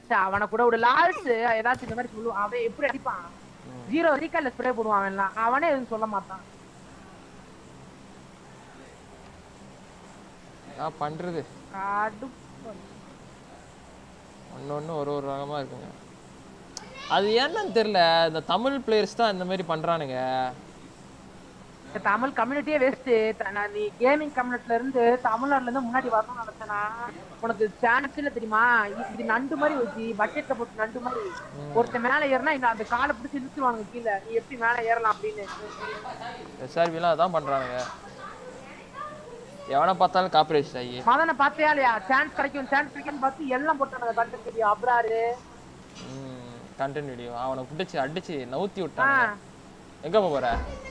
சே, அவனை கூட ஒரு லால்ஸ் ஏதாச்சும் இந்த மாதிரி சொல்லுவான் அவன் எப்படி அடிப்பான் ஜீரோ ரீகால்ல ஸ்ப்ரே போடுவான் அவன் எல்லாம் அவனே எதுவும் சொல்ல மாட்டான் நான் பண்றது கடுப்பு. ஒன்று ஒன்று ஒரு ஒரு ரகமாக இருக்குங்க அது என்னன்னு தெரியல இந்த தமிழ் பிளேயர்ஸ் தான் இந்த மாதிரி பண்ணுறானுங்க இந்த தமிழ் கம்யூனிட்டியே வேஸ்ட் நான் நீ கேமிங் கம்யூனிட்டில இருந்து தமிழ்நாட்டுல இருந்து முன்னாடி வரணும்னு நினைச்சேனா உனக்கு சான்ஸ் இல்ல தெரியுமா இது- இது நண்டு மாதிரி வச்சு பக்கெட்ல போட்டு நண்டு மாதிரி ஒருத்தன் மேல ஏறினா இந்த அந்த காலை பிடிச்சி இழுத்துருவானுங்க கீழே நீ எப்படி மேல ஏறலாம் அப்படின்னு எஸ்ஆர்பிலாம் அதான் பண்ணுறானுங்க எவனை பார்த்தாலும் காப்பரேட் ஆகி மதனை பார்த்தியா இல்லையா சான்ஸ் கிடைக்கும் சான்ஸ் கிடைக்கும்னு பார்த்து எல்லாம் போட்டானுங்க கண்டு தெரியும் அப்ராரு கண்டென்ட் வீடியோ அவனை பிடிச்சி அடிச்சு நவுத்தி ஆ, விட்டாங்க எங்க போற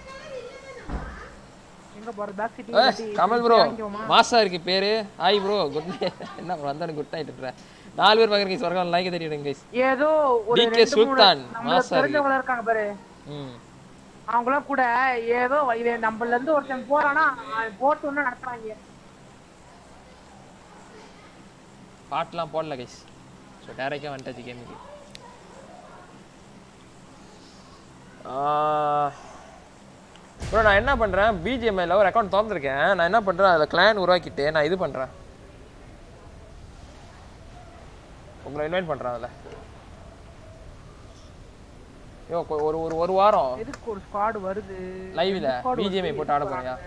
எங்க போறது பேக் ஏய், சிட்டி கமல் ப்ரோ மாசா இருக்கு பேரு ஹாய் ப்ரோ குட் நைட் என்ன ப்ரோ வந்தானு குட் நைட் நாலு பேர் பார்க்குறீங்க சொர்க்கம் லைக் தெரியும் கைஸ் ஏதோ ஒரு DK ரெண்டு மூணு சுல்தான், நம்மளுக்கு மாசா இருக்கு. தெரிஞ்சவங்க இருக்காங்க பாரு ம் அவங்களாம் கூட ஏதோ இவன் நம்மள இருந்து ஒருத்தன் போறானா அவன் போட்டு ஒண்ணு நடத்துறாங்க பாட்டுலாம் போடல கைஸ் ஸோ டேரெக்டாக வந்துட்டாச்சு கேமுக்கு ப்ரோ நான் என்ன பண்ணுறேன் பிஜிஎம்ஐல ஒரு அக்கௌண்ட் திறந்துருக்கேன் நான் என்ன பண்ணுறேன் அதில் கிளான் உருவாக்கிட்டு நான் இது பண்ணுறேன் உங்களை இன்வைட் பண்ணுறேன் அதில் ஐயோ கொ- ஒரு ஒரு ஒரு வாரம் எதுக்கு ஒரு ஸ்குவாட் வருது லைவ்ல பிஜிஎம்ஐ போட்டு ஆட போறியா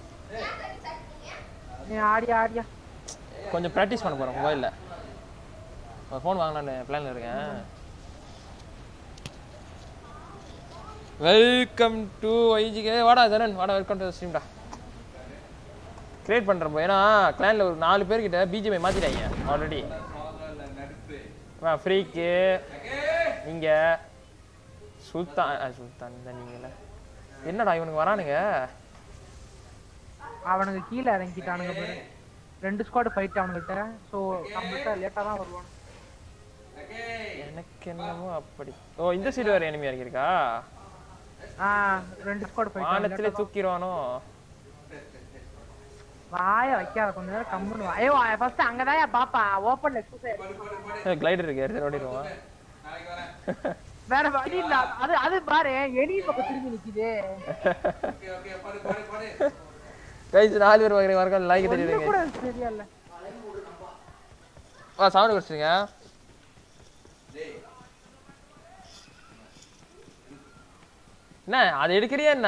நீ ஆடியா ஆடியா கொஞ்சம் ப்ராக்டிஸ் பண்ண போகிறேன் மொபைலில் ஒரு ஃபோன் வாங்கலான்னு பிளானில் இருக்கேன் வெல்கம் டு ஐஜிகே வாடா தரன் வாடா வெல்கம் டு ஸ்ட்ரீம்டா கிரியேட் பண்ணுறப்போ ஏன்னா கிளானில் ஒரு நாலு பேர்கிட்ட பிஜிஎம்ஐ மாற்றிட்டாங்க ஆல்ரெடி ஃப்ரீக்கு நீங்கள் சுல்தான் அஹ், சுல்தான் தான் நீங்கள என்னடா இவனுக்கு வரானுங்க அவனுங்க கீழே இறங்கிட்டானுங்க பாரு ரெண்டு ஸ்குவாட் ஃபைட் அவனுங்கிட்ட ஸோ நம்மகிட்ட லேட்டா தான் வருவான் எனக்கு என்னமோ அப்படி ஓ இந்த சைடு வேறு எனிமி இறங்கியிருக்கா ஆ ரெண்டு ஸ்குவாட் ஃபைட் வானத்திலே தூக்கிடுவானோ வாய வைக்காத கொஞ்ச நேரம் கம்முன்னு வா. ஐயோ ஃபர்ஸ்ட் அங்கதான் பாப்பா ஓப்பன்ல எக்ஸசைஸ் கிளைடர் இருக்கு எடுத்து ஓடிடுவான் வேற வழி இல்ல அது அது பாரு எலி பக்கம் திரும்பி நிக்குது கைஸ் நாலு பேர் பார்க்குறீங்க வரக்கம் லைக் ஒண்ணு தெரியுதுங்க கூட சரியா இல்ல வா சவுண்ட் குறைச்சிங்க என்ன அது எடுக்கிறியா என்ன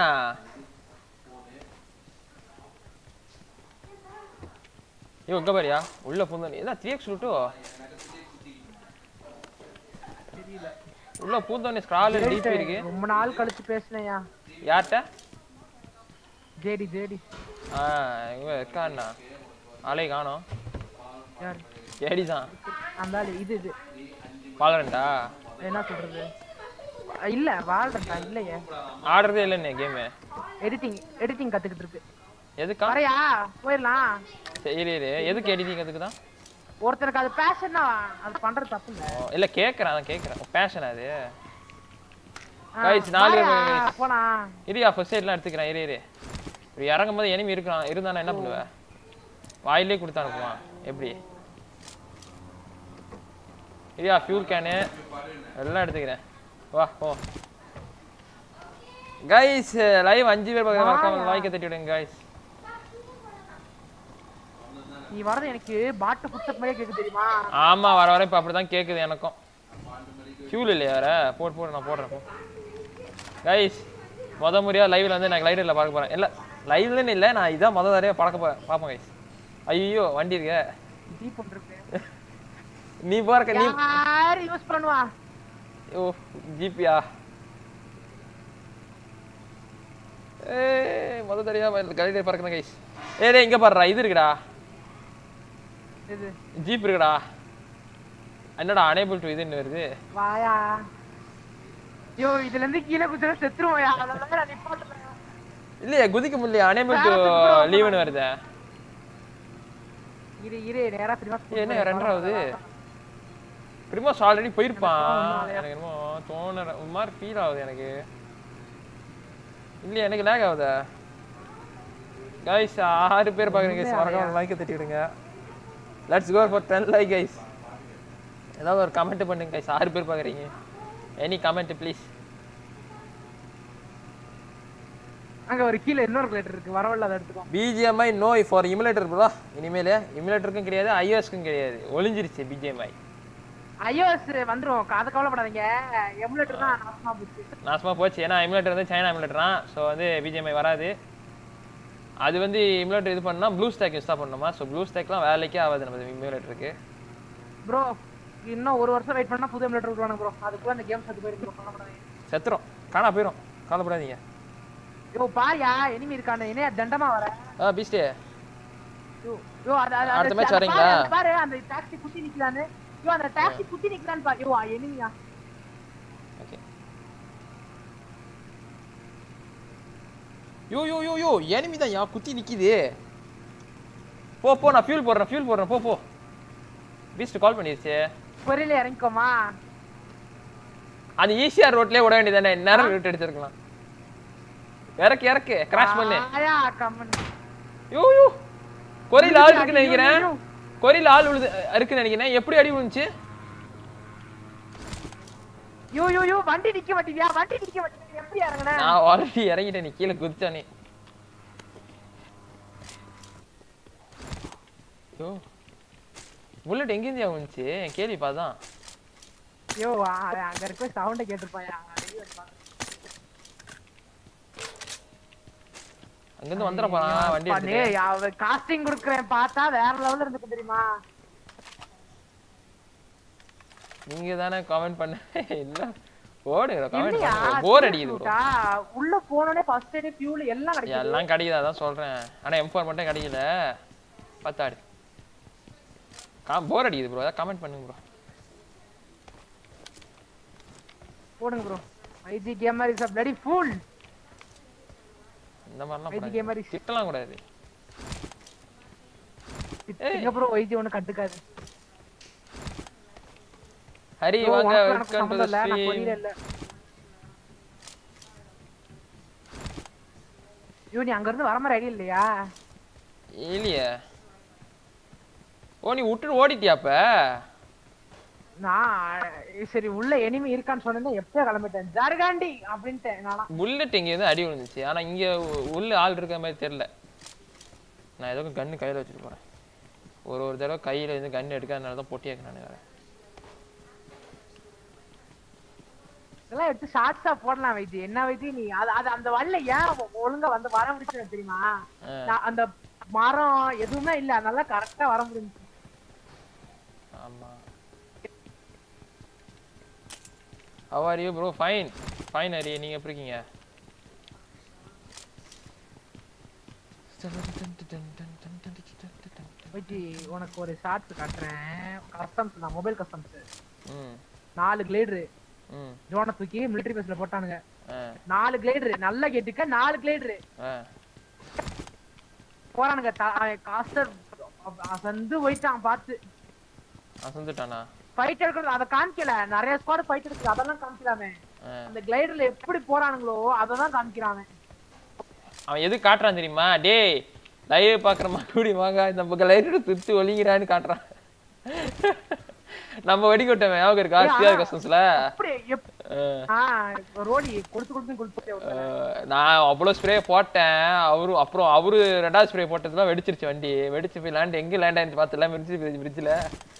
ஐயோ இங்க பாரியா உள்ள பூந்தோனி என்ன த்ரீ எக்ஸ் டூ தெரியல உள்ள பூந்தோனி ஸ்க்ரால் டிபி இருக்கு ரொம்ப நாள் கழிச்சு பேசினையா யார்கிட்ட ஜேடி ஜேடி ஆ இவ இருக்காண்ணா ஆளே காணோம் யார் ஏடி தான் அந்த ஆளு இது இது பாலரண்டா என்ன சொல்றது இல்ல வாழ்றா இல்லையே ஆடுறதே இல்லைண்ணே கேமு எடிட்டிங் எடிட்டிங் கத்துக்கிட்டு இருக்கு எதுக்கா வரையா போயிடலாம் சரி இரு, இரு எதுக்கு எடிட்டிங் அதுக்கு தான் ஒருத்தருக்கு அது பேஷன்னா அது பண்றது தப்பு இல்ல இல்ல கேக்குறேன் அதான் கேக்குறேன் பேஷன் அது ஆ, Guys, நாலு வாயா, பேர் guys. போனா இரியா ஃபர்ஸ்ட் எய்ட்லாம் எடுத்துக்கிறேன் இரு இரு இப்படி இறங்கும் போது எனிமி இருக்கான் இருந்தானா என்ன பண்ணுவ வாயிலே கொடுத்து அனுப்புவான் எப்படி இரியா ஃபியூல் கேனு எல்லாம் எடுத்துக்கிறேன் வா போ கைஸ் லைவ் அஞ்சு பேர் பக்கம் மறக்காம வாய்க்க தட்டி விடுங்க கைஸ் நீ வரது எனக்கு பாட்டு புத்தக் மாதிரியே கேக்கு தெரியுமா ஆமா வர வர இப்ப அப்படிதான் கேக்குது எனக்கும் ஃபியூல் இல்லையா வேற போட்டு போட்டு நான் போடுறேன் போ கைஸ் முத முறையா லைவ்ல வந்து நான் லைடர்ல பார்க்க போறேன் இல்ல லைவ்லன்னு இல்ல நான் இதான் முத தடவையா பழக்க போ பார்ப்பேன் கைஸ் ஐயோ வண்டி இருக்க ஜீப் பண்ணிருக்கு நீ போறக்க நீ யார் யூஸ் பண்ணுவா ஓ ஜிபியா ஏய் முத தடவையா லைடர் பறக்கணும் கைஸ் ஏய் டேய் இங்க பாருடா இது இருக்குடா இது ஜீப் இருக்குடா என்னடா அனேபிள் டு இதுன்னு வருது வாயா ஐயோ இதுல இருந்து கீழே குதிரை செத்துருவோயா அதனால நான் நிப்பாட்டுறேன் இல்லையே குதிக்க முடியல அனேபிள் டு லீவ்னு வருதே இரு இரு நேரா பிரிவா ஏய், என்ன ரெண்டாவது பிரிமோஸ் ஆல்ரெடி போயிருப்பான் எனக்கு என்னமோ தோணுற ஒரு மாதிரி ஃபீல் ஆகுது எனக்கு இல்லையா எனக்கு லேக் ஆகுதா கைஸ் ஆறு பேர் பார்க்குறீங்க கைஸ் மறக்காம லைக்கை தட்டி விடுங்க let's go for ten like guys ஏதாவது ஒரு கமெண்ட் பண்ணுங்க guys. ஆறு பேர் பார்க்குறீங்க எனி கமெண்ட் ப்ளீஸ் அங்க ஒரு கீழே இன்னொரு பிளேட் இருக்கு வரவில்ல அதை எடுத்துக்கோ BGMI no for emulator bro இனிமேல் இமுலேட்டருக்கும் கிடையாது ஐஓஎஸ்க்கும் கிடையாது ஒளிஞ்சிருச்சு பிஜிஎம்ஐ ஐஓஎஸ் வந்துரும் அதை கவலைப்படாதீங்க எமுலேட்டர் தான் நாசமா போச்சு நாசமாக போச்சு ஏன்னா இமுலேட்டர் வந்து சைனா இமுலேட்டர் தான் ஸோ வந்து பிஜிஎம்ஐ வராது அது வந்து இமுலேட்டர் இது பண்ணால் ப்ளூ ஸ்டாக் இன்ஸ்டால் பண்ணணுமா ஸோ ப்ளூ ஸ்டாக்லாம் வேலைக்கே ஆகாது நம்ம இமுலேட்டருக்கு ப்ரோ இன்னும் ஒரு வருஷம் வெயிட் பண்ணா புது எமுலேட்டர் விடுவாங்க ப்ரோ அதுக்குள்ள அந்த கேம் செத்து போயிருக்கு bro. கவலைப்படாதீங்க செத்துரும் காணா போயிடும் கவலைப்படாதீங்க யோ பாரியா எனிமி இருக்கானே என்ன தண்டமா வர ஆ பீஸ்டே யோ யோ அது அது அடுத்த அந்த- match அந்த வரீங்களா? பாரு, அந்த பாரு அந்த டாக்ஸி குத்தி நிக்கலான்னு யோ அந்த டாக்ஸி குத்தி நிக்கலான்னு பாரு யோ எனிமியா ஓகே யோ யோ யோ யோ எனிமி தான் யா குத்தி நிக்குது போ போ நான் ஃபியூல் போடுறேன் ஃபியூல் போடுறேன் போ போ பீஸ்ட் கால் பண்ணிருச்சு பொரியல இறங்கிக்கோமா அது ஈஸியா ரோட்லயே விட வேண்டியதானே நேரம் விட்டு அடிச்சிருக்கலாம் இறக்கு இறக்கு கிராஷ் பண்ணு ஆயா கம்மன் யோ யோ கொரியில ஆள் இருக்குன்னு நினைக்கிறேன் கொரியில ஆள் விழுது இருக்குன்னு நினைக்கிறேன் எப்படி அடி விழுந்துச்சு யோ யோ யோ வண்டி நிக்க மாட்டேங்கியா வண்டி நிக்க மாட்டேங்குது எப்படி இறங்குன நான் ஆல்ரெடி இறங்கிட்டேன் நீ கீழே குதிச்சானே யோ புல்லட் எங்கேருந்து வந்துச்சு என் கேள்வி பாதான் யோ ஆ- அங்க இருக்க சவுண்ட கேட்டுப்பாயா அங்கிருந்து வந்துட போறான் வண்டி எடுத்துட்டு டேய் அவ காஸ்டிங் குடுக்குறேன் பார்த்தா வேற லெவல்ல இருந்துக்கு தெரியுமா நீங்க தானே கமெண்ட் பண்ண இல்ல போடுங்க கமெண்ட் இல்லையா பண்ணுங்க போர் அடிக்குது bro. சூட்டா, உள்ள போனோடனே ஃபர்ஸ்ட் எய்ட் ஃபியூல் எல்லாம் கிடைக்குது எல்லாம் கிடைக்குது அதான் சொல்றேன் ஆனா M4 மட்டும் கிடைக்கல பத்தாடு கா போர் அடிக்குது ப்ரோ அதான் கமெண்ட் பண்ணுங்க ப்ரோ போடுங்க bro IG gamer is a bloody full இந்த மாதிரிலாம் ஐஜி பண்ணாதீங்க. கேமர் இஸ் திட்டலாம் கூடாது எங்க ப்ரோ ஐஜி ஒண்ணு கட்டுக்காது ஹரி Bro, வாங்க உனக்கும் எனக்கு வெல்கம் டு சம்மந்தம் இல்ல, நான் ஸ்ட்ரீம் கொரியல இல்ல ஐயோ நீ அங்க இருந்து வர மாதிரி ஐடியா இல்லையா இல்லையே ஓ நீ விட்டுட்டு ஓடிட்டியா அப்ப நான் சரி உள்ள எனிமி இருக்கான்னு சொன்னேன் எப்பயோ கிளம்பிட்டேன் ஜர்காண்டி அப்படின்ட்டு நானா புல்லட் இங்க இருந்து அடி விழுந்துச்சு ஆனா இங்க உ- உள்ள ஆள் இருக்க மாதிரி தெரியல நான் ஏதோ கன்னு கையில வச்சுட்டு போறேன் ஒரு ஒரு தடவை கையில இருந்து கன் எடுக்காதனால தான் பொட்டி நான் வேற இதெல்லாம் எடுத்து ஷார்ட்ஸா போடலாம் வைத்தி என்ன வைத்தி நீ அது அது அந்த வல்ல ஏன் ஒ- ஒழுங்கா வந்து வர முடிச்சு தெரியுமா ஆ. நான் அந்த மரம் எதுவுமே இல்ல அதனால கரெக்டா வர முடிஞ்சு ஆமா How are you bro? Fine. Fine Hari நீங்க எப்படி இருக்கீங்க வைத்தி உனக்கு ஒரு ஷார்ட்ஸ் காட்டுறேன் கஸ்டம்ஸ் தான் மொபைல் கஸ்டம்ஸ் ம் நாலு கிளேடரு ம் ஜோனை தூக்கி மிலிட்டரி பேஸ்ல போட்டானுங்க ஆ நாலு கிளேடரு நல்லா கேட்டுக்க நாலு கிளேடரு ஆ போறானுங்க காஸ்டர் வந்து போயிட்டான் பார்த்து அசந்துட்டானா ஃபைட் எடுக்கிறது அதை காமிக்கல நிறைய ஸ்குவாட் ஃபைட் எடுக்குது அதெல்லாம் காமிக்கலாமே ஆ. அந்த கிளைடர்ல எப்படி போறானுங்களோ அததான் காமிக்கிறாங்க அவன் எது காட்டுறான் தெரியுமா டேய் லைவ் பாக்குற மறுபடி வாங்க நம்ம லைட் சுத்தி ஒளிங்கிறான்னு காட்டுறான் நம்ம வெடிக்கொட்டவன் ஞாபகம் இருக்கா சிஆர் கஸ்டம்ஸ்ல அப்படி எப்- ஆ, ரோடி கொடுத்து கொடுத்து கொடுத்து நான் அவ்வளோ ஸ்ப்ரே போட்டேன் அவரு அப்புறம் அவரு ரெண்டாவது ஸ்ப்ரே போட்டதுலாம் வெடிச்சிருச்சு வண்டி வெடிச்சு போய் லேண்ட் எங்க லேண்ட் ஆயிடுச்சு பார்த்துல மிரிச்சு பிரிட்ஜில்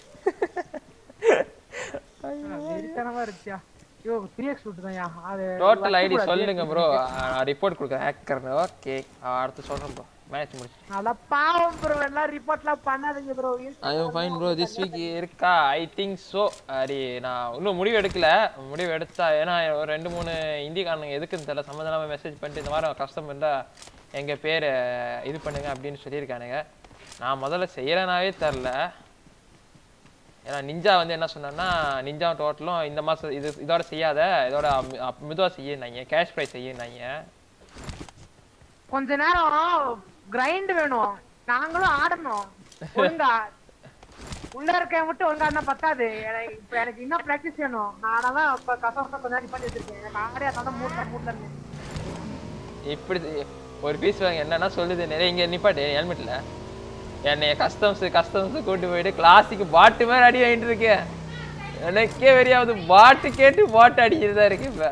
வெறித்தனமா இருந்துச்சியா ஐயோ த்ரீ எக்ஸ் தான் அது டோட்டல் ஐடி வைக்கக்கூடாது. சொல்லுங்க ப்ரோ ரிப்போர்ட் கொடுக்குறேன் ஹேக்கர்னு ஓகே அடுத்து சொல்றேன் ப்ரோ மேட்ச் முடிச்சு நல்லா பாவம் ப்ரோ எல்லாம் ரிப்போர்ட்லாம் பண்ணாதீங்க bro I am fine bro this week இருக்கா ஐ திங்க் ஸோ அரி நான் இன்னும் முடிவு எடுக்கல முடிவு எடுத்தா ஏன்னா ஒரு ரெண்டு மூணு இந்திக்காரனுங்க எதுக்குன்னு தெரியல சம்மந்தம் மெசேஜ் பண்ணிட்டு இந்த மாதிரி கஷ்டம் இருந்தால் எங்கள் பேர் இது பண்ணுங்க அப்படின்னு சொல்லியிருக்கானுங்க நான் முதல்ல செய்யலைனாவே தெரில ஏன்னா நிஞ்சா வந்து என்ன சொன்னான்னா நிஞ்சா டோட்டலும் இந்த மாதம் இது இதோட செய்யாத இதோட மெதுவாக செய்யினாங்க கேஷ் ப்ரைஸ் செய்யினாங்க கொஞ்ச நேரம் கிரைண்ட் வேணும் நாங்களும் ஆடணும் ஒழுங்கா உள்ள இருக்க மட்டும் ஒழுங்கா இருந்தா பத்தாது எனக்கு இப்ப எனக்கு இன்னும் பிராக்டிஸ் வேணும் நானதான் இப்ப கசவசம் கொஞ்ச நேரம் பண்ணி வச்சிருக்கேன் எனக்கு ஆடே அதான் மூட்ல மூட்ல இப்படி ஒரு பீஸ் வாங்க என்னன்னா சொல்லுது நிறைய இங்க நிப்பாட்டு ஹெல்மெட்ல என்னைய கஸ்டம்ஸ் கஸ்டம்ஸ் கூட்டு போயிட்டு கிளாசிக் பாட்டு மாதிரி அடி வாங்கிட்டு இருக்கேன் எனக்கே வெறியாவது பாட்டு கேட்டு பாட்டு அடிக்கிறதா இருக்கு இப்ப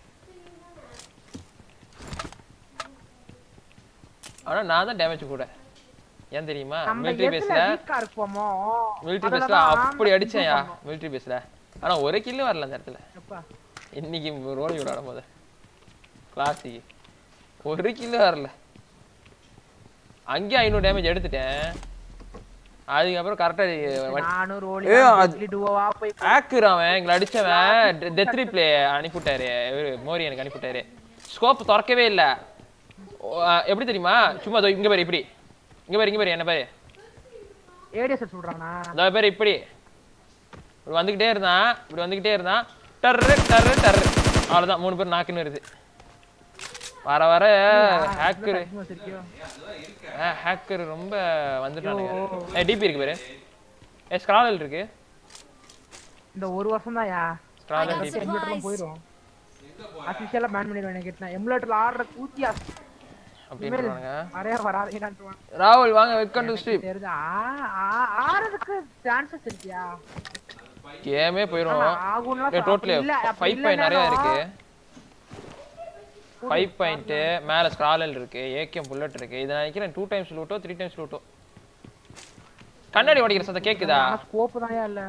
ஆனா நான் தான் டேமேஜ் கூட ஏன் தெரியுமா நம்ம மிலிட்டரி எதுல பேஸ்ல வீக்கா இருப்போமோ மிலிட்டரி அதுல பேஸ்ல தான் அப்படி அடிச்சேன்யா improve பண்ணும். மிலிட்டரி பேஸ்ல ஆனா ஒரு கில்லு வரல அந்த இடத்துல எப்பா இன்னைக்கு ரோலி விளையாடும் போது கிளாசிக் ஒரு கில்லு வரல அங்கேயும் ஐநூறு டேமேஜ் எடுத்துட்டேன் அதுக்கப்புறம் கரெக்டாக நானும் ரோலி ஏ, அது- டுவோவா போய் ஹேக்கர் அவன் எங்களை அடிச்சவன் டெத் ரிப்ளே அனுப்பிவிட்டாரு இவரு மோரி எனக்கு அனுப்பிவிட்டாரு ஸ்கோப் திறக்கவே இல்ல ஓ, ஆ, எப்படி தெரியுமா சும்மா இதோ இங்க பாரு இப்படி இங்க பாரு இங்க பாரு என்ன பாரு ஏடிஎஸ் சொல்றானா இந்த பேர் இப்படி இப்படி வந்துகிட்டே இருந்தான் இப்படி வந்துகிட்டே இருந்தான் டர்ரு டர்ரு டர்ரு அவ்வளவுதான் மூணு பேர் நாக்குன்னு வருது வர வர ஹேக்கர் வச்சிருக்கியோ ஹேக்கர் ரொம்ப வந்துட்டானுங்க ஏ டிபி இருக்கு பாரு ஏ ஸ்க்ராலல் இருக்கு இந்த ஒரு வருஷம் தான் யா ஸ்க்ராலல் டிபி எமுலேட்டர்லாம் போயிடும் அஃபிஷியலா பேன் பண்ணிடுவேன் எனக்கு எமுலேட்டர்ல ஆடுற கூத்தி அப்படின்றானுங்க நிறைய வராதீங்கன்னு ராகுல் வாங்க வெல்கம் டு ஸ்ட்ரீம் தெரியுது ஆ- ஆ- ஆறதுக்கு சான்சஸ் இருக்கியா கேமே போயிரும் ஆனா ஆகும்லாம் ஏ சொ- டோட்டலி அப்படி இல்ல, அப்படி ஃபைவ் பாயிண்ட் நிறைய இல்லைனாலும் இருக்கு ஃபைவ் பாயிண்ட் மேல ஸ்க்ராலல் இருக்கு ஏகேஎம் புல்லட் இருக்கு இதை நான் நினைக்கிறேன் டூ டைம்ஸ் லூட்டோ த்ரீ டைம்ஸ் லூட்டோ கண்ணாடி உடைக்கிற சத்தம் கேக்குதா ஆனா ஸ்கோப் தான் இல்ல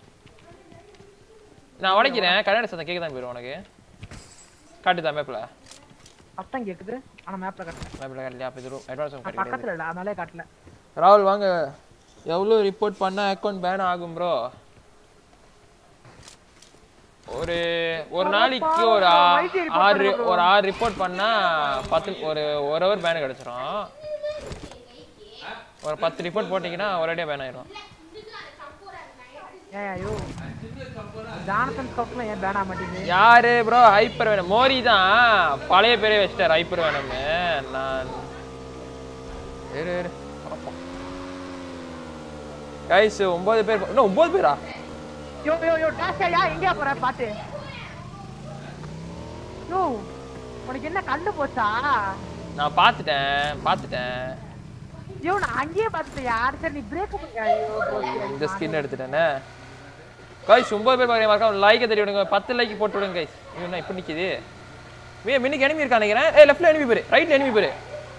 நான் உடைக்கிறேன் கண்ணாடி சத்தம் கேக்குதான் போயிரும் உனக்கு காட்டுதா மேப்ல சத்தம் கேக்குது ஆனா மேப்ல காட்டல மேப்ல காட்டலையா அப்ப இது அட்வான்ஸ் நான் காட்டுது பக்கத்துல இல்ல அதனாலே காட்டல ராகுல் வாங்க எவ்வளோ ரிப்போர்ட் பண்ணா அக்கௌண்ட் பேன் ஆகும் ப்ரோ ஒரு ஒரு நாளைக்கு ஒரு ஆ- ஆறு ஒரு ஆறு ரிப்போர்ட் பண்ணா பத்து ஒரு ஒரு ஹவர் பேன் கிடைச்சிரும் ஒரு பத்து ரிப்போர்ட் போட்டீங்கன்னா ஒரேடியா பேன் ஆயிரும் ஏன் ஐயோ ஜானசன் ஸ்கோப்ல ஏன் பேன் ஆக மாட்டேங்குது யாரு ப்ரோ ஹைப்பர் வேணும் மோரி தான் பழைய பேரே வச்சிட்டார் ஹைப்பர் வேணும்னு நான் இரு இரு பார்ப்போம் கைஸ் ஒன்பது பேர் இன்னும் ஒன்பது பேரா யோ யோ யோ டாஷா எங்க போற பாத்து யோ உனக்கு என்ன கண்ணு போச்சா நான் பார்த்துட்டேன் பார்த்துட்டேன் யோ நான் அங்கேயே பார்த்துட்டேன் யார் சரி நீ பிரேக்கப் ஐயோ போச்சு. இந்த ஸ்கின் எடுத்துட்டேனே கைஸ் ஒன்பது பேர் பார்க்குறேன் மறக்காம லைக்கை தட்டி விடுங்க பத்து லைக் போட்டு விடுங்க கைஸ் என்ன இப்படி நிக்குது வே மின்னுக்கு enemy இருக்கா நினைக்கிறேன் ஏய் லெஃப்ட்ல enemy பேரு ரைட்ல enemy பேரு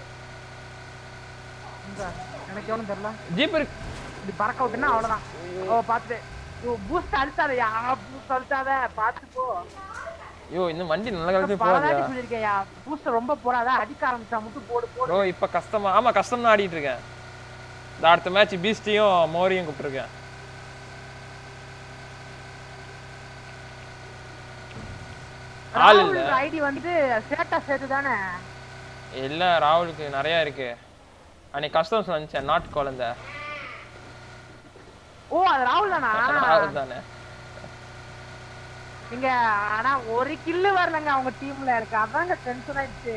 இங்க, எனக்கு எவனும் தெரியல ஜீப் இருக்கு இப்படி பறக்க விட்டுனா அவ்வளவுதான் ஓ பார்த்துட்டேன் யோ பூஸ்ட் அழுத்தாதயா பூஸ்ட் அழுத்தாத பார்த்து போ ஐயோ இந்த வண்டி நல்ல காலத்துல பல போகாதா தாட்டி சொல்லியிருக்கேன்யா பூஸ்ட் ரொம்ப போடாத அடிக்க ஆரம்பிச்சா மட்டும் போடு போடு ப்ரோ இப்போ கஷ்டமா ஆமா கஷ்டம் தான் ஆடிட்டு இருக்கேன் இந்த அடுத்த மேட்ச் பீஸ்டியும் மோரியும் கூப்பிட்டுருக்கேன் ஆள் இல்ல ராகுல் ஐடி வந்து சேட்டா சேர்த்து தானே இல்ல ராகுலுக்கு நிறைய இருக்கு அன்னைக்கு கஸ்டம்ஸ் வந்துச்சேன் நாட்டு குழந்தை ஓ அது ராகுல் தானா ராகுல் தானே இங்க ஆனா ஒரு கில்லு வரலங்க அவங்க டீம்ல எனக்கு அதாங்க டென்ஷன் ஆயிடுச்சு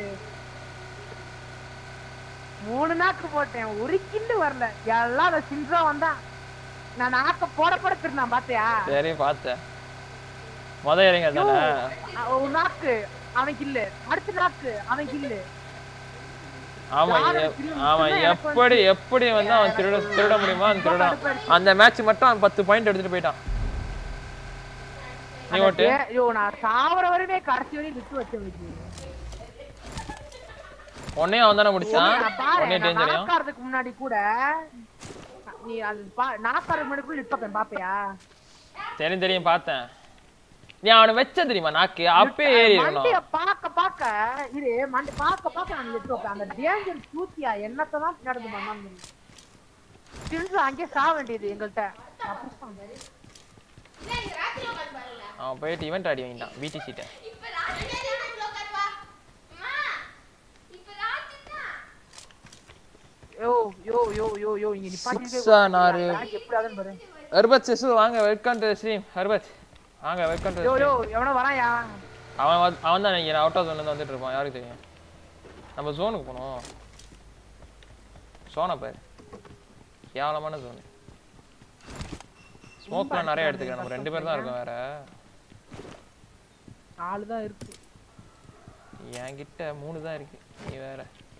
மூணு நாக்கு போட்டேன் ஒரு கில்லு வரல எல்லாம் அந்த சின்சா வந்தான் நான் நாக்க போட போட திருந்தான் பாத்தியா சரி பார்த்தேன் முத இறங்க தானே அ- ஒரு நாக்கு அவன் கில்லு அடுத்த நாக்கு அவன் கில்லு ஆமா யாரு எப்- திரும்ப ஆமா திரும்ப எனக்கு எப்படி எப்படி வந்து அவன் திருட திருட முடியுமா அவன் திருடான் அந்த மேட்ச் மட்டும் அவன் பத்து பாயிண்ட் எடுத்துட்டு போயிட்டான் நீ ஓட்டு ஏ- ஐயோ நான் சாவர வரையுமே கடைசி வரையும் விட்டு வச்சேன் உன்னையும் அவன் தானே முடிச்சான் நான் பாரு உன்னையும் நான் டேஞ்சரையும் நாக்காறதுக்கு முன்னாடி கூட நீ அது பா நாக்காறதுக்கு முன்னாடி கூட லிட் பாப்பியா தெரியும் தெரியும் பார்த்தேன் நீ அவனை வச்ச தெரியுமா நாக்கு அப்பே ஏறி மண்டிய இருக்கணும் பாக்க பாக்க இரு மண்டி பாக்க பாக்க நான் லிட் வைப்பேன் அந்த டேஞ்சர் சூத்தியா என்னத்தை தான் நடந்து பண்ணான்னு திருந்து அங்கேயே சாக வேண்டியது எங்கள்கிட்ட அப்படி சொன்னேன். அவன் போயிட்டு இவெண்ட் ஆடி வாங்கிட்டான் பிடி சீட்டை யோ யோ யோ யோ யோ இங்க நிப்பாட்டி சிக்ஸா நாரு எப்படி ஆகுதுன்னு பாரு ஹர்பத் செசு வாங்க வெல்கம் டு ஸ்ட்ரீம் ஹர்பத் வாங்க வெல்கம் டு யோ யோ எவனோ வரான்யா அவன் வந்து- அவன் தான் நினைக்கிறேன் அவுட் ஆஃப் ஜோன்ல வந்துட்டு இருப்பான் யாருக்கு தெரியும் நம்ம ஜோனுக்கு போனோம் சோனை பாரு கேவலமான ஜோனு ஸ்மோக்லாம் நிறைய எடுத்துக்கிறேன் நம்ம ரெண்டு பேர் தான் இருக்கோம் வேற நாலு தான் இருக்கு என்கிட்ட மூணு தான் இருக்கு நீ வேற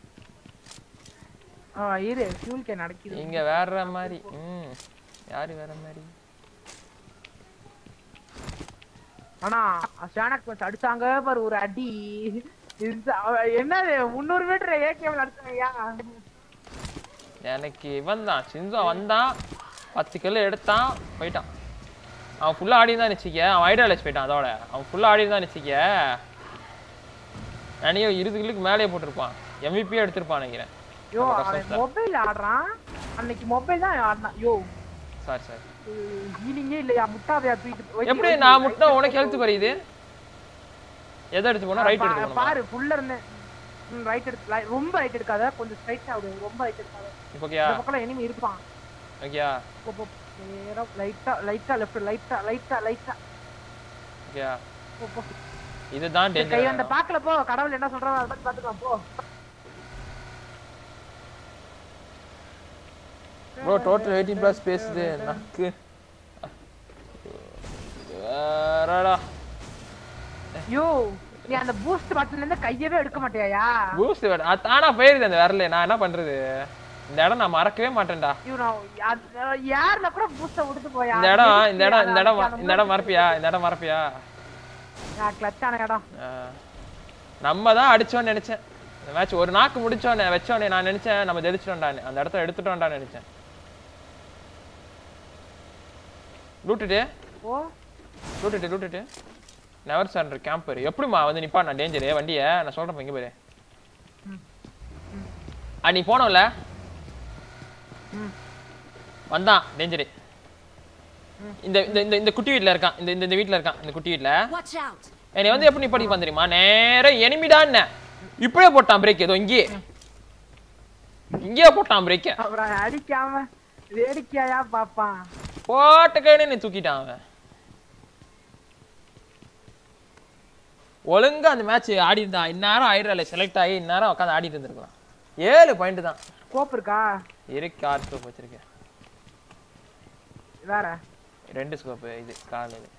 ஆ இரு ஃபியூல் கேன் அடைக்குது இங்க வேற மாதிரி ம் யாரு வேற மாதிரி ஆனா ஷானக் வச்சு அடிச்சாங்க பாரு ஒரு அடி இந்த அவ- என்னது முந்நூறு மீட்டர் ஏகேவில் அடிச்சாங்கய்யா எனக்கு இவன் தான் சின்சோ வந்தான் பத்து கிலோ எடுத்தான் போயிட்டான் அவன் ஃபுல்லாக ஆடி தான் நிச்சிக்க அவன் ஐடியாலேஜ் போயிட்டான் அதோட அவன் ஃபுல்லாக ஆடி தான் நிச்சிக்க அணியோ இருபது கிலோக்கு மேலேயே போட்டிருப்பான் எம்விபியே எடுத்திருப்பான் நினைக்கிறேன் யோ ரொம்ப அவன் கஷ்டம் மொபைல் ஆடுறான் அன்னைக்கு மொபைல் தான் ஆடினான் யோ சாரி சாரி ஹீலிங்கே இல்லையா முட்டாதையா தூக்கிட்டு வைக்க- எப்படி வைக்க- நான் முட்டை உனக்கு ஹெல்த் குறையுது எதை எடுத்து போனா ரைட் பா- எடுத்து போகணுமா பாரு ஃபுல்ல இருந்தேன் ரைட் எடுத்து லை- ரொம்ப ரைட் எடுக்காத கொஞ்சம் ஸ்ட்ரைட் ஆகுது ரொம்ப ரைட் எடுக்காத இப்போ ஓகேயா இந்த பக்கம் எனிமி இருப்பான் ஓகேயா போ, போ, நேரா லைட்டா லைட்டா லெஃப்ட் லைட்டா லைட்டா லைட்டா ஓகேயா போ போ இதுதான் கை டேஞ்சர் வந்த பாக்கல போ கடவுள் என்ன சொல்றாரோ அதை பத்தி பாத்துக்கலாம் போ ப்ரோ டோட்டல் எயிட்டீன் ப்ளஸ் பேசுது நக்கு வேறடா யோ நீ அந்த பூஸ்ட் பட்டன்ல இருந்து கையவே எடுக்க மாட்டியாயா பூஸ்ட் வேட அது தானா போயிருது அந்த விரல நான் என்ன பண்றது இந்த இடம் நான் மறக்கவே மாட்டேன்டா யூ நோ யாருல கூட பூஸ்ட விட்டுட்டு போயா இந்த இடம் இந்த இடம் இந்த இடம் இந்த இடம் மறப்பியா இந்த இடம் மறப்பியா கிளச்சான இடம் ஆ. நம்ம தான் அடிச்சோன்னு நினைச்சேன் இந்த மேட்ச் ஒரு நாக்கு முடிச்சோன்னே வச்சோன்னே நான் நினைச்சேன் நம்ம ஜெயிச்சிட்டோம்டான்னு அந்த இடத்த எடுத்துட்டோம்டான்னு நினைச்சேன் லூட்டுட்டு ஓ லூட்டுட்டு லூட்டுட்டு நெவர் சரண்டர் கேம்பர் எப்படிம்மா வந்து நிப்பா நான் டேஞ்சரு வண்டியை நான் சொல்றேன் இங்க பாரு ஆ நீ போனோம்ல ம் வந்தான் டேஞ்சரு இந்த இந்த இந்த இந்த குட்டி வீட்ல இருக்கான் இந்த இந்த இந்த வீட்ல இருக்கான் இந்த குட்டி வீட்ல Watch out! என்னை வந்து எப்படி படிப்பான் தெரியுமா நேரா எனிமிடான்னு இப்படியே போட்டான் பிரேக் ஏதோ இங்கேயே இங்கேயே போட்டான் பிரேக்க அப்புறம் அடிக்காம வேடிக்கையா பாப்பான் போட்ட கையில நீ தூக்கிட்டான் அவன் ஒழுங்கா அந்த மேட்ச் ஆடி இருந்தான் இந்நேரம் ஆயிடுறாள் செலக்ட் ஆகி இந்நேரம் உட்காந்து ஆடிட்டு இருந்திருக்கலாம் ஏழு பாயிண்ட் தான் ஸ்கோப் இருக்கா இருக்கு ஆர்ட் ஸ்கோப் வச்சிருக்கேன் வேற ரெண்டு ஸ்கோப் இது கால் இது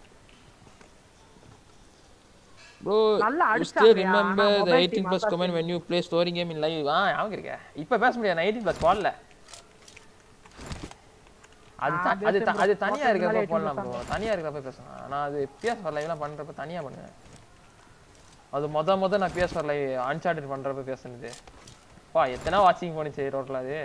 ப்ரோ நல்லா you அடிச்சாங்க, still ஆனா remember the mobile 18 team plus அதான் comment when you play story game in live ஆ ஞாபகம் இருக்கே இப்ப பேச முடியாது நான் 18 plus போடல அது ஆ, த- அது த- பேசுறேன் அது bro. தனியா போட்டதுனால இருக்கிறப்ப 18 போடலாம் plus ப்ரோ தனியா இருக்கிறப்ப பேசலாம் நான் அது PS4 லைவ்லாம் பண்றப்ப தனியா பண்ணுவேன் அது மொத மொத நான் PS4 லைவ் அன்சார்ட்டட் பண்றப்ப பேசுனது பா எத்தனை வாட்சிங் போனுச்சு ரோட்ல அது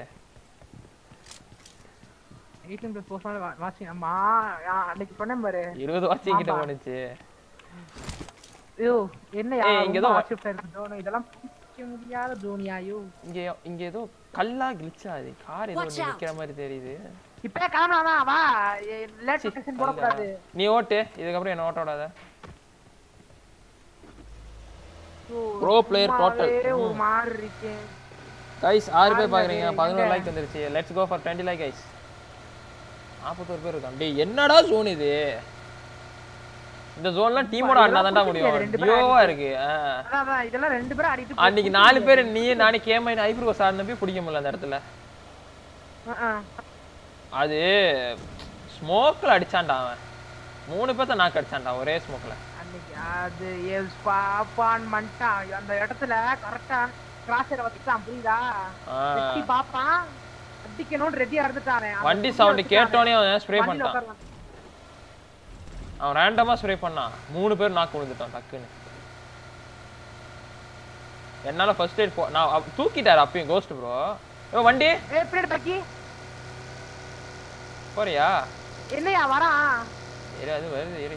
எயிட்டீன் பிளஸ் போஸ்ட் வாட்சிங் அம்மா ஆ, அன்னைக்கு சொன்னேன் பாரு இருபது வாட்சிங் கிட்ட ஆமா. போனுச்சு ஐயோ என்ன ஏய், இங்க ஏதோ- தோணும் இதெல்லாம் பிடிக்க முடியாத தோனியா ஐயோ இங்க இங்க ஏதோ கல்லா கிழிச்சா அது கார் ஏதோ Watch ஒண்ணு out. நிக்கிற மாதிரி தெரியுது இப்பயே கிளம்பலாம் வா லேட் லொகேஷன் போடக்கூடாது நீ ஓட்டு இதுக்கப்புறம் என்ன ஓட்ட விடாத ஐயோ, Pro player total. சும்மாவே ஒரு ம். மாதிரி இருக்கேன் கைஸ் ஆறு பேர் பாருங்க, பாக்குறீங்க டேய், பதினோரு எங்க? லைக் வந்துருச்சு let's go for twenty like guys நாற்பத்தோரு பேர் இருக்கான் டேய் என்னடா ஜோன் இது இந்த ஜோன்லாம் டீமோட ஆடினா தான்டா இதெல்லாம் முடியும் ரெண்டு பேரும் டியோவா இருக்கு ஆ. அதான், அதான், இதெல்லாம் ரெண்டு பேரும் அடிட்டு அன்னைக்கு நாலு பேர் நீ நானே கேமை ஐப்ரோஸ் ஆடினப்பே பிடிக்க முடியல அந்த இடத்துல அது ஸ்மோக்ல அடிச்சான்டா அவன் மூணு பேர்த்த நாக்கு அடிச்சான்டா ஒரே ஸ்மோக்ல அன்னைக்கு அது எஸ் பாப்பான் மண்டான் அந்த இடத்துல கரெக்டா கிராஸ் வச்சுட்டான் புரியுதா வெட்டி பாப்பான் அடிக்கணும்னு ரெடியா இருந்துட்டான் அவன். வண்டி அவன் சவுண்ட் வச்சுட்டான் கேட்டோனே அவன் ஸ்ப்ரே வண்டியில பண்ணிட்டான் உட்காருவான். அவன் ரேண்டமா ஸ்ப்ரே பண்ணான் மூணு பேர் நாக்கு விழுந்துட்டான் டக்குன்னு என்னால ஃபர்ஸ்ட் எய்ட் போ நான் அவ- தூக்கிட்டாரு அப்பயும் கோஸ்ட் ப்ரோ ஏ வண்டி ஏய் பின்னாடி பக்கி போறியா என்னையா வரான் இரு அது வருது இரு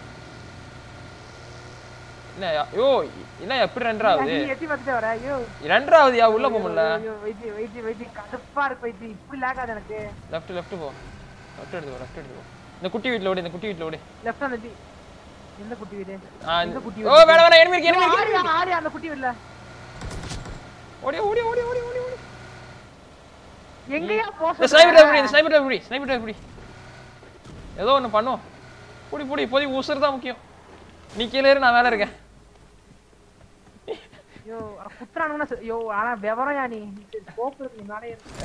என்ன யோ என்ன எப்படி ரெண்டராவது நீ எட்டி பார்த்துட்டே வர ஐயோ ரெண்டராவதுயா உள்ள போக முடியல ஐயோ, வைத்தி வைத்தி வைத்தி கடுப்பா இருக்கு வைத்தி இப்படி லாகாது எனக்கு லெஃப்ட் லெஃப்ட் போ லெஃப்ட் எடுத்து போ லெஃப்ட் எடுத்து போ இந்த குட்டி வீட்ல ஓடி இந்த குட்டி வீட்ல ஓடி லெஃப்ட் அந்த டி- எந்த குட்டி வீடு ஆ, எந்த குட்டி ஓ வேணாம் வேணாம் enemy இருக்கு enemy இருக்கு ஆரியா ஆரியா அந்த குட்டி வீடுல ஓடி ஓடி ஓடி ஓடி ஓடி ஓடி எங்கயா போ இந்த ஸ்னைப்பர் எப்படி இந்த ஸ்னைப்பர் எப்படி ஸ்னைப்பர் எப்படி ஏதோ ஒன்று பண்ணுவோம் புடி புடி இப்போதைக்கு உசுறு தான் முக்கியம் நீ கீழே இரு நான் வேலை இருக்கேன் ஐயோ குத்துறானுன்னா சரி. ஐயோ ஆனா விவரம் யா நீ கோப்பு இருக்கு நீ மேலே ஏறு.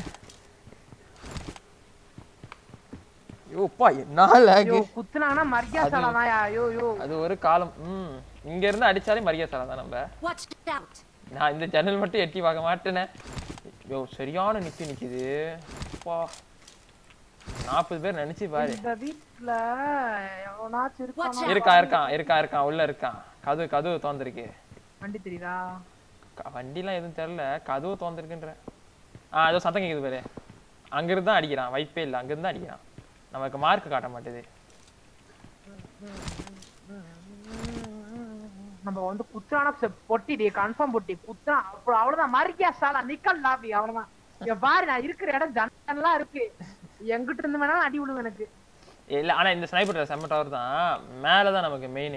யோப்பா என்ன லேக் ஐயோ குத்துனாங்கன்னா மரியா சாலாதாயா ஐயோ ஐயோ அது ஒரு காலம் ம் இங்க இருந்து அடிச்சாலே மரியா சாலா தான் நம்ம Watch out! நான் இந்த ஜன்னல் மட்டும் எட்டி பார்க்க மாட்டேனே யோ சரியான நித்தி நிக்குது அப்பா நாற்பது பேர் நினைச்சு பாரு இந்த வீட்ல எவனாச்சும் இருக்கானா இருக்கா இருக்கான் இருக்கான் இருக்கான் உள்ள இருக்கான் கதவு கதவு திறந்திருக்கு வண்டி தெரியுதா க- வண்டிலாம் எதுவும் தெரியல கதவு திறந்திருக்குன்ற ஆ ஏதோ சத்தம் கேக்குது பாரு அங்கிருந்து தான் அடிக்கிறான் வைப்பே இல்லை அங்கிருந்து தான் அடிக்கிறான் நமக்கு மார்க் காட்ட மாட்டேது நம்ம வந்து குத்தான பொட்டிடி கன்ஃபார்ம் பொட்டி குத்தா அப்புறம் அவ்வளவுதான் மறிக்கியா சாலா நிக்கல் லாபி அவ்வளவுதான் இங்க பாரு நான் இருக்கிற இடம் ஜன்னல்லாம் இருக்கு எங்கிட்ட இருந்து வேணாலும் அடி விழுவும் எனக்கு இல்ல ஆனா இந்த ஸ்னைப்பர் செம்ம டவர் தான் மேல தான் நமக்கு மெயின்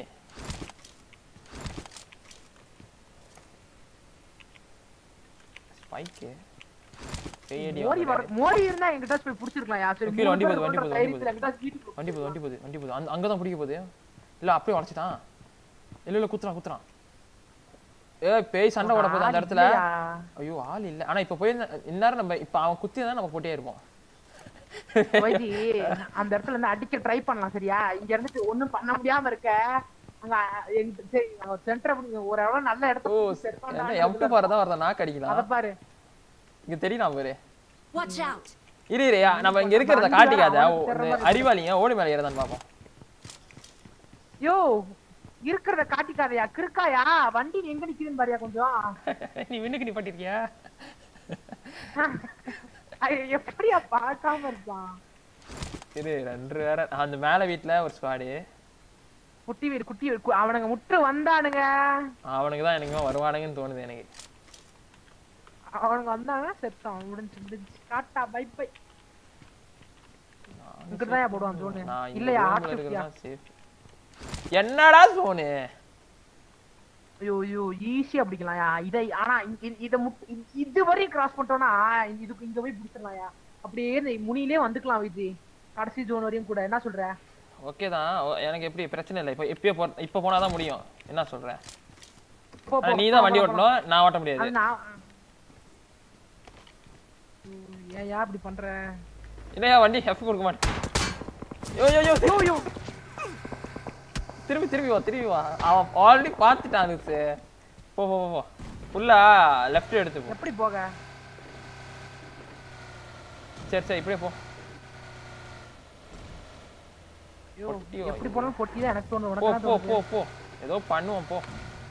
ஸ்பைக்கு பேயடி மோடி வர மோடி இருந்தா எங்கிட்ட போய் புடிச்சிருக்கலாம் யா சரி கீழே வண்டி மூணு போகுது, பேர் வண்டி ஓட்டுற போகுது, வண்டி தைரியத்துல எங்கிட்டாச்சும் வீட்டுக்கு வண்டி போகுது வண்டி போகுது வண்டி போகுது அங்க அங்கதான் பிடிக்க போகுது இல்ல அப்படியே உடச்சிட்டான் இல்ல இல்ல குத்துறான் குத்துறான் ஏய் பேய் சண்டை ஓட போகுது அந்த இடத்துல இல்லையா? ஐயோ ஆள் இல்ல ஆனா இப்ப போய் இந்நேரம் நம்ம இப்ப அவன் குத்தி தான் நம்ம போட்டே இருப்போம் வைஜி அந்த இடத்துல இருந்து அடிக்க ட்ரை பண்ணலாம் சரியா இங்க இருந்துட்டு ஒண்ணும் பண்ண முடியாம இருக்க அங்க எங்க சரி சென்டர் ஒரு எவ்வளவு நல்ல ஓ இடத்துல set என்ன பண்ணலாம். எம்பு பாரு தான் வரத நாக்கு அத அடிக்கலாம் பாரு இங்க தெரியும் பாரு Watch out! இரு இரு நம்ம இங்க இருக்கிறத வண்டி காட்டிக்காத வேற ஓ, அவனுக்கு இந்த தெர்ற மாதிரி அறிவாளிங்க ஓடி மேல ஏறதான் பாப்போம் யோ இருக்கிறத காட்டிக்காதயா கிறுக்காயா வண்டி எங்க நிக்குதுன்னு பாரியா கொஞ்சம் நீ விண்ணுக்கு நீ பட்டிருக்கியா ஐயோ, எப்படியா பார்க்காம இருப்பான் இரு ரெண்டு வேற அந்த மேல வீட்ல ஒரு ஸ்குவாடு குட்டி வீடு குட்டி வீடு கு- அவனுங்க முட்டு வந்தானுங்க அவனுக்கு தான் எனக்கு வருவானுங்கன்னு தோணுது எனக்கு அவனுங்க வந்தாங்க செத்தான் முடிஞ்சு முடிஞ்சு காட்டா பை பை இங்கிட்டுதான் போடுவான் ஜோனு நான் இந்த இல்லையா roomல ஆட்டு இருக்கிறது தான் safe. என்னடா சோனு ஐயோ ஐயோ ஈஸியா பிடிக்கலாம்யா இதை ஆனா இ- இ- இத முட்- இ- இது வரையும் கிராஸ் பண்ணிட்டோம்னா இதுக்கு இங்க போய் பிடிச்சிடலாம்யா அப்படியே இந்த முனியிலே வந்துக்கலாம் விஜி கடைசி ஜோன் வரையும் கூட என்ன சொல்ற ஓகே தான் ஓ, எனக்கு எப்படி பிரச்சனை இல்லை இப்போ இப்பயே போ இப்போ போனாதான் முடியும் என்ன சொல்ற போ, ஆனா போ, நீ தான் போ, வண்டி போ, ஓட்டணும் நான் ஓட்ட அது முடியாது நான் ஐயோ, ஏன்யா இப்படி பண்ற இல்லையா வண்டி ஹெஃப் கொடுக்க மாட்டேன் யோ யோ யோ ஐயோ ஐயோ திரும்பி திரும்பி வா திரும்பி வா அவன் ஆல்ரெடி பார்த்துட்டான் அனுசு போ போ போ, போ ஃபுல்லா லெஃப்ட் எடுத்து போ எப்படி போக சரி சரி இப்படியே போ ஐயோ, பொட்டி வா, எப்படி போனாலும் பொட்டி தான் எனக்கு தோணுது போ உனக்கு போ தான் போ போ ஏதோ பண்ணுவோம் போ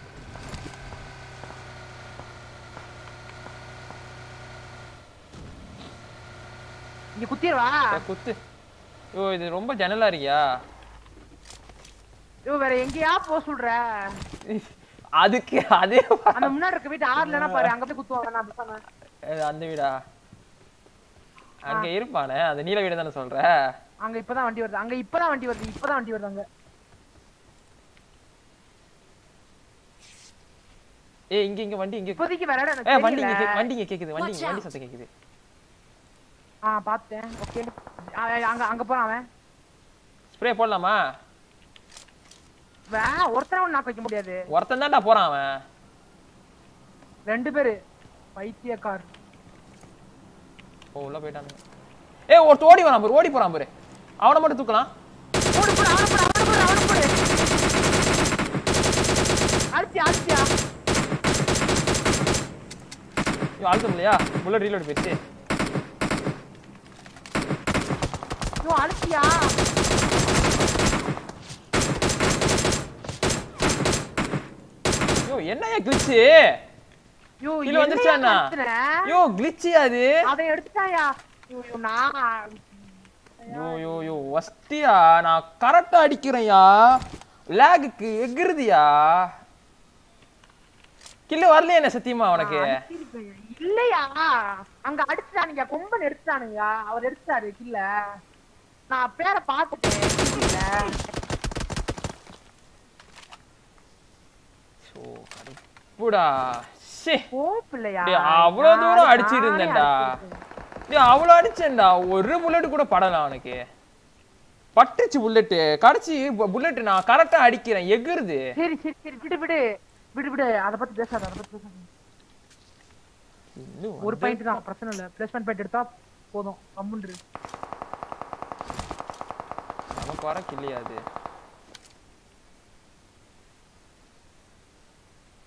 இங்க குத்திடுவா சரி, குத்து யோ இது ரொம்ப ஜன்னலா இருக்கியா ஐயோ வேற எங்கேயா போ சொல்ற அதுக்கு அதே அந்த முன்னாடி இருக்க வீட்டு ஆறுலனா பாரு அங்க போய் குத்துவாங்க நான் அப்படி சொன்னேன் இது அந்த வீடா அங்க இருப்பானே அந்த நீல வீடு தானே சொல்ற அங்க இப்பதான் வண்டி வருது அங்க இப்பதான் வண்டி வருது இப்பதான் வண்டி வருது அங்க ஏய் இங்க இங்க வண்டி இங்க இப்போதைக்கு வேற இடம் ஏ எனக்கு வண்டி இங்க தெரியல. கே- வண்டி இங்க கேக்குது வண்டி Watch வண்டி out. சத்தம் கேக்குது ஆ பார்த்தேன் ஓகே அங்க அங்க போறான் அவன் ஸ்ப்ரே போடலாமா வே ஒருத்தனை நாக்க வைக்க முடியாது ஒருத்தன் தான்டா போறான் அவன் ரெண்டு பேரு பைத்தியக்கார் ஓ உள்ள போயிட்டானுங்க ஏய் ஒருத்த ஓடி வரான் பாரு ஓடி போறான் பாரு அவனை மட்டும் தூக்கலாம் ஓடு போடு அவன போடு அவன போடு அவன போடு அடிச்சியா அடிச்சியா ஐயோ அழுத்தம் இல்லையா புல்லட் ரீலோட் போயிடுச்சு ஐயோ அடிச்சியா ஐயோ என்னையா கிளிச்சு ஐயோ கீழ வந்துருச்சா என்ன? ஐயோ கிளிச்சு அது அதை எடுத்துட்டாயா ஐயோ ஐயோ, நான் யோ யோ யோ வஸ்தியா நான் கரெக்டா அடிக்கிறேன்யா லேகுக்கு எகிருதியா கில்லு வரலையே என்ன சத்தியமா உனக்கு அடிச்சிருப்பேன். இல்லையா அங்க அடிச்சுட்டானுங்க கொம்பன் எடுத்துட்டானுங்க அவர் எடுத்தாரு இல்ல நான் பேரை பார்த்துட்டேன் இல்ல ஸோ கடுப்புடா ஷே போப்பில்லையா டேய், அவ்வளவு தூரம் அடிச்சிட்டு இருந்தேன்டா டேய் அவ்வளவு அடிச்சேன்டா ஒரு புல்லட் கூட படல அவனுக்கு பட்டுச்சு புல்லட்டு கடைசி புல்லட் நான் கரெக்டா அடிக்கிறேன் எகிருது சரி சரி சரி விடு விடு விடு விடு அத பத்தி பேசாத அத பத்தி பேசாத இன்னும் ஒரு பாயிண்ட் தான் பிரச்சனை இல்ல பிளேஸ்மெண்ட் பாயிண்ட் எடுத்தா போதும் கம்முன்று நமக்கு வர கில்லியா அது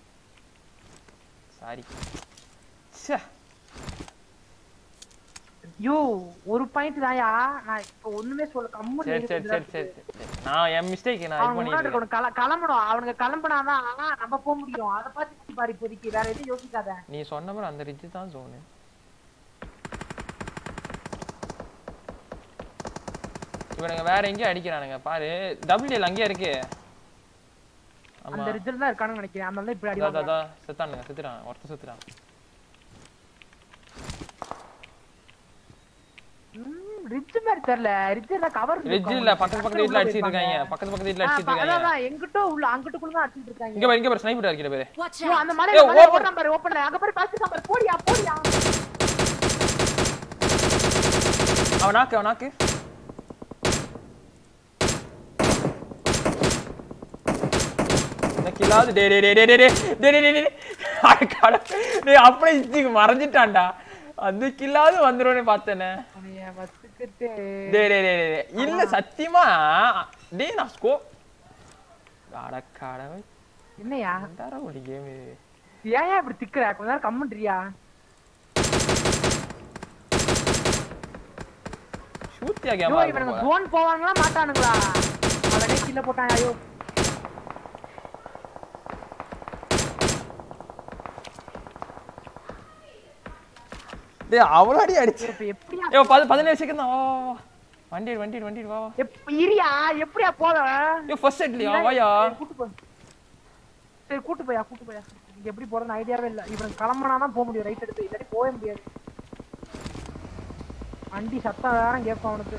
சாரி ச்சே யோ ஒரு பாயிண்ட் தான்யா நான் இப்ப ஒண்ணுமே சொல்ல கம்முன்னு சரி சரி சரி சரி சரி. நான் என் மிஸ்டேக் நான் இது அவன் முன்னாடி பண்ணிட்டு இருக்கணும் கல கிளம்பணும் அவனுங்க கிளம்பினாதான் நம்ம போக முடியும் அதை பார்த்து பாரு இப்போதைக்கு வேற எதுவும் யோசிக்காத நீ சொன்ன மாதிரி அந்த ரிட்ஜ் தான் ஜோனு இவனுங்க வேற எங்கேயும் அடிக்கிறானுங்க பாரு டபிள்யூஎல் அங்கேயே இருக்கு ஆமா அந்த ரிசல்ட் தான் இருக்கானுன்னு நினைக்கிறேன் அதனால தான் இப்படி அதா அடி அதா செத்தானுங்க செத்துறான் ஒருத்தன் செத்துறான் ரிட்ஜ் மாதிரி தெரியல ரிட்ஜ்ல கவர் ரிட்ஜ் இல்ல பக்கத்து பக்கத்து வீட்ல அடிச்சிட்டு இருக்காங்க பக்கத்து பக்கத்து வீட்ல அடிச்சிட்டு இருக்காங்க அதான் எங்கிட்ட உள்ள அங்கிட்டுக்குள்ள தான் அடிச்சிட்டு இருக்காங்க இங்க பாரு இங்க பாரு ஸ்னைப்பர் அடிக்கிற பேரு Watch ஐயோ, out! அந்த ஏய், மலையில open. ஓபன் நம்பர் ஓபன் அங்க பாரு பாத்து நம்பர் போடியா போடியா அவன் நாக்கு அவன் நாக்கு இந்த கில்லாவது டே டே டே டே டே டே டே டே டே டே அட கடவுளே. டேய் அப்படியே இச்சிக்கு மறைஞ்சிட்டான்டா அந்த கில்லாவது வந்துரும்னு பார்த்தேனே அவனைய வச்சுக்கிட்டு டே டே டே டே, டே இல்ல சத்தியமா டேய் நான் ஸ்கோ அட கடவுள் என்னையா என்னடா ஒரு கேம் இது ஏன் ஏன் இப்படி திக்குற கொஞ்ச நேரம் கம்முன்றியா ஷூத்தியா ஐயோ கேமா இவனுங்க ஜோன் போவாங்களா மாட்டானுங்களா அவனே கீழ போட்டான் ஐயோ டேய் அவ்வளோ அடி அடிச்சு இப்ப எப்படியா ஏ பதி பதினேழு செகண்ட் தான் வா வா, வா வண்டி எடு, வண்டி எடு, வண்டி எடு, வா வா எப்ப இரியா எப்படியா போவ ஏ ஃபர்ஸ்ட் செட்லியா வாயா சரி, கூட்டு போ சரி கூட்டு போயா கூட்டு போயா இங்க எப்படி போறதுன்னு ஐடியாவே இல்ல இவன் கிளம்புனா தான் போக முடியும் ரைட் எடுத்து இல்லாட்டி போகவே முடியாது வண்டி சத்தம் வேற கேட்கும் அவனுக்கு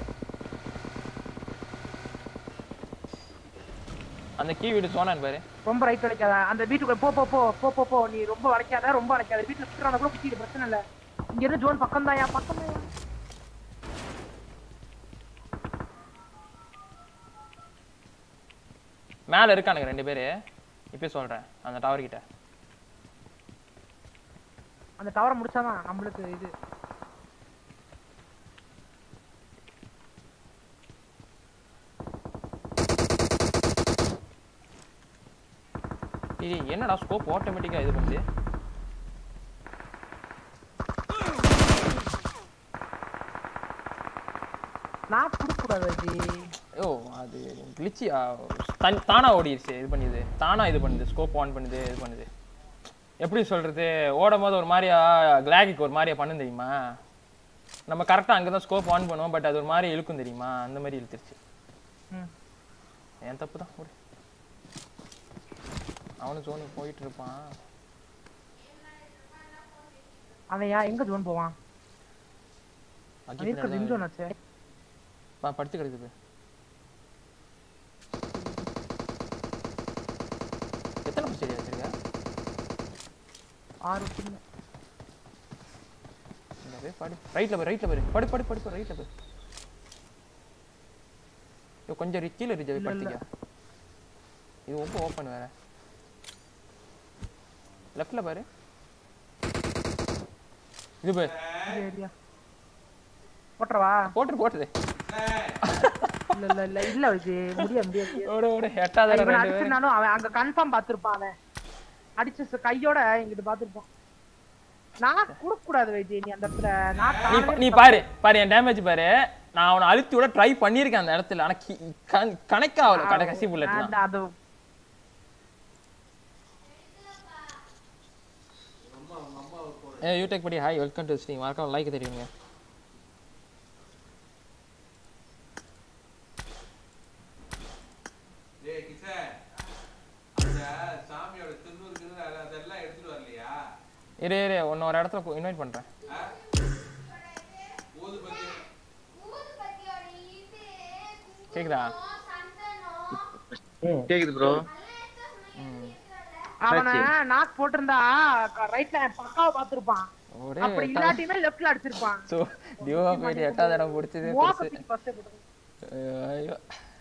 அந்த கீ வீடு சோனான் பாரு ரொம்ப ரைட் வளைக்காத அந்த வீட்டுக்குள்ள போ போ போ போ போ போ நீ ரொம்ப வளைக்காத ரொம்ப வளைக்காத வீட்டுல சுற்றுறான கூட குத்திடு பிரச்சனை இல்ல இங்க இருந்து ஜோன் பக்கம் தான் பக்கம் தான் மேல இருக்கானுங்க ரெண்டு பேரு இப்பயே சொல்றேன் அந்த டவர் கிட்ட அந்த டவரை முடிச்சாதான் நம்மளுக்கு இது டேய் என்னடா ஸ்கோப் ஆட்டோமேட்டிக்கா இது பண்ணுது நான் கொடுக்க கூடாது ஜி ஓ அது கிளிச்சியா தன் தானா ஓடிடுச்சு இது பண்ணுது தானா இது பண்ணுது ஸ்கோப் ஆன் பண்ணுது இது பண்ணுது எப்படி சொல்றது ஓடும் போது ஒரு மாதிரியா கிளாகிக்கு ஒரு மாதிரியா பண்ணும் தெரியுமா நம்ம கரெக்டாக அங்கே தான் ஸ்கோப் ஆன் பண்ணுவோம் பட் அது ஒரு மாதிரி இழுக்கும் தெரியுமா அந்த மாதிரி இழுத்துருச்சு ம். என் தப்பு தான் ஒரு அவனும் ஜோனுக்கு போயிட்டு இருப்பான் அவன் யா எங்க ஜோன் போவான் அக்கி அவன் இருக்கிறது பின்னாடி இந்த ஜோன் ஆச்சு ப- படுத்து கிடக்குது எத்தனை பச்சடி வச்சிருக்க ஆறு சின்ன இந்த போய் படு ரைட்ல போய் ரைட்ல போய் படு படு படு படு ரைட்ல போய் ஐயோ கொஞ்சம் ரி- கீழே ரிஜாவி இல்ல, இல்ல. படுத்துக்க இது ரொம்ப ஓப்பன் வேற லெஃப்ட்ல பாரு இது பாரு ஏரியா போட்டுறவா போட்டு போட்டுது இல்ல இல்ல இல்ல இல்ல விஜி முடியாது முடியாது ஓடு ஓடு எட்டாவது இவன் ரெண்டு பேரும் அடிச்சிருந்தாலும் அவன் அங்க கன்ஃபார்ம் பாத்திருப்பான் அவன் அடிச்ச ச- கையோட இங்கிட்டு பாத்திருப்பான் நான் கொடுக்க கூடாது விஜய் நீ அந்த இடத்துல நான் நீ பா- நீ பாரு பாரு என் டேமேஜ் பாரு நான் அவனை அழுத்தி விட ட்ரை பண்ணியிருக்கேன் அந்த இடத்துல ஆனா கணக்கு ஆகல கடை கசி புல்லட்லாம் அந்த- அது ஏ யூடெக் படி ஹாய் வெல்கம் டு ஸ்ட்ரீம் மறக்காம லைக் தெரியுங்க டேய் கிஷன் அந்த சாமியோட திருநூறு கிருநூறு அது- அதெல்லாம் எடுத்துட்டு வரலையா இரு இரு உன்னை ஒரு இடத்துல இன்வைட் பண்றேன் ஆ? ஊதுபத்தி கேக்குதா கேக்குது ப்ரோ அவனை நாக் போட்டிருந்தா ரைட்ல பக்காவா பாத்திருப்பான் ஒரே அப்படி இல்லாட்டியுமே லெஃப்ட்ல அடிச்சிருப்பான் ஸோ டியோவா போயிட்டு எட்டாவது இடம் பிடிச்சது பெருசு மோசத்துக்கு ஃபர்ஸ்ட் போட்டு ஐயோ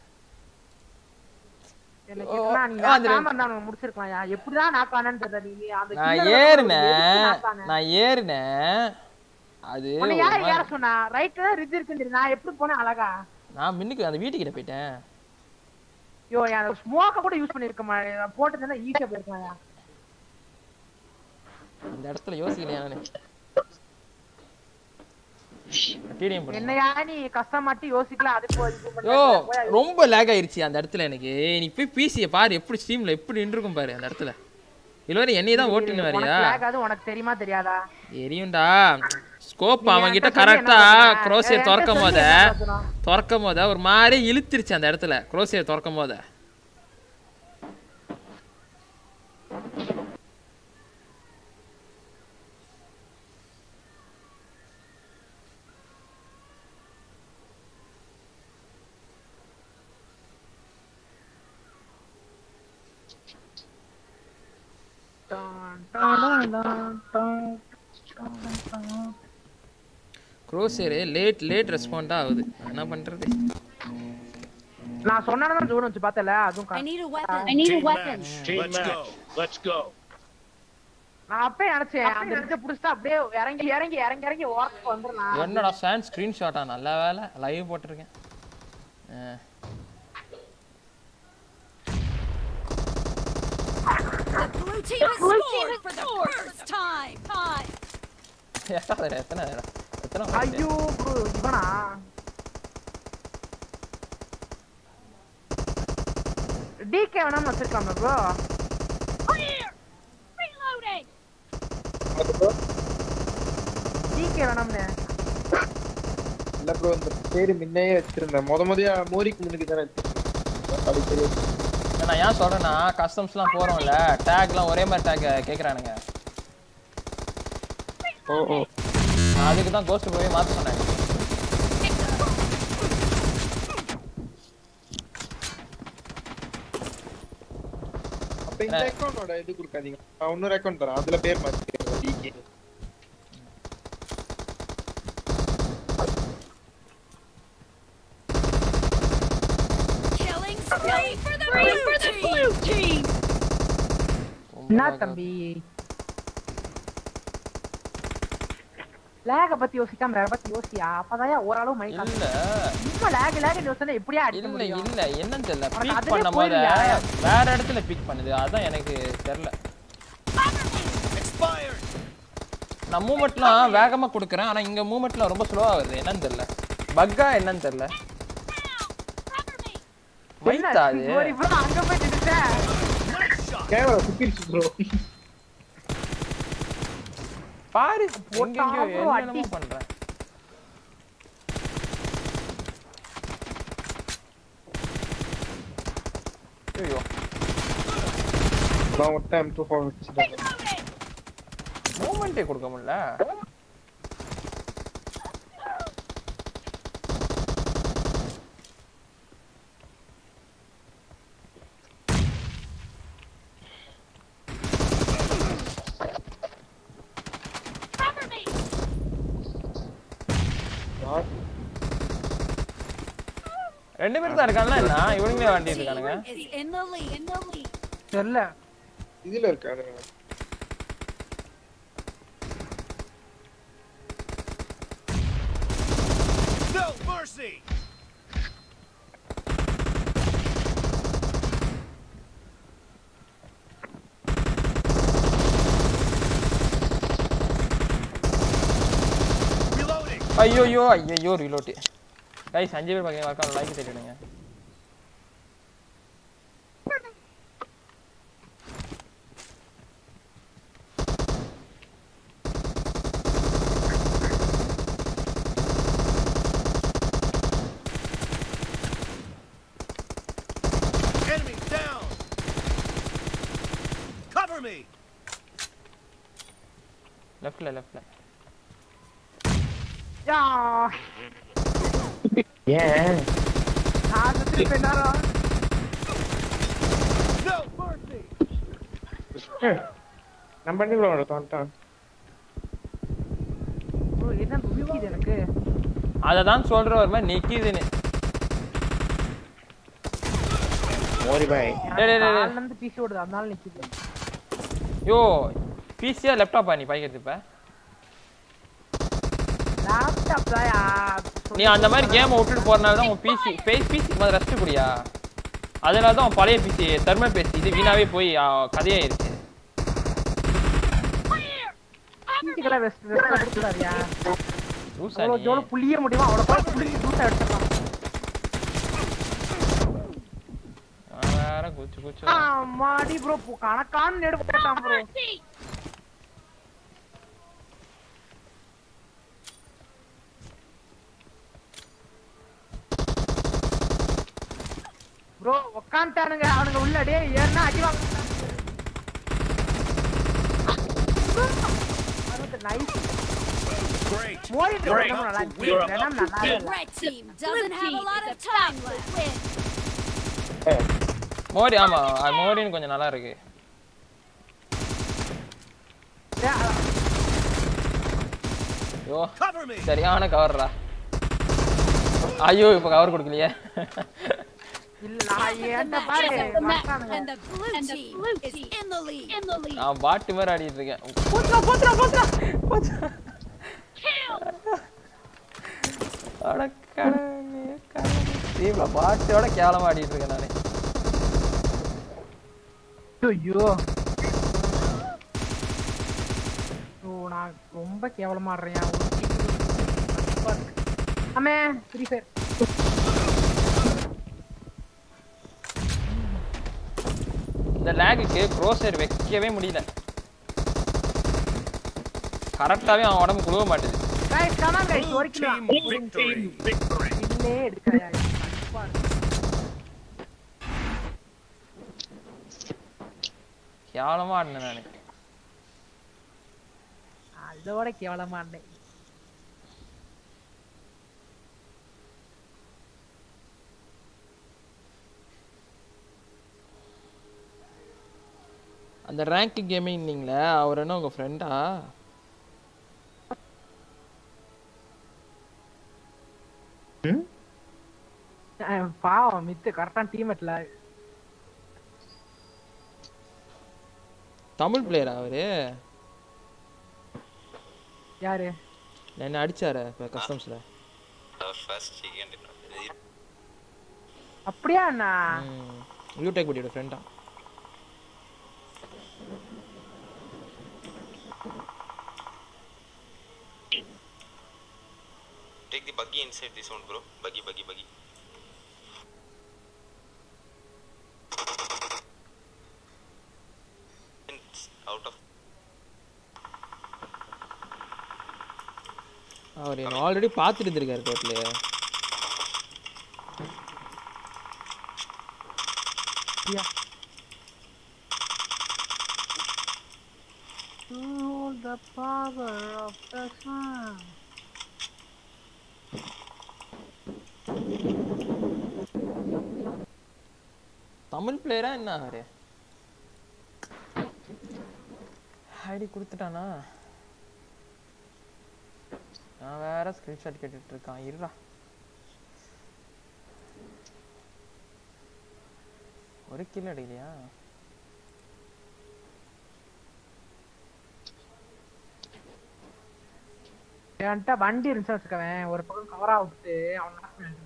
எனக்கு ஓ, என்ன, நீ ஆ, அது நாக்காம இருந்தா அவன் முடிச்சிருக்கலாம்யா. எப்படிதான் நாக்கானன்னு தெரியல நீ. அந்த நான் killer வந்து ஏறினேன் எதுக்கு நாக்கான? நான் ஏறினேன் அது உன்னை ஒரு யாரு மாதிரி- ஏற சொன்னா? right ல தான் ridge இருக்குன்னு தெரியும். நான் எப்படி போனேன் அழகா? நான் மின்னுக்கு அந்த வீட்டுக்கிட்ட போயிட்டேன் ஐயோ, என் smoke அ கூட use பண்ணிருக்க மாட்டேன். நான் போட்டிருந்தேன்னா easy ஆ போயிருக்கலாம்யா. அந்த இடத்துல யோசிக்கலையா நானு டிடிஎம் பண்ணு என்னையா நீ கஷ்டமாட்டி யோசிக்கல அதுக்கு ஒரு இது பண்ண. யோ ரொம்ப லேக் ஆயிருச்சு அந்த இடத்துல எனக்கு நீ போய் பிசியை பாரு எப்படி ஸ்ட்ரீம்ல எப்படி நின்றுருக்கும் பாரு அந்த இடத்துல இதுவரை என்னைய தான் ஓட்டுன்னு வரியா உனக்கு lag ஆகுது, உனக்கு தெரியுமா தெரியாதா எரியும்டா ஸ்கோப் நீ அவன் கிட்ட என்கிட்ட சொல்லி கரெக்டா என்ன பண்ணுவ? குரோசியர் என்கிட்ட திறக்கும் சொல்லி போத என்ன பிரயோஜனம்? திறக்கும் போத ஒரு மாதிரி இழுத்துருச்சு அந்த இடத்துல குரோசியர் திறக்கும் போத டான், டான், டான், டான், டான், டான், டான். குரோசியர் லேட் லேட் ரெஸ்பாண்டா ஆகுது என்ன பண்றது நான் சொன்னதான் ஜோன் வச்சு பார்த்தல அதுவும் I கா- need a weapon. I need a Team weapon. match. Team Let's match. go. Let's go. நான் அப்பயே நினைச்சேன் அந்த இடத்த புடிச்சிட்டு அப்படியே இறங்கி இறங்கி இறங்கி இறங்கி ஓரத்துக்கு வந்துடலாம் என்னடா சான் ஸ்கிரீன்ஷாட்டா நல்ல வேலை லைவ் போட்டிருக்கேன் ஆ. The blue team has scored for the first time. Time. எத்தனை நேரம், எத்தனை நேரம்? எத்தனை மணி? ஐயோ ப்ரோ இவனா டிகே வேணாம்னு வச்சிருக்காங்க ப்ரோ Clear. Reloading. டிகே வேணாம்னு இல்ல ப்ரோ இந்த பேரு முன்னையே வச்சிருந்தேன் முத முதையா மோரிக்கு முன்னுக்கு தானே வச்சிருந்தேன் அது தெரியாது நான் ஏன் சொல்றேன்னா கஸ்டம்ஸ்லாம் போறோம்ல டேக்லாம் ஒரே மாதிரி டேக் கேக்குறானுங்க ஓ ஓ நான் அதுக்கு தான் கோஸ்ட் போய் மாத்த சொன்னாங்க அப்ப இந்த அக்கௌண்டோட இது கொடுக்காதீங்க நான் இன்னொரு அக்கௌண்ட் தரேன் அதுல பேர் மாத்திக்கிறேன் டிகே Killing spree for the blue team. என்ன தம்பி லேக பத்தி யோசிக்காம வேற பத்தி யோசியா அப்பதான் ஓரளவு மைண்ட் இல்ல சும்மா லேக் லேக் யோசனை எப்படியா அடிக்க இல்ல முடியும் இல்ல என்னன்னு தெரியல உனக்கு பிக் அதுலயே பண்ணும் போது போயிடுவியா? வேற இடத்துல பிக் பண்ணுது அதான் எனக்கு தெரியல Expired. நான் மூமெண்ட்லாம் வேகமா கொடுக்குறேன் ஆனா இங்க மூமெண்ட்லாம் ரொம்ப ஸ்லோவா வருது என்னன்னு தெரியல பக்கா என்னன்னு தெரியல மைத்தா அது ஒரு bro, அங்க போய் நின்னுட்டேன் கேமரா சுத்திருச்சு ப்ரோ பாரு போட்டா எங்கெங்கயோ bro, என்னென்னமோ அடி. பண்றேன் ஐயோ நான் ஒரு டைம் டூ ஃபோர் வச்சுட்டேன் மூமெண்ட்டே கொடுக்க முடியல யார் ரெண்டு பேரும் தான் இருக்காங்களா என்ன இவனுங்களே வாண்டிட்டு இருக்கானுங்க Is in the lead. In the lead. தெரியல இதுல இருக்காரு No mercy. Reloading. ஐயோ ஐயோ ஐயோ ரிலோட்டு கைஸ் அஞ்சு பேர் பாக்கீங்க மறக்காம லைக் தட்டிடுங்க Enemy down. Cover me. லெஃப்ட்ல லெஃப்ட்ல யா ஏன் நான் திருப்பி நேரம் No mercy. நம்ம பண்ணி ப்ரோ தோண்டான் bro, என்ன முடிக்குது எனக்கு அதை தான் சொல்ற ஒரு மாதிரி நிக்கிதுன்னு மோரி பாய் டேய், டேய், டேய். கால்ல இருந்து பிசி ஓடுது அதனால நிக்குது யோ பிசியா லேப்டாப்பா நீ பாய்க்கிறது இப்ப லேப்டாப் தாயா நீ அந்த மாதிரி கேமை விட்டுட்டு போறனால தான் உன் பிசி பேஸ் பிசி மாதிரி ரெஸ்ட் குடியா அதனால தான் உன் பழைய பிசி தெர்மல் பேசி இது வீணாவே போய் ஆ, கதையாயிருச்சு பிசிக்கலா வெஸ்ட் வெஸ்ட் கொடுத்துறாரியா லூசா அவ்வளோ நீ? ஜோல புளிய முடியுமா அவ்வளோ கூட புளிஞ்சு ஜூஸா எடுத்துக்கலாம் அவன் வேற குச்சு குச்சு ஆ, மாடி ப்ரோ கணக்கான நெடு போட்டான் ப்ரோ ப்ரோ உக்காந்துட்டானுங்க அவனுங்க உள்ள டேய் ஏன்னா அடி வாங்க நைஸ் Great. மோரி Great. நல்லா இருந்துச்சு வேணாம் நல்லா The இல்ல red team doesn't have a lot of time left. மோரி ஆமா அது மோரின்னு கொஞ்சம் நல்லா இருக்கு ஐயோ Cover me. சரியான கவர்ரா ஐயோ இப்ப கவர் கொடுக்கலையே இல்ல நான் ஏன்டா Match பாரு is at the match, மறக்கானுங்க. and the blue team is in the lead. In the lead. நான் பாட்டு மாதிரி ஆடிட்டு இருக்கேன் போச்சுடா, போச்சுடா, போச்சுடா. அட கடவுளே, கடவுளே. டீம்ல பாட்டோட கேவலமா ஆடிட்டு இருக்கேன் நானு ஐயோ ஓ நான் ரொம்ப கேவலமா ஆடுறேன் ஒரு kick கடுப்பா இருக்கு. அம்மே ஃப்ரீ ஃபயர் இந்த லேகுக்கு க்ரோசர் வைக்கவே முடியல கரெக்டாவே அவன் உடம்பு குழுவ மாட்டேது கைஸ் கமான் கைஸ் Blue ஒரு கிலோ team victory. இல்லே எடுக்காயா கடுப்பா இருக்கு. கேவலமா ஆடினேன் நானு அதோட கேவலமா ஆடினேன் அந்த ரேங்க் கேமிங்னீங்களே அவர் என்ன உங்க ஃப்ரெண்டா அஹ் பாவம் மித்து கரெக்டான டீம்மேட்ல தமிழ் பிளேயரா அவரு யாரு என்ன அடிச்சாரு இப்போ கஸ்டம்ஸ்ல ஃபர்ஸ்ட் செகண்ட் அப்படியா அண்ணா யூடெக் படியோட ஃப்ரெண்டா Take the buggy inside this one, bro. Buggy, buggy, buggy. It's out of. அவர் என்ன ஆல்ரெடி பார்த்துட்டு இருந்திருக்காரு total Yeah. To the power of the sun. Tamil பிளேயரா என்ன அவரு ஐடி கொடுத்துட்டானா நான் வேற ஸ்கிரீன்ஷாட் கேட்டுட்டு இருக்கான் இருடா ஒரு கிலோ அடிக்கலையா என்கிட்ட வண்டி இருந்துச்சு வச்சுக்கவேன் ஒரு பக்கம் கவரா விட்டு அவன் நடக்க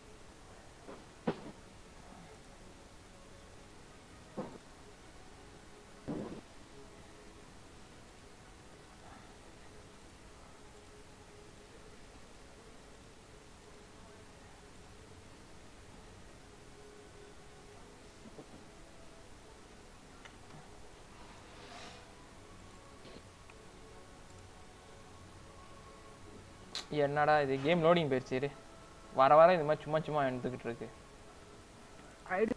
என்னடா இது கேம் லோடிங் போயிடுச்சு இரு. வர வர இது மாதிரி சும்மா சும்மா எடுத்துக்கிட்டு இருக்கு ஐடி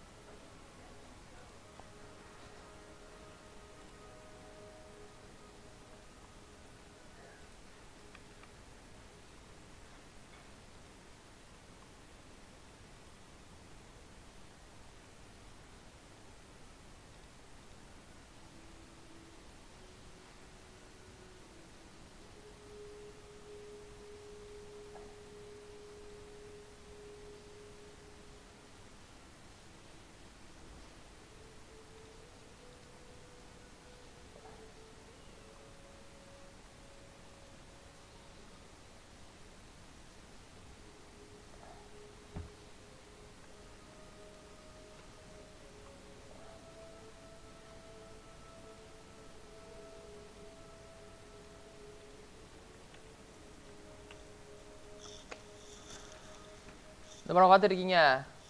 இந்த படம் பார்த்துருக்கீங்க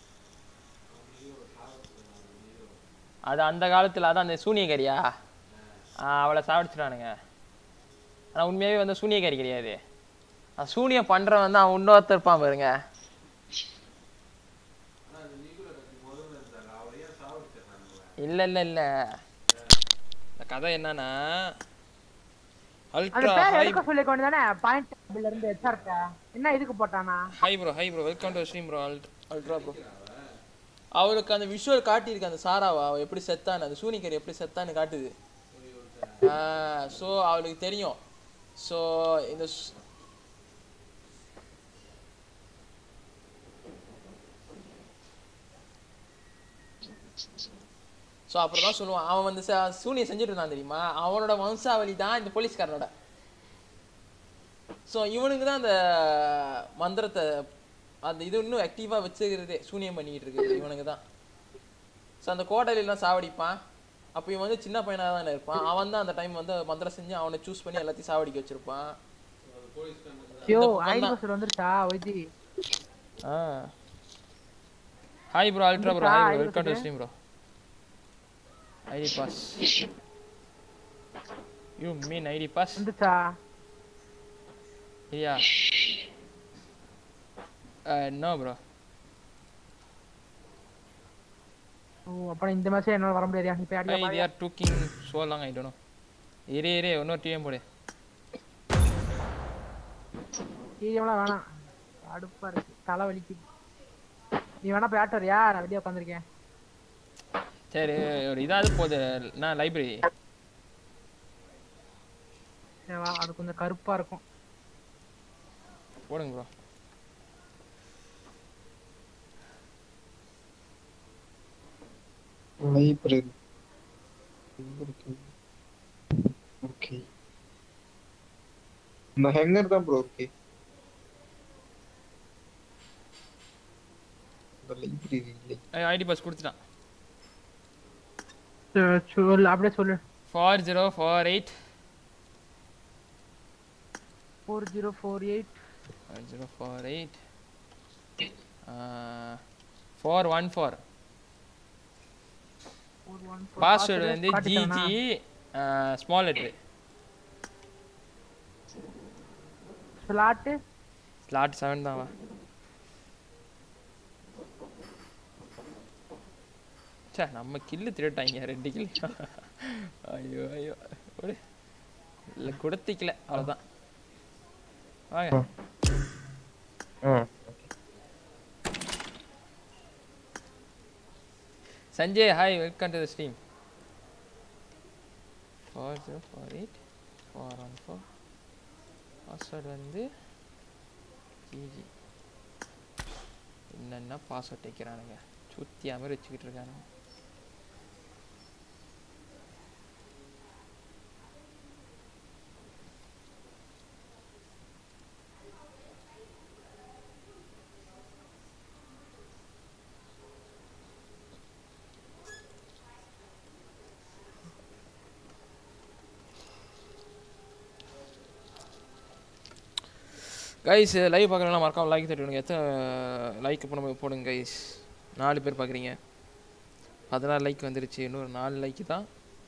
அது அந்த காலத்தில் அதான் அந்த சூனியக்காரியா ஆ, அவளை சாவடிச்சிட்டானுங்க ஆனால் உண்மையாகவே வந்து சூனியக்காரி கிடையாது அந்த சூனியம் பண்ணுறவன் வந்து அவன் இன்னொருத்தர் இருப்பான் பாருங்க இல்லை இல்லை இல்லை இந்த கதை என்னன்னா அந்த அல்ட்ரா பேர் ஹை எடுக்க சொல்லிக்க வேண்டியதானே பாயிண்ட் டேபிள்ல இருந்து ஹெச்ஆர்ட்ட என்ன இதுக்கு போட்டானா hi bro hi bro welcome to stream bro ultra bro அவளுக்கு அந்த விஷுவல் காட்டியிருக்கு அந்த சாராவா அவ எப்படி செத்தான்னு அந்த சூனிக்கரி எப்படி செத்தான்னு காட்டுது ஸோ அவளுக்கு தெரியும் ஸோ இந்த ஸ்- ஸோ அப்புறம் தான் சொல்லுவான் அவன் வந்து ச- சூனியை செஞ்சுட்டு இருந்தான் தெரியுமா அவனோட வம்சாவளி தான் இந்த போலீஸ்காரனோட ஸோ இவனுக்கு தான் அந்த மந்திரத்தை அந்த இது இன்னும் ஆக்டிவாக வச்சுக்கிறதே சூனியம் பண்ணிக்கிட்டு இருக்குது இவனுக்கு தான் ஸோ அந்த கோட்டையிலாம் சாவடிப்பான் அப்போ இவன் வந்து சின்ன பையனாக தானே இருப்பான் அவன் தான் அந்த டைம் வந்து மந்திரம் செஞ்சு அவனை சூஸ் பண்ணி எல்லாத்தையும் சாவடிக்க வச்சிருப்பான் ஐயோ இந்த பொண்ணு ஐடி தான். பஸ்ல வந்துருச்சா வைத்தி ஆ ஹாய் ப்ரோ அல்ட்ரா ப்ரோ வந்துச்சா? Hi bro ID welcome to pass stream bro ID pass you mean ID pass வந்துச்சா யா நோ ப்ரோ ஓ அப்ப இந்த மேட்ச் என்னால வர முடியாதுயா இப்ப Why அடியா they are talking so long? I don't know. இரு இரு இன்னொரு டிஎம் போடு டிவிலாம் வேணாம் அடுப்பா இருக்கு தலை வலிக்குது நீ வேணா போய் ஆட்டு வரியா நான் வெளியே உட்காந்துருக்கேன் சரி ஒரு இதாவது போகுது நான் லைப்ரரி வா அது கொஞ்சம் கருப்பா இருக்கும் போடுங்க ப்ரோ லைப்ரரி ஓகே இந்த ஹேங்கர் தான் ப்ரோ ஓகே இந்த லைப்ரரி இல்லை ஐடி பாஸ் கொடுத்துட்டான் சரி, சொல்லு அப்படியே சொல்லு four zero four eight four zero four eight four zero four eight four one four four one password வந்து GG small letter slot slot seven தான் வா சே நம்ம கில்லு திருட்டாங்க ரெண்டு கில்லு ஐயோ ஐயோ ஒரு இல்லை கொடுத்திக்கல அவ்வளோதான் வாங்க ஆ Sanjay hi welcome to the stream four zero four eight four one four password வந்து ஜிஜி என்னென்ன பாஸ்வேர்ட் வைக்கிறானுங்க சுத்தியா மாதிரி வச்சுக்கிட்டு இருக்கானுங்க கைஸ் லைவ் பார்க்குறவங்களாம் மறக்காம லைக் தட்டுவிடுங்க எத்தனை லைக் இப்போ நம்ம போடுங்க கைஸ் நாலு பேர் பார்க்குறீங்க பதினாறு லைக் வந்துருச்சு இன்னொரு நாலு லைக்கு தான்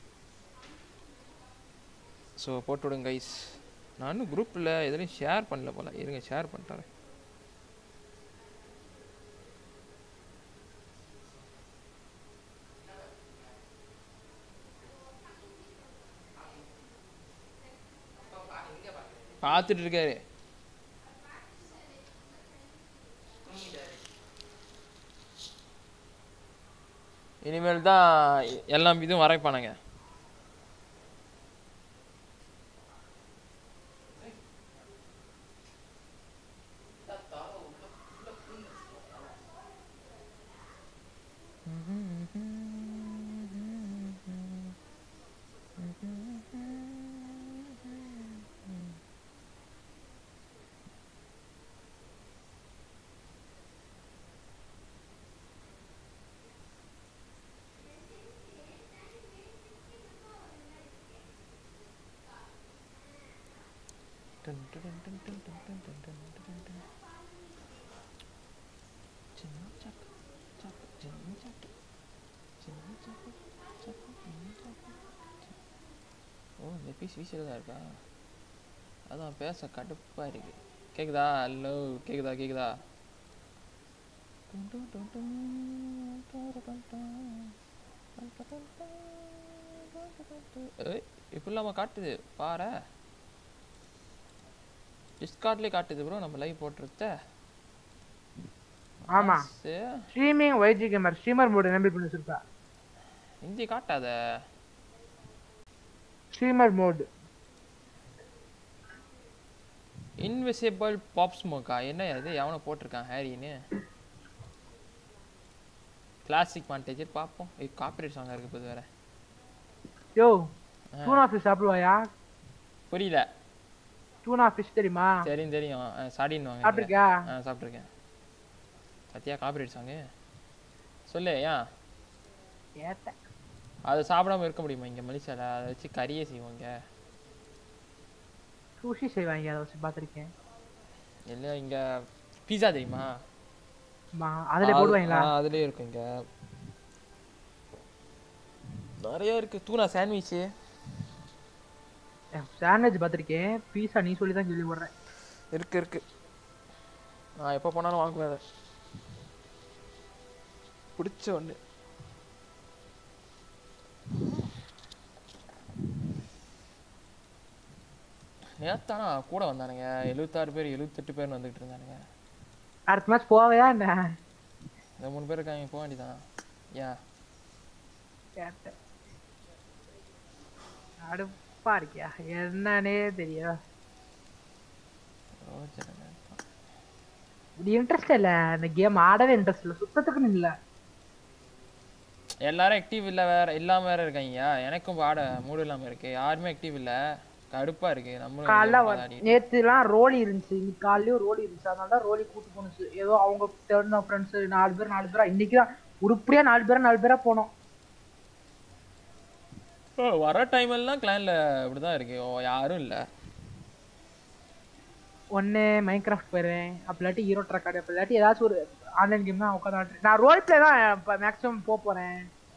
ஸோ போட்டு விடுங்க கைஸ் நான் இன்னும் குரூப்பில் எதுலையும் ஷேர் பண்ணல போல இருங்க ஷேர் பண்ணிட்டேன் பார்த்துட்டு இருக்காரு இனிமேல் தான் எல்லாம் இதுவும் வரைப்பானுங்க சின்ன சாக்கு சாக்கு சின்ன சாக்கு சின்ன சாக்கு சாக்கு சின்ன சாக்கு ஓ இந்த பீஸ் வீசில் தான் இருக்கா அதான் பேச கடுப்பா இருக்கு கேக்குதா ஹலோ கேக்குதா கேக்குதா ஏய் இப்படி இல்லாம காட்டுது பாரு டிஸ்கார்ட்லேயே காட்டுது ப்ரோ நம்ம லைவ் போட்டுருத்த ஆமா ஸ்ட்ரீமிங் வைஜி கேமர் ஸ்ட்ரீமர் மோட் எனேபிள் பண்ணி வச்சிருக்கா இந்தி காட்டாத ஸ்ட்ரீமர் மோட் இன்விசிபிள் பாப் ஸ்மோக்கா என்ன இது எவனை போட்டிருக்கான் ஹேரின்னு கிளாசிக் மாண்டேஜர் பார்ப்போம் இது காப்பிரைட் சாங்காக இருக்க போது வேற யோ டூனா ஃபிஷ் சாப்பிடுவாயா புரியல டூனா ஃபிஷ் தெரியுமா தெரியும் தெரியும் சாடின்னு வாங்க சாப்பிட்டிருக்கியா? ஆ சாப்பிட்ருக்கேன் சத்தியா காப்பிரைட் சாங்கு சொல்லு ஏன் கேட்டேன் அதை சாப்பிடாம இருக்க முடியுமா இங்கே மலேசியால அதை வச்சு கறியே செய்வோங்க சூஷி செய்வாங்க அதை வச்சு பார்த்துருக்கேன் இல்லை இங்கே பீஸா தெரியுமா அதுல அது- போடுவாங்களா ஆ, அதுலயே இருக்கும் இங்க நிறைய இருக்கு தூணா சாண்ட்விச் சாண்ட்விச் பார்த்துருக்கேன் பீஸா நீ சொல்லி தான் கேள்வி போடுறேன் இருக்கு இருக்கு நான் எப்போ போனாலும் வாங்குவேன் அதை பிடிச்ச ஒன்று நேத்தானா கூட வந்தானுங்க எழுபத்தாறு பேர் எழுபத்தெட்டு பேர் வந்துகிட்டு இருந்தானுங்க அடுத்த மேட்ச் போவையா என்ன இந்த மூணு பேர் இருக்காங்க போக வேண்டியதான் ஏன் கேட்டேன் அடுப்பா இருக்கியா என்னன்னே தெரியும் ரோஜனை இது இன்ட்ரெஸ்ட் இல்ல இந்த கேம் ஆடவே இன்ட்ரெஸ்ட் இல்ல சுத்தத்துக்குன்னு இல்ல எல்லாரும் ஆக்டிவ் இல்ல வேற இல்லாம வேற இருக்காங்க எனக்கும் ஆட மூடு இல்லாம இருக்கு யாருமே ஆக்டிவ் இல்ல கடுப்பா இருக்கு நம்மளும் காலைல வெளிய விளையாடி- நேத்துலாம் ரோலி இருந்துச்சு இன்னைக்கு காலையிலயும் ரோலி இருந்துச்சு அதனால தான் ரோலி கூட்டு போனுச்சு ஏதோ அவங்க தெரிஞ்ச ஃப்ரெண்ட்ஸ் நாலு பேர் நாலு பேரா இன்னைக்கு தான் உருப்படியா நாலு பேரா நாலு பேரா போனோம் ஓ, வர டைம் எல்லாம் கிளான்ல இப்படிதான் இருக்கு ஓ யாரும் இல்ல ஒன்னு மைண்ட் கிராஃப்ட் போயிருவேன் அப்படி இல்லாட்டி ஹீரோ ட்ரக் ஆடு அப்படி இல்லாட்டி ஏதாச்சும் ஒரு ஆன்லைன் கேம் தான் உட்காந்து நான் ரோல் பிளே தான் இப்போ மேக்ஸிமம் போக போறேன்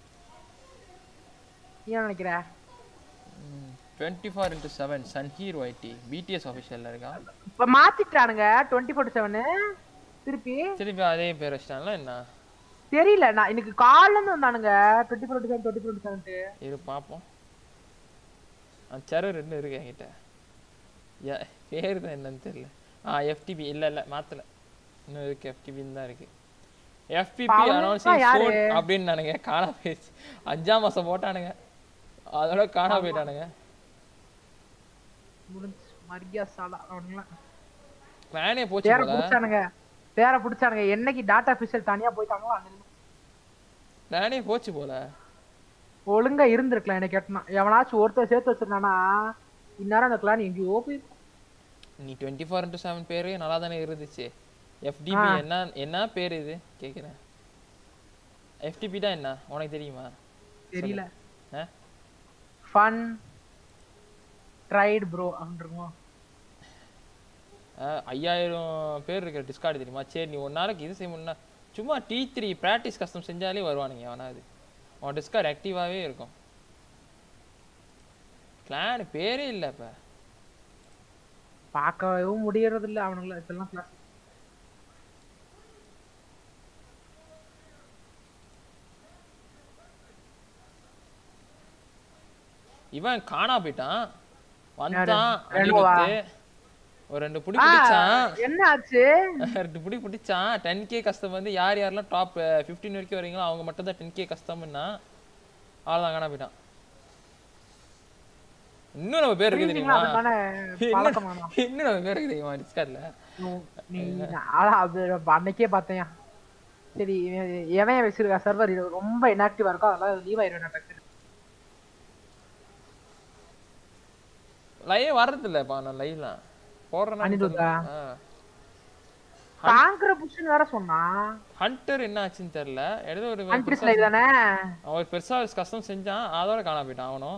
நீ என்ன நினைக்கிற டுவெண்ட்டி ஃபோர் இன்ட்டு செவன் சன்ஹீர் ஒய்டி பிடிஎஸ் ஆஃபீஷியல்ல இருக்கா இப்ப மாத்திட்டானுங்க டுவெண்ட்டி ஃபோர் செவனு திருப்பி திருப்பி அதே பேர் வச்சிட்டாங்களா என்ன தெரியல நான் இன்னைக்கு காலைல இருந்து வந்தானுங்க twenty four seven twenty four செவன்ட்டு இரு பார்ப்போம் அந்த சரு ரெண்டு இருக்கு என்கிட்ட ஏ பேர் தான் என்னன்னு தெரியல ஆ எஃப்டிபி இல்ல இல்ல மாத்தல இன்னும் இருக்கு எஃப்டிபின்னு தான் இருக்கு எஃபிபி அவனுங்க அனௌன்சிங் யாரு? சோன் அப்படின்னு நானுங்க காணா போயிடுச்சு அஞ்சாம் மாசம் போட்டானுங்க அதோட காணா போயிட்டானுங்க முடிஞ்சு மரியா சாலா அவனுங்களாம் வேனே போச்சு பேரை போல பிடிச்சானுங்க பேரை பிடிச்சானுங்க என்னைக்கு டாட்டா ஆஃபீஸில் தனியா போயிட்டாங்களோ அன்னைக்கு வேனே போச்சு போல ஒழுங்கா இருந்திருக்கலாம் என்ன கேட்டனா எவனாச்சும் ஒருத்தர் சேர்த்து வச்சிருந்தானா இந்நேரம் அந்த கிளான் எங்கேயோ போய் நீ டுவெண்ட்டி ஃபோர் இன்ட்டு செவன் பேரு நல்லா தானே இருந்துச்சு எஃப்டிபி ஆ. என்ன என்ன பேர் இது கேட்குறேன் எஃப்டிபி தான் என்ன உனக்கு தெரியுமா தெரியல ஆ ஃபன் ட்ரைட் ப்ரோ அப்படின்றோம் ஆஹ் ஐயாயிரம் பேர் இருக்கிற டிஸ்கார்டு தெரியுமா சரி நீ ஒரு நாளைக்கு இது செய்ய முடியும்னா சும்மா டி த்ரீ ப்ராக்டிஸ் கஸ்டம் செஞ்சாலே வருவானுங்க அவனாவது உன் டிஸ்கார்டு ஆக்டிவாகவே இருக்கும் கிளான் பேரே இல்லை இப்போ பார்க்கவும் முடியறது இல்ல அவனுங்கள இப்பெல்லாம் கிளாஸ் இவன் காணா போயிட்டான் வந்தான் ரெனோவா? அடிபட்டு ஒரு ரெண்டு புடி பிடிச்சான் என்ன ஆச்சு ரெண்டு புடி பிடிச்சான் டென் கே கஸ்டம் வந்து யார் யாரெல்லாம் டாப் ஃபிஃப்டீன் வரைக்கும் வரீங்களோ அவங்க மட்டும் தான் டென் கே கஸ்டம்னா அவ்வளோதான் காணா போயிட்டான் இன்னும் நம்ம பேர் இருக்கு தெரியுமா அதுக்கான இன்னும் பழக்கமானோம் இன்னும் நம்ம பேர் இருக்கு தெரியுமா டிஸ்கார்ட்ல நீ அதான் அது அன்னைக்கே பார்த்தேன் சரி இவன் எவன் வச்சிருக்கா சர்வர் ரொம்ப இன்ஆக்டிவா இருக்கும் அதெல்லாம் லீவ் ஆயிரும் நான் டக்குனு லைவ் வர்றது இல்லப்பா நான் லைவ்லாம் போடுறேன்னா அனிருத்தா? ஆ தாங்குற புஷ்னு வேற சொன்னான் ஹண்டர் என்ன ஆச்சுன்னு தெரியல ஏதோ ஒரு அன்ட்ரிஸ் பெருசா லைவ் தானே அவன் ஒரு பெருசா ஒரு கஷ்டம் செஞ்சான் அதோட காணாம போயிட்டான் அவனும்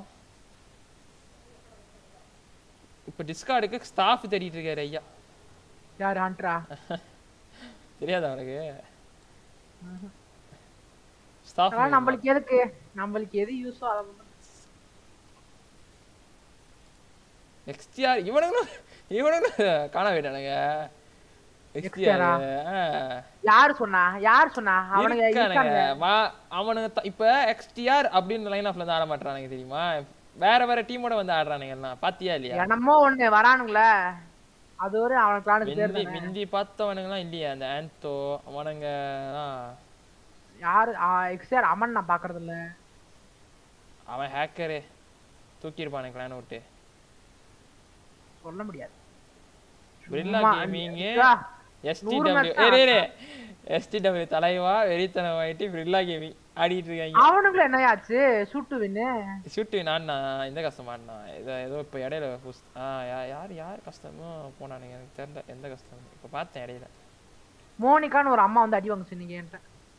இப்ப டிஸ்கார்டுக்கு ஸ்டாஃப் தேடிட்டு இருக்காரு ஐயா யாரு ஹண்ட்ரா தெரியாதா அவனுக்கு ஸ்டாஃப் அதனால நம்மளுக்கு எதுக்கு நம்மளுக்கு எது யூஸோ அதை மட்டும் எக்ஸ்டிஆர் இவனுங்களும் இவனுங்களும் காண வேண்டானுங்க எக்ஸ்டிஆர் XTR -ஆ? யாரு சொன்னா யாரு சொன்னா அவனுங்க இருக்காங்க அவனுங்க த- இப்ப எக்ஸ்டிஆர் அப்படின்னு லைன் ஆஃப்ல இருந்து ஆட மாட்டானுங்க தெரியுமா வேற வேற டீமோட வந்து ஆடுறானுங்க எல்லாம் பாத்தியா இல்லையா என்னமோ ஒண்ணு வரானுங்களே அது ஒரு அவனுக்கு பிளானுக்கு பேர் மிந்தி தானே. மிந்தி பார்த்தவனுங்கலாம் இல்லையா அந்த ஆன்டோ அவனுங்க யாரு எக்ஸ்ஆர் அமன் நான் பாக்குறது இல்ல அவன் ஹேக்கரு தூக்கியிருப்பானு கிளான் விட்டு சொல்ல முடியாது பிரில்லா சும்மா கேமிங் இதா, நூறு எஸ்டிடபிள்யூ match ஏ தான் ரே எஸ்டிடபிள்யூ தலைவா வெறித்தனம் ஆயிட்டு பிரில்லா கேமிங் ஆடிட்டு இருக்காங்க அவனுங்களும் என்னையாச்சு ஷூட்டு வின்னு ஷூட்டு நான் நான் இந்த கஷ்டம் ஆடினா ஏதோ ஏதோ இப்போ இடையில புஸ் ஆ யா- யார் யார் கஷ்டமோ போனானுங்க எனக்கு தெரியல எந்த கஷ்டம் இப்போ பார்த்தேன் இடையில மோனிகான்னு ஒரு அம்மா வந்து அடி வாங்க சொன்னீங்க என்கிட்ட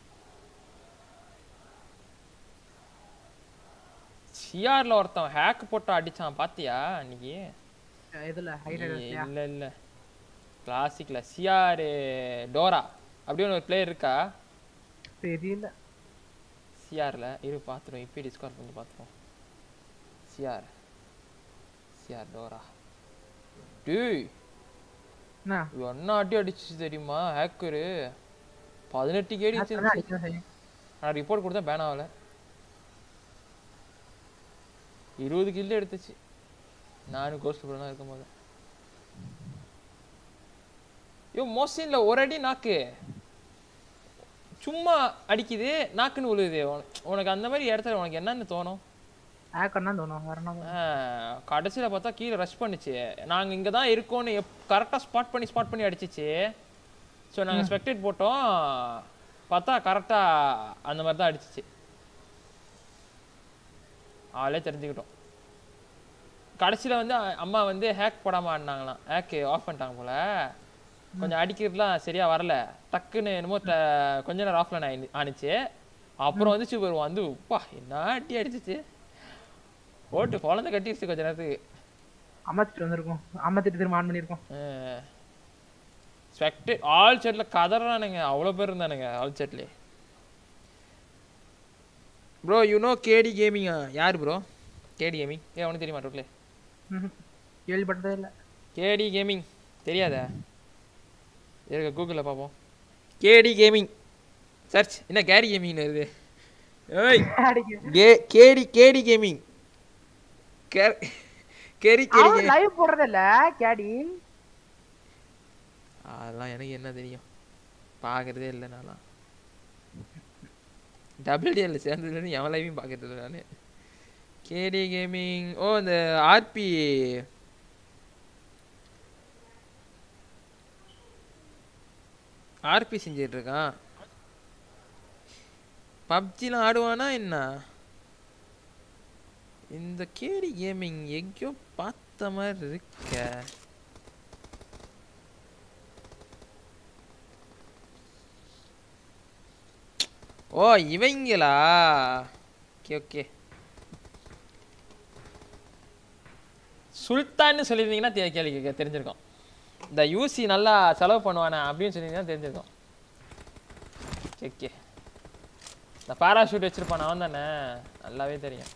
சிஆர்ல ஒருத்தன் ஹேக் போட்டு அடிச்சான் பாத்தியா அன்னைக்கு இதுல ஹைலைட் இல்ல இல்ல கிளாசிக்ல சிஆர் டோரா அப்படின்னு ஒரு பிளேயர் இருக்கா தெரியல சிஆர்ல இரு பார்த்துருவோம் இப்போ டிஸ்கார்ட் பண்ணி பார்த்துருவோம் சிஆர் சிஆர் டோரா டேய் என்ன இவன் என்ன அடி அடிச்சு தெரியுமா ஹேக்கரு பதினெட்டு கேடி அதான் அடிக்கதான் செய்யும். ஆனால் ரிப்போர்ட் கொடுத்தா பேன் ஆகல இருபது கில்லு எடுத்துச்சு நானும் கோஸ்ட் ப்ரோலாம் இருக்கும் போது ஐயோ மோசின்ல ஒரு அடி நாக்கு சும்மா அடிக்குது நாக்குன்னு விழுகுது உனக்கு உனக்கு அந்த மாதிரி இடத்துல உனக்கு என்னன்னு தோணும் ஹேக்கர் தான் தோணும் வேற என்ன தோணும்? கடைசியில் பார்த்தா கீழே ரஷ் பண்ணுச்சு நாங்கள் இங்கே தான் இருக்கோன்னு எப் கரெக்டாக ஸ்பாட் பண்ணி ஸ்பாட் பண்ணி அடிச்சிச்சு ஸோ நாங்கள் ஸ்பெக்டேட் போட்டோம் பார்த்தா கரெக்டாக அந்த மாதிரி தான் அடிச்சிச்சு ஆளே தெரிஞ்சுக்கிட்டோம் கடைசியில் வந்து அ- அம்மா வந்து ஹேக் போடாமல் ஆடினாங்களாம் ஹேக்கு ஆஃப் பண்ணிட்டாங்க போல கொஞ்சம் அடிக்கிறதுலாம் சரியா வரல டக்குன்னு என்னமோ ட- கொஞ்ச நேரம் ஆஃப்லைன் ஆயி ஆனிச்சு அப்புறம் வந்துச்சு ஒரு வந்து உப்பா என்ன அடி அடிச்சிச்சு போட்டு குழந்தை கட்டிடுச்சு கொஞ்ச நேரத்துக்கு அமர்த்திட்டு வந்திருக்கோம் அமர்த்திட்டு திரும்ப ஆன் பண்ணிருக்கோம் ஸ்பெக்ட் ஆல் செட்ல கதறானுங்க அவ்வளோ பேர் இருந்தானுங்க ஆல் செட்லே ப்ரோ யூ நோ கேடி கேமிங்கா யார் ப்ரோ கேடி கேமிங் ஏ அவனுக்கு தெரியுமா டோட்லே ம்ஹும். கேள்விப்பட்டதே இல்ல கேடி கேமிங் தெரியாதா இருக்க கூகுளில் பார்ப்போம் கேடி கேமிங் சர்ச் என்ன கேடி கேமிங்னு வருது ஏய் K KD KD gaming carry KD அவன் கேடி லைவ் போடுறதே இல்ல கேடி அதெல்லாம் எனக்கு என்ன தெரியும் பார்க்கறதே இல்லை நான்லாம் டபுள் டிஎல்ல சேர்ந்ததுலேருந்து எவன் லைவையும் பார்க்கறது இல்லை நான் கேடி கேமிங் ஓ இந்த ஆர்பி ஆர்பி செஞ்சுட்டு இருக்கான் பப்ஜிலாம் ஆடுவானா என்ன இந்த கேடி கேமிங் எங்கேயோ பார்த்த மாதிரி இருக்க ஓ இவங்களா ஓகே ஓகே சுல்தான்னு சொல்லியிருந்தீங்கன்னா தெ- கேள்வி கேட்க தெரிஞ்சிருக்கும் இந்த யூசி நல்லா செலவு பண்ணுவானே அப்படின்னு சொல்லியிருந்தீங்கன்னா தெரிஞ்சிருக்கும் ஓகே ஓகே இந்த பாராஷூட் வச்சிருப்பான் அவன் தானே நல்லாவே தெரியும்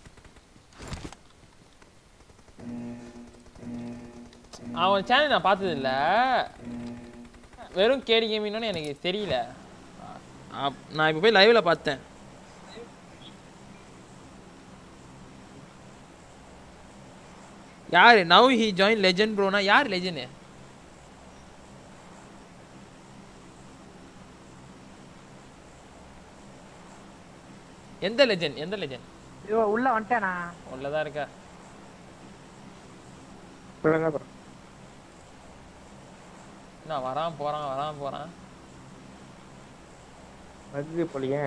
அவன் சேனல் நான் பார்த்தது இல்ல வெறும் கேடி கேமிங்னு எனக்கு தெரியல அப்- நான் இப்போ போய் லைவ்ல பார்த்தேன் யாரு நவ் ஹி ஜாயின் லெஜெண்ட் ப்ரோனா யார் லெஜெண்ட் எந்த லெஜெண்ட் எந்த லெஜெண்ட் ஐயோ உள்ள வந்துட்டேனா உள்ளதான் இருக்கா சொல்லுங்க bro. நான் வரான் போறான் வரான் போறான் அது போலியே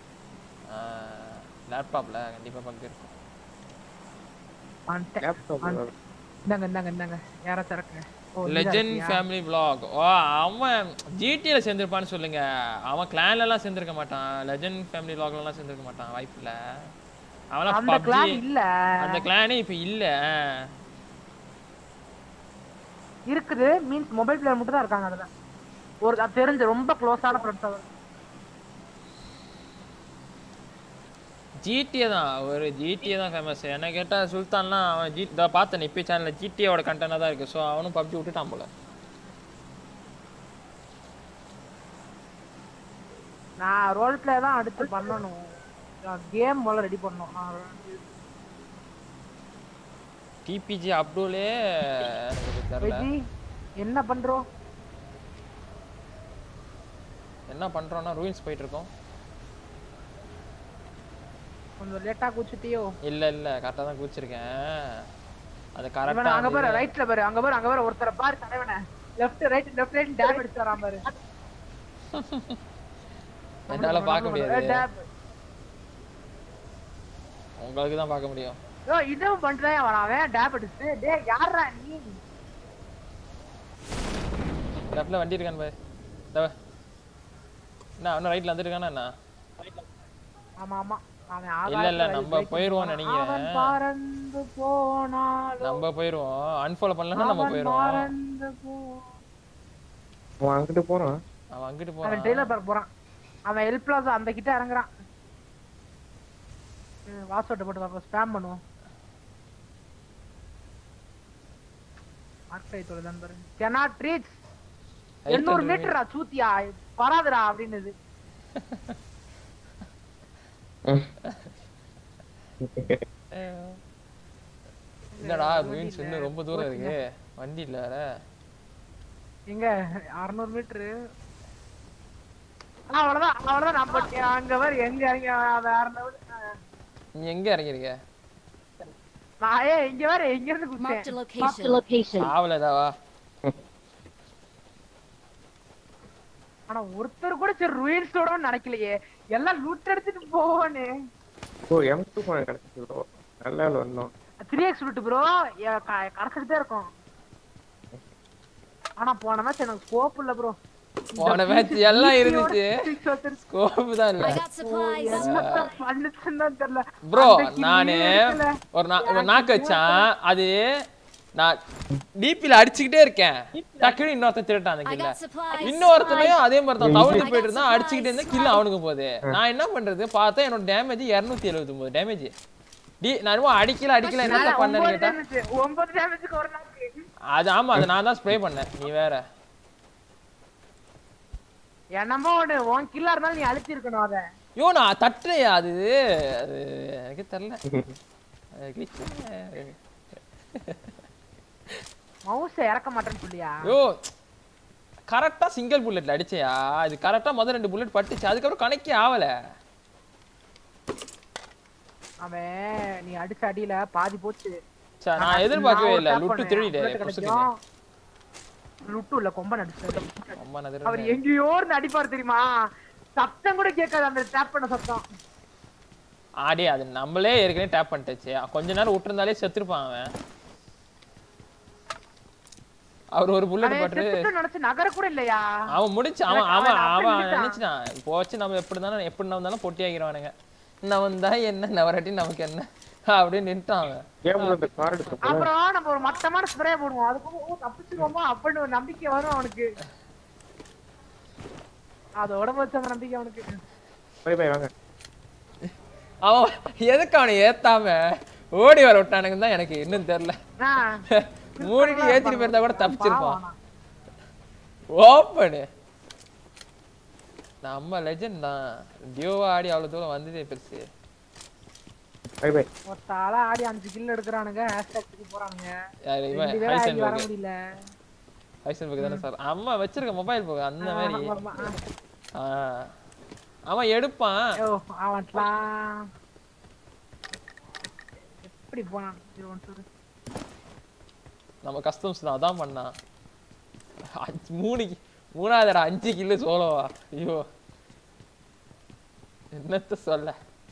லேப்டாப்ல கண்டிப்பா பங்கு இருக்கும் வந்துட்டேன் லேப்டாப் இந்தாங்க இந்தாங்க இந்தாங்க யாரா சரக்கு ஓ, நீதான் லெஜெண்ட் இருக்கியா? ஃபேமிலி vlog ஓ அவன் ஜிடில சேர்ந்திருப்பான்னு சொல்லுங்க அவன் கிளான்ல எல்லாம் சேர்ந்திருக்க மாட்டான் லெஜெண்ட் ஃபேமிலி vlogல எல்லாம் சேர்ந்திருக்க மாட்டான் வாய்ப்பு இல்ல அவன் அந்த clan இல்ல அந்த கிளானே இப்ப இல்ல இருக்குது மீன்ஸ் மொபைல் பிளேயர் மட்டும் தான் இருக்காங்க அதுல ஒரு அது தெரிஞ்ச ரொம்ப க்ளோஸான ஃப்ரெண்ட்ஸ் அவர் ஜிடிஏ தான் ஒரு ஜிடிஏ தான் ஃபேமஸ் என்ன கேட்டால் சுல்தான்லாம் அவன் ஜி இதை பார்த்தேன் இப்போ சேனலில் ஜிடிஏவோட கண்டென்ட்டாக தான் இருக்குது ஸோ அவனும் பப்ஜி விட்டுட்டான் போல நான் ரோல் பிளே தான் அடுத்து பண்ணணும் கேம் முதல்ல ரெடி பண்ணணும் நான் டிபிஜி அப்டூலே எனக்கு தெரியல வெஜி என்ன பண்றோம் என்ன பண்ணுறோன்னா ரூயின்ஸ் போயிட்டு இருக்கோம் கொஞ்சம் லேட்டா குச்சிட்டியோ இல்லை இல்லை கரெக்டாக தான் குதிச்சிருக்கேன் அது இவனை அங்க பாரு கரெக்டாக ரைட்ல பாரு அங்க பாரு அங்க பாரு ஒருத்தரை பாரு தலைவனை லெஃப்ட் ரைட் லெஃப்ட் ரைட் டேப் எடுத்து வரான் பாரு என்னால் பார்க்க முடியாது டேப் உங்களுக்கு தான் பார்க்க முடியும் யோ இதுவும் பண்றேன் வரான் அவன் டேப் எடுத்து டேய் யாரா நீ லெஃப்டில் வண்டி இருக்கான் பாரு இதோ. என்ன இன்னும் ரைட்டில் வந்துருக்கானா என்ன ஆமா ஆமா அவன் இல்ல, இல்ல, ஆகாயத்துல நம்ம bike போயிருவோம்னு போனான். அவன் நினைக்கிறேன். பறந்து போனாலும் நம்ம போயிடுவோம் அன்ஃபாலோ பண்ணலன்னா நம்ம அவன் போயிடுவோம் பறந்து போ அவன் அங்கிட்டு போறான் அவன் அங்கிட்டு அவன் போறான் ட்ரெயிலர் பார்க்க போறான் அவன் எல் பிளாசா அந்த கிட்ட இறங்குறான் வாசோட்ட போட்டு பார்ப்போம் ஸ்பேம் பண்ணுவோம் மார்க் ஐ தொலைதான் பாரு cannot reach எண்ணூறு மீட்டரா சூத்தியா வராதுடா அப்படின்னுது என்னடா மீன்ஸ் இன்னும் ரொம்ப தூரம் இருக்கு வண்டி இல்ல வேற எங்க அறுநூறு மீட்டரு அவ்வளவுதான் அவ்வளவுதான் நான் போட்டேன் அங்க பாரு எங்க இறங்கி வேற level. ஆ. நீ எங்க இறங்கிருக்க நான் ஏன் இங்க வேற எங்க இருந்து Marked a குதிச்சேன் location. location. ஆவலதாவா ஆனா ஒருத்தர் கூட சரி ruins-ஓட நினைக்கலையே எல்லாம் லூட் எடுத்துட்டு போவானே ஓ எம் டூ போன கிடைச்சிச்சு ப்ரோ நல்ல வேலை வந்தோம் த்ரீ எக்ஸ் லூட் ப்ரோ கடைச்சிட்டே இருக்கும் ஆனா போன மேட்ச் எனக்கு ஸ்கோப் இல்ல ப்ரோ போன மேட்ச் எல்லாம் இருந்துச்சு ஸ்கோப் தான் இல்ல I got supplies. பண்ணுச்சுன்னு தெரியல ப்ரோ அந்த kill நானு இருக்குல்ல. ஒரு நா- ஒரு நாக்கு வச்சான் அது நான் டிபில அடிச்சுக்கிட்டே இருக்கேன் டக்குனு இன்னொருத்தன் திருட்டான் அந்த I கில்ல got supplies. இன்னொருத்தனையும் அதே மாதிரி தான் தவிர்த்து I போயிட்டு got இருந்தான் அடிச்சுக்கிட்டே இருந்தா supplies. கில் அவனுக்கு போகுது நான் என்ன பண்றது பார்த்தா என்னோட டேமேஜ் இருநூத்தி எழுபத்தி ஒன்பது டேமேஜ் டி நான் என்னமோ அடிக்கல அடிக்கல என்ன நான் பண்ணேன்னு ஒன்பது கேட்டா damage, ஒன்பது டேமேஜ்க்கு ஒரு நாக்கு அது ஆமா அது நான் தான் ஸ்ப்ரே பண்ணேன் நீ வேற என்னமோ ஒண்ணு உன் கில்லா இருந்தாலும் நீ அழுத்தி இருக்கணும் அத யோ நான் தட்டுறையா அது அது எனக்கு தெரியல அது glitch. மவுஸ இறக்க மாட்டேன்னு சொல்லியா யோ கரெக்டா சிங்கிள் புல்லட்ல அடிச்சையா அது கரெக்டா முதல் ரெண்டு புல்லட் பட்டுச்சு அதுக்கப்புறம் கணக்கே ஆவல அவன் நீ அடிச்ச அடியில பாதி போச்சு சே, நான் எதிர்பார்க்கவே நான் இல்ல ஒரு tap லுட்டு பண்ணேன். திருடிட்டேன் bullet பொசுக்குன்னு. கிடைக்கும். லுட்டு இல்ல கொம்பன் அடிச்சாரு ரொம்ப அவர் நதிரம் எங்கேயோ இருந்து அடிப்பார் தெரியுமா சத்தம் கூட கேட்காது அந்த டேப் பண்ண சத்தம் ஆடி அது நம்மளே ஏற்கனவே டேப் பண்ணிட்டுச்சு கொஞ்ச நேரம் விட்டுருந்தாலே செத்துருப்பான் அவன் அவர் ஒரு புல்லட் அவன் பட்டு செத்துட்டு நினைச்சு நகர கூட இல்லையா அவன் முடிச்சு அவன் எனக்கு அவன் அவன் அப்படி அவன் நினைச்சான். நினைச்சிட்டான் இப்போ வச்சு நம்ம எப்படி இருந்தாலும் எப்படி இருந்தாலும் பொட்டி ஆகிடுவானுங்க நான் வந்தா என்ன நவராட்டி நமக்கு என்ன அப்படின்னு நின்ட்டான் அவன் ஏன் ப்ரோ இந்த கார் எடுக்க போல அப்புறம் நம்ம ஒரு மட்டமான ஸ்ப்ரே போடுவோம் அதுக்கு ஓ தப்பிச்சிருவோமா அப்படின்னு ஒரு நம்பிக்கை வரும் அவனுக்கு அதோட வச்ச அந்த நம்பிக்கை அவனுக்கு பை பை வாங்க அவன் எதுக்கு அவனை ஏத்தாம ஓடி வர விட்டானுங்கன்னு தான் எனக்கு இன்னும் தெரியல ஆ, மூடிட்டு ஏத்திட்டு போயிருந்தா கூட தப்பிச்சிருப்பான் பாவம் ஓப்பனு நம்ம லெஜெண்ட் தான் டியோவா ஆடி அவ்வளவு தூரம் வந்ததே பெருசு பை பை ஒத்த ஆளா ஆடி அஞ்சு கில் எடுக்கிறானுங்க ஹேஷ்டேக்கு போறானுங்க யாரு இவன் ரெண்டு பேரும் ஆடி ஹைசன் வர போக்கு முடியல ஹைசன் போக்கு தானே சார் அம்மா வச்சிருக்க மொபைல் போக்கு அந்த மாதிரி ஆமா, ஆமா. ஆ. அவன் எடுப்பான் ஐயோ, அவன்லாம் எப்படி போனான் இது ஒன்று சொல்லு. நம்ம கஸ்டம்ஸ் தான் அதான் பண்ணான் அஞ்சு மூணு கி- மூணாவது தடவை அஞ்சு கில்லு சோலோவா ஐயோ என்னத்த சொல்ல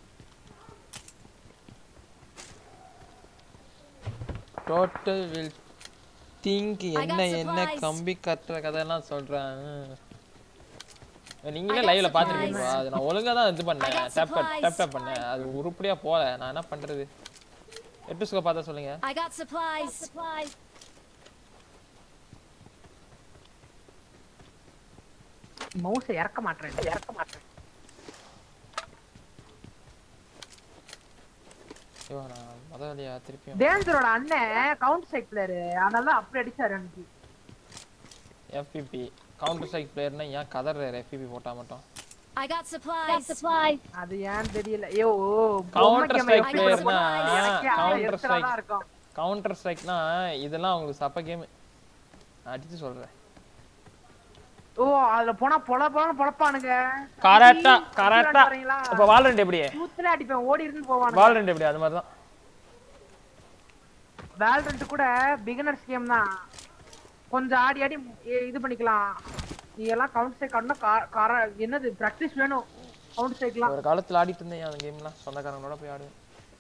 டோட்டல் வில் திங்க் got என்ன என்ன supplies. கம்பி கட்டுற கதையெல்லாம் சொல்றேன் நீங்களே I got லைவ்ல supplies. பாத்துருக்கீங்களா அது நான் ஒழுங்கா தான் இது பண்ணேன் I got டேப் supplies. டேப் டேப் பண்ணேன் அது உருப்படியா போல நான் என்ன பண்றது எட்டுஸ்கோ பார்த்தா சொல்லுங்க I got supplies. supplies. மவுஸை இறக்க மாட்டேன் இறக்க மாட்டேன் ஐயோ நான் முதலியா திருப்பியும் டேஞ்சரோட அண்ணன் கவுண்ட் ஸ்ட்ரைக் பிளேயர் அதனால தான் அப்படி அடிச்சாரு அன்னைக்கு எஃபிபி கவுண்டர் ஸ்ட்ரைக் பிளேயர்னா ஏன் கதறாரு எஃபிபி போட்டா மட்டும் I got supplies. supplies. அது ஏன்னு தெரியல ஐயோ கவுண்டர் ஸ்ட்ரைக் I got பிளேயர்னா supplies. கவுண்டர் ஸ்ட்ரைக் இருக்கும் கவுண்டர் ஸ்ட்ரைக்னா இதெல்லாம் உங்களுக்கு சப்ப கேம் அடிச்சு சொல்றேன் ஓ அதுல போனா பொல பொல பொழப்பானுங்க கரெக்டா கரெக்டா வரீங்களா? இப்ப வால்ரண்ட் எப்படி சூத்துல அடிப்பேன் ஓடி இருந்து போவானுங்க வால்ரண்ட் எப்படி அது மாதிரி தான் வேல்ரண்ட் கூட பிகினர்ஸ் கேம் தான் கொஞ்சம் ஆடி ஆடி இ- இது பண்ணிக்கலாம் நீ எல்லாம் கவுண்ட் ஸ்ட்ரைக் ஆடணும் கார என்னது பிராக்டிஸ் வேணும் கவுண்ட் ஸ்ட்ரைக்லாம் ஒரு காலத்துல ஆடிட்டு இருந்தேன் அந்த கேம்லாம் சொந்தக்காரங்களோட போய் ஆடுவேன்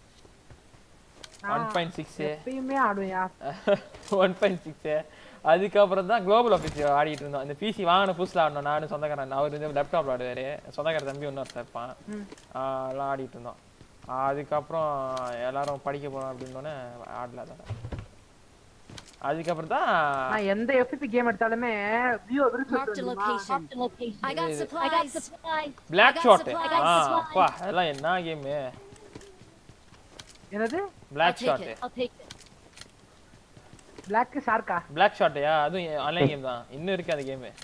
ஒன் பாயிண்ட் சிக்ஸ் எப்பயுமே ஆடுவேயா ஒன் பாயிண்ட் சிக்ஸ் அதுக்கப்புறம் தான் குளோபல் ஆஃபீஸ் ஆடிட்டு இருந்தோம் இந்த பிசி வாங்கின புதுசில் ஆடணும் நானும் சொந்தக்காரன் அவர் வந்து லேப்டாப்ல ஆடுவாரு சொந்தக்கார தம்பி ஒன்று இருப்பான் ம். ஆஹ் எல்லாம் ஆடிட்டு இருந்தோம் அதுக்கப்புறம் எல்லாரும் படிக்க போறோம் அப்படின்னோடனே ஆடல அதோட அதுக்கப்புறம் தான் நான் எந்த எஃபிபி கேம் எடுத்தாலுமே view Marked a location. I got supplies. I got supplies. Black I got shot supplies. ஆ அப்பா அதெல்லாம் என்ன கேமு என்னது I'll black take shot it. I'll take it. Black ஷார்க்கா பிளாக் ஷாட்யா அதுவும் ஆன்லைன் கேம் தான் இன்னும் இருக்கு அந்த கேமு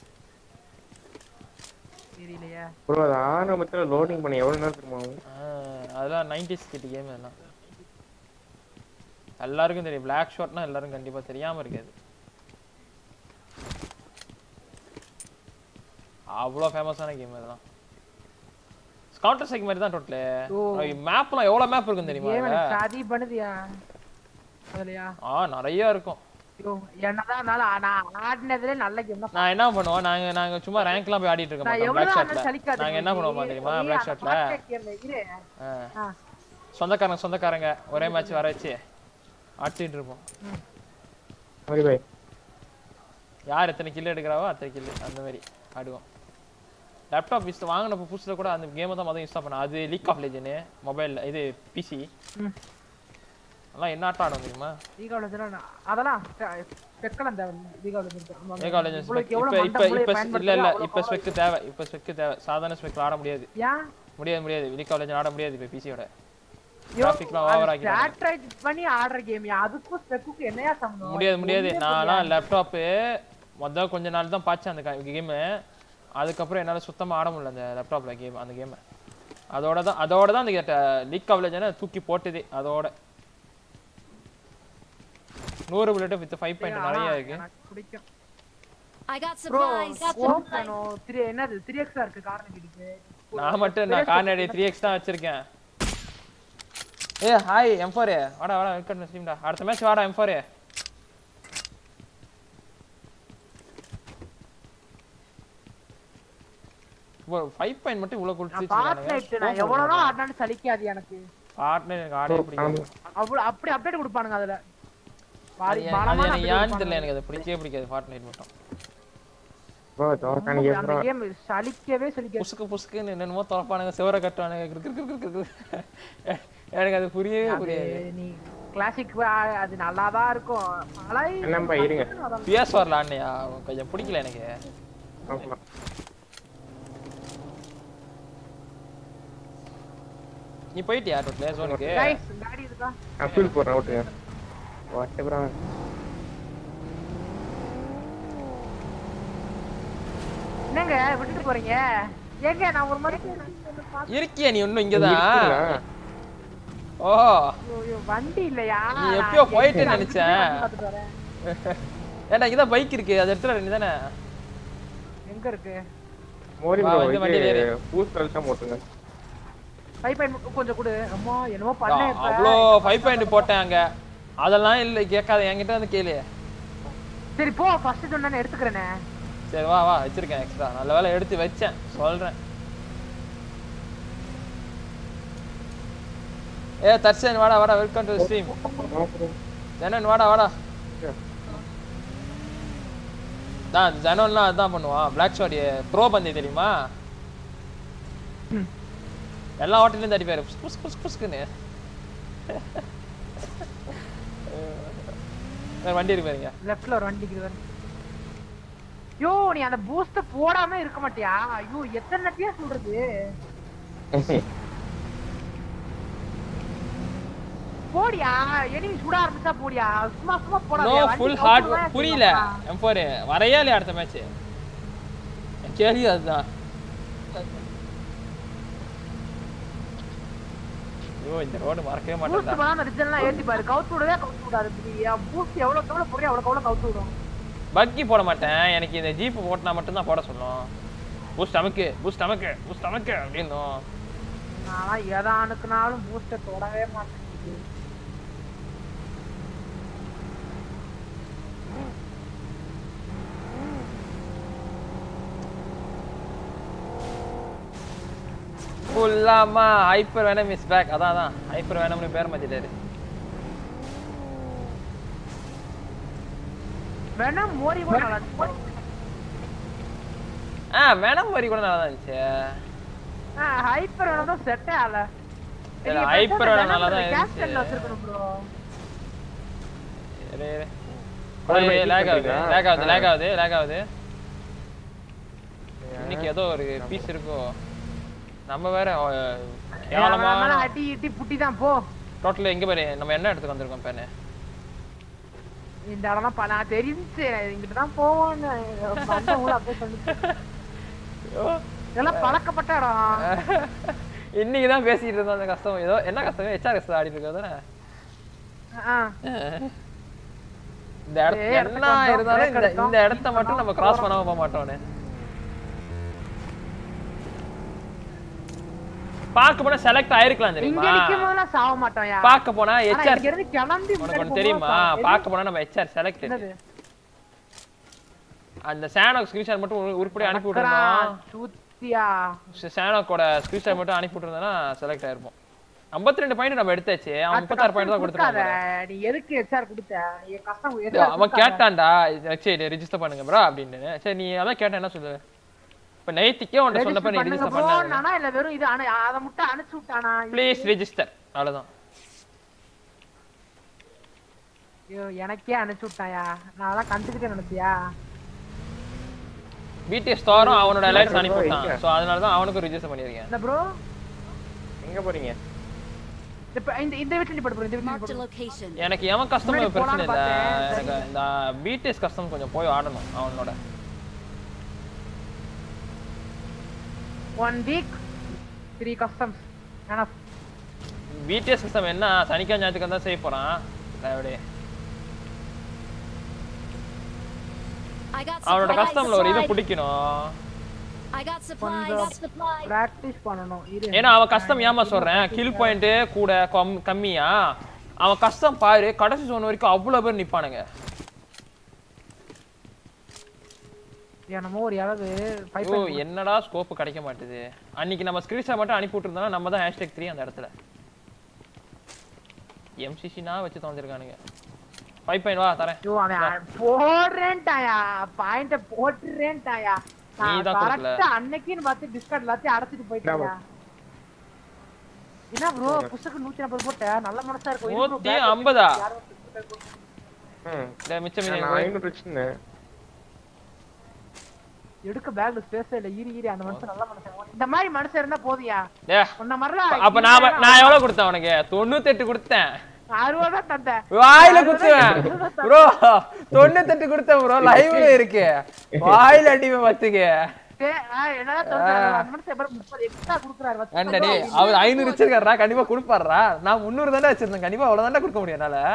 தெரியலையே ப்ரோ அது ஆரம்பத்துல லோடிங் பண்ண எவ்வளவு நேரம் தெரியுமா ஆகும்? அதெல்லாம் நைன்டிஸ் கிட்ட கேம் அதெல்லாம் எல்லாருக்கும் தெரியும் பிளாக் ஷாட்னா எல்லாரும் கண்டிப்பா தெரியாம இருக்காது அவ்வளோ ஃபேமஸான கேம் அதெல்லாம் கவுண்டர் ஸ்ட்ரைக் மாதிரி தான் ஓ. டோட்டலு மேப்லாம் எவ்வளோ மேப் இருக்கும் தெரியுமா கேம் அதுல? எனக்கு சதி பண்ணுதியா அதுலயா ஆ நிறைய இருக்கும் ஐயோ என்னதான் இருந்தாலும் நான் ஆடினதுல நல்ல கேம் தான் நான் என்ன பண்ணுவோம் நாங்க நாங்க சும்மா ரேங்க்லாம் போய் ஆடிட்டு இருக்க நான் மாட்டோம் எவ்வளவு பிளாக் ஆனாலும் ஷாட்ல சலிக்காது நாங்க என்ன பண்ணுவோமா நீ- தெரியுமா நீ பிளாக் அந்த ஷாட்ல பாட்டு game இரு. ஆ. சொந்தக்காரங்க சொந்தக்காரங்க ஒரே மேட்ச் வர வச்சு அடிச்சிட்டு இருப்போம் மாதிரி பாய் யார் எத்தனை கில் எடுக்கிறாவோ அத்தனை கில் அந்த மாதிரி ஆடுவோம் லேப்டாப் யூஸ் வாங்கின புதுசில் கூட அந்த கேமை தான் மொதல் இன்ஸ்டால் பண்ணேன் அது லீக் ஆஃப் லெஜனு மொபைலில் இது பிசி ம். அதெல்லாம் என்ன ஆட்டம் ஆடும் தெரியுமா League of Legends நான் அதெல்லாம் ஸ்பெக்கலாம் தேவை League of Legends. ஆமா. லீக் ஆஃப் லெஜன்ஸ் உங்களுக்கு இப்போ எவ்வளவு இப்போ மண்டை மூளையை இப்போ இல்லை பயன்படுத்துறியோ இல்லை அவ்வளவு இப்போ power ஸ்பெக்கு தேவை இப்போ ஸ்பெக்கு தேவை சாதாரண ஸ்பெக்கில் ஆட முடியாது ஏன்? முடியாது முடியாது லீக் ஆஃப் லெஜன் ஆட முடியாது இப்போ பிசியோட ஐயோ, கிராஃபிக்லாம் அது ஓவர் ஆக்கிட்டாங்க strategize பண்ணி ஆடுற கேம் அதுக்கும் ஸ்பெக்குக்கு என்னையா சம்பந்தம் முடியாது முடியாது ஒண்ணுமே நான்லாம் புரியல. லேப்டாப்பு மொதல் கொஞ்ச நாள் தான் பார்த்தேன் அந்த கேமு அதுக்கப்புறம் என்னால் சுத்தமாக ஆட முடியல அந்த லேப்டாப்பில் கேம் அந்த கேமை அதோட தான் அதோட தான் அந்த லீக் ஆஃப் லெஜனை தூக்கி போட்டதே அதோட நூறு புல்லட் வித் ஃபைவ் பாயிண்ட் ஆனா, நிறைய இருக்கு எனக்கு பிடிக்கும் I got ப்ரோ supplies. ஓப்பனோ த்ரீ என்னது த்ரீ எக்ஸா இருக்கு காரணம் கிட்டக்கு நான் மட்டும் நான் கார்னடி த்ரீ எக்ஸ் தான் வச்சிருக்கேன் ஏ ஹாய் எம் ஃபோர் வாடா வாடா வெல்கம் ஸ்ட்ரீம்டா அடுத்த மேட்ச் வாடா எம் ஃபோர் ஃபைவ் பாயிண்ட் மட்டும் இவ்வளோ நான் பார்ட்னைட் நான் எவ்வளவுதான் கொடுத்துருக்காங்க ஆடினாலும் சலிக்காது எனக்கு பார்ட்னர் எனக்கு ஆடவே பிடிக்காது அவ்வளவு அப்படி அப்டேட் கொடுப்பானுங்க அதுல வாரி அது பலமான எனக்கு update ஏன்னு கொடுப்பானுங்க. தெரியல எனக்கு அது பிடிக்கவே பிடிக்காது ஃபார்ட்நைட் மட்டும் ப்ரோ தோக்கானி அந்த கேம் கேம் சலிக்கவே சலிக்காது புசுக்கு புசுக்குன்னு என்னென்னமோ திறப்பானுங்க சிவரை கட்டுவானுங்க கிறு கிறு கிறு கிறு கிறு. எனக்கு அது புரியவே அது புரியாது நீ கிளாசிக் அது நல்லாதான் இருக்கும் பழைய என்னப்பா இருங்க பிஎஸ் வரல அண்ணையா கொஞ்சம் பிடிக்கல எனக்கு பார்க்கலாம் நீ போயிட்டியா டோட்டல் ஜோனுக்கு Guys, காடி இருக்கா அப்பீல் போடுறேன் விட்டுங்க வாட்டு ப்ரோ என்னங்க விட்டுட்டு போறீங்க ஏங்க நான் ஒரு மணிக்கு இருக்கியா நீ இன்னும் இங்கதான் ஓ ஐயோ, வண்டி இல்லையா நீ எப்பயோ நான் போயிட்டு எங்க நினைச்சேன். வண்டி பார்த்துட்டு வரேன். ஏன்டா இங்கதான் பைக் இருக்கு அதை எடுத்துட நீ தானே எங்க இருக்கு மோரி வா, ப்ரோ வந்து வண்டியில இது ஏறு. பூஸ்ட் கழிச்சா போட்டுங்க ஃபைவ் பாயிண்ட் கொஞ்சம் கொடு அம்மா என்னமோ பண்ணேன் இப்ப. அவ்வளோ ஃபைவ் பாயிண்ட் போட்டேன் அங்க அதெல்லாம் இல்ல கேட்காத என்கிட்ட வந்து கேளு சரி போ ஃபர்ஸ்ட் சொன்னேன்னு எடுத்துக்கிறேனே சரி வா வா வச்சிருக்கேன் எக்ஸ்ட்ரா நல்ல வேலை எடுத்து வச்சேன் சொல்றேன் ஏ தர்ஷன் வாடா வாடா வெல்கம் டு ஸ்ட்ரீம் ஜனன் வாடா வாடா தான் ஜனன்லாம் அதான் பண்ணுவான் பிளாக் ஷாட் ப்ரோ பந்தி தெரியுமா எல்லா ஹோட்டல்லையும் தடிப்பாரு புஸ் புஸ் புஸ் புஸ்க்குன்னு வேற வண்டி இருக்கு பாருங்க லெஃப்ட்ல ஒரு வண்டி இருக்குது பாரு. யோ நீ அந்த பூஸ்ட் போடாம இருக்க மாட்டியா ஐயோ எத்தனை நட்டியா சொல்றது போடியா enemy சுட ஆரம்பிச்சா போடியா சும்மா சும்மா போடாத நோ வண்டி ஃபுல் கவுத்து ஹார்ட் தான் புரியல செய்யணும். எம் ஃபோர் வரையா இல்லையா அடுத்த மேட்ச் கேள்வி அதுதான் ஐயோ இந்த ரோடு மறக்கவே பூஸ்ட் மாட்டேன்டா பண்ணா ரிசல்ட்லாம் ஏத்தி பாரு கவுத்து விடவே கவுத்து விடாது புரியா பூஸ்ட் எவ்வளவு எவ்வளவு போறியா அவ்வளவு எவ்வளவு கவுத்து விடும் பக்கி போட மாட்டேன் எனக்கு இந்த ஜீப் ஓட்டினா மட்டும்தான் போட சொல்லும் பூஸ்ட் அமுக்கு பூஸ்ட் அமுக்கு பூஸ்ட் அமுக்கு அப்படின்னும் நான் எதை அணுக்குனாலும் பூஸ்ட தொடவே மாட்டேங்குது ஃபுல்லாமா ஹைப்பர் வேனம் இஸ் பேக் அதான் அதான் ஹைப்பர் வேனம்னு பேர் மாத்திட்டாரு வேணா மோரி கூட நல்லா இருந்துச்சு. ஆ வேனம் மாதிரி கூட நல்லா தான் இருந்துச்சு ஆ, ஹைப்பர் வேணும் தான் செட்டே ஆகல இல்ல, ஹைப்பர் வேணும் நல்லா தான் கேப்டன்ல இருந்துச்சு வச்சிருக்கணும் ப்ரோ இரு, இரு. ஒரு ஏய், bike lag ஆகுது இருக்கா? lag ஆகுது ஆ. lag ஆகுது lag ஆகுது இன்னைக்கு ஏதோ ஒரு பீஸ் இருக்கோ நம்ம வேற அஹ், கேவலமா அடி இட்டி புட்டி தான் போ டோட்டல் எங்க பாரு நம்ம என்ன இடத்துக்கு வந்திருக்கோம் பேனு இந்த இடம்லாம் ப- நான் தெரிஞ்சு இங்கிட்டு தான் போவோன்னு வந்தவங்களும் அப்படியே சொல்லிச்சு இதெல்லாம் பழக்கப்பட்ட இடம் இன்னைக்கு தான் பேசிட்டு இருந்தோம் அந்த கஷ்டம் ஏதோ என்ன கஷ்டம் ஹெச்ஆர் ஆடிட்டு இருக்கோம் தானே ஆ. இந்த இடத்து ஏய், இடத்துக்கு என்ன வந்தோம், இருந்தாலும் break இந்த எடுத்தோம், இந்த இடத்த மட்டும் நம்ம கிராஸ் போறோம். பண்ணாம போக மாட்டோம்னு பார்க்க போனா செலக்ட் ஆயிருக்கலாம் இங்க தெரியுமா நிக்கும் போதெல்லாம் சாவ மாட்டோம்யா பார்க்க போனா ஆனா ஹெச்ஆர் இங்க இருந்து கிளம்பி உனக்கு முன்னாடி ஒன்று தெரியுமா போகும்போது பார்க்க போனா நம்ம ஹெச்ஆர் செலக்ட் என்னது அந்த சானோக் ஸ்கிரீன்ஷாட் மட்டும் உரு- உருப்படியா அனுப்பி விட்டுருந்தோம் சூத்தியா சானோக்கோட ஸ்கிரீன்ஷாட் மட்டும் அனுப்பி விட்டுருந்தோம்னா செலக்ட் ஆயிருப்போம் 52 ரெண்டு பாயிண்ட் நம்ம எடுத்தாச்சு அவன் முப்பத்தாறு பாயிண்ட் தான் கொடுக்காத கொடுத்துருக்கான் நீ எதுக்கு ஹெச்ஆர் கொடுத்த நீ கஷ்டம் அவன் கேட்டான்டா சரி ரெஜிஸ்டர் பண்ணுங்க ப்ரோ அப்படின்னு சரி நீ அதான் கேட்டேன் என்ன சொல்லு இப்ப நைத்திக்கே உன்ட்ட சொன்னப்ப நீ பண்ணுங்க ரெஜிஸ்டர் ப்ரோ பண்ண நானா இல்ல வெறும் இது அனு அத மட்டும் அனுப்பிச்சு விட்டானா ப்ளீஸ் ரெஜிஸ்டர் அவ்வளவுதான் ஐயோ எனக்கே அனுப்பிச்சு விட்டாயா நான் அதெல்லாம் கண்டுக்கிட்டே நினைச்சியா பிடிஎஸ் ஸ்டாரும் அவனோட லைட்ஸ் bro, அனுப்பி விட்டான் எங்க? ஸோ அதனால தான் அவனுக்கும் ரெஜிஸ்டர் பண்ணியிருக்கேன் இந்த ப்ரோ எங்க போறீங்க இப்ப இந்த இந்த வீட்டுல நீ படு bro, இந்த வீட்டுல நீ Marked a படு location. எனக்கு எவன் கஷ்டமும் முன்னாடி பிரச்சனை இல்லை போலான்னு எனக்கு இந்த பிடிஎஸ் கஷ்டம் கொஞ்சம் போய் ஆடணும் அவனோட ஒன் வீக் த்ரீ கஸ்டம்ஸ் ஏன்னா பிடிஎஸ் கஷ்டம் என்ன சனிக்கிழமை ஞாயிற்றுக்கு தான் செய்ய போறான் அப்படியே I got அவனோட supplies. கஷ்டம்ல ஒரு இது பிடிக்கணும் I got supplies. கொஞ்சம் பிராக்டிஸ் பண்ணணும் இரு ஏன்னா அவன் கஷ்டம் ஏமா சொல்றேன் கில் பாயிண்ட் கூட கம்- கம்மியா அவன் கஷ்டம் பாரு கடைசி சோன் வரைக்கும் அவ்வளவு பேர் நிப்பானுங்க என்னமோ ஒரு அளவு ஃபைவ் ஓ என்னடா ஸ்கோப் கிடைக்க மாட்டுது அன்னைக்கு நம்ம ஸ்கிரீன்ஷாட் மட்டும் அனுப்பி விட்டுருந்தோம்னா நம்ம தான் ஹேஷ்டேக் த்ரீ அந்த இடத்துல எம்சிசினா வச்சு தந்திருக்கானுங்க ஃபைவ் பாயிண்ட் வா தரேன் ஐயோ அவன் போடுறேன்ட்டாயா பாயிண்ட போட்டுறேன்ட்டாயா நீ நான் தான் கொடுக்கல. கரெக்டா அன்னைக்குன்னு பார்த்து டிஸ்கார்ட் எல்லாத்தையும் அடைச்சிட்டு போயிட்டாயா என்ன ப்ரோ புஸ்தகம் நூத்தி நாற்பது போட்ட நல்ல மனசா இருக்கும் இரு bro, நூத்தி bag ஐம்பதா யாரோ புஸ்தகம் போட்டு- ம். இல்ல, மிச்சம் நான் மீதி ஐநூறு வச்சிருந்தேன் எடுக்க பேக்ல ஸ்பேஸ் இல்ல ஈரி ஈரி அந்த மனுஷன் நல்ல மனுஷன் இந்த மாதிரி மனுஷன் இருந்தா போதியா டே, உன்ன மாதிரிலாம் அப்ப நான் வ- நான் எவ்வளவு கொடுத்தேன் உனக்கு தொண்ணூத்தெட்டு கொடுத்தேன் அறுபது தான் தந்தேன் வாயில குத்துவேன் ப்ரோ தொண்ணூத்தெட்டு கொடுத்தேன் ப்ரோ லைவ்ல இருக்கு வாயில அடிமை பத்துக்கு சரி, ஆ, என்னதான் சொல்றாரு அந்த மனுஷன் எப்பறம் முப்பது எக்ஸ்ட்ரா குடுக்குறாரு வச்சு ஏன்டா அவர் ஐநூறு வச்சிருக்காரா கண்டிப்பா கொடுப்பாருடா நான் முந்நூறு தானே வச்சிருந்தேன் கண்டிப்பா அவ்வளவு தானே கொடுக்க முடியும் என்னால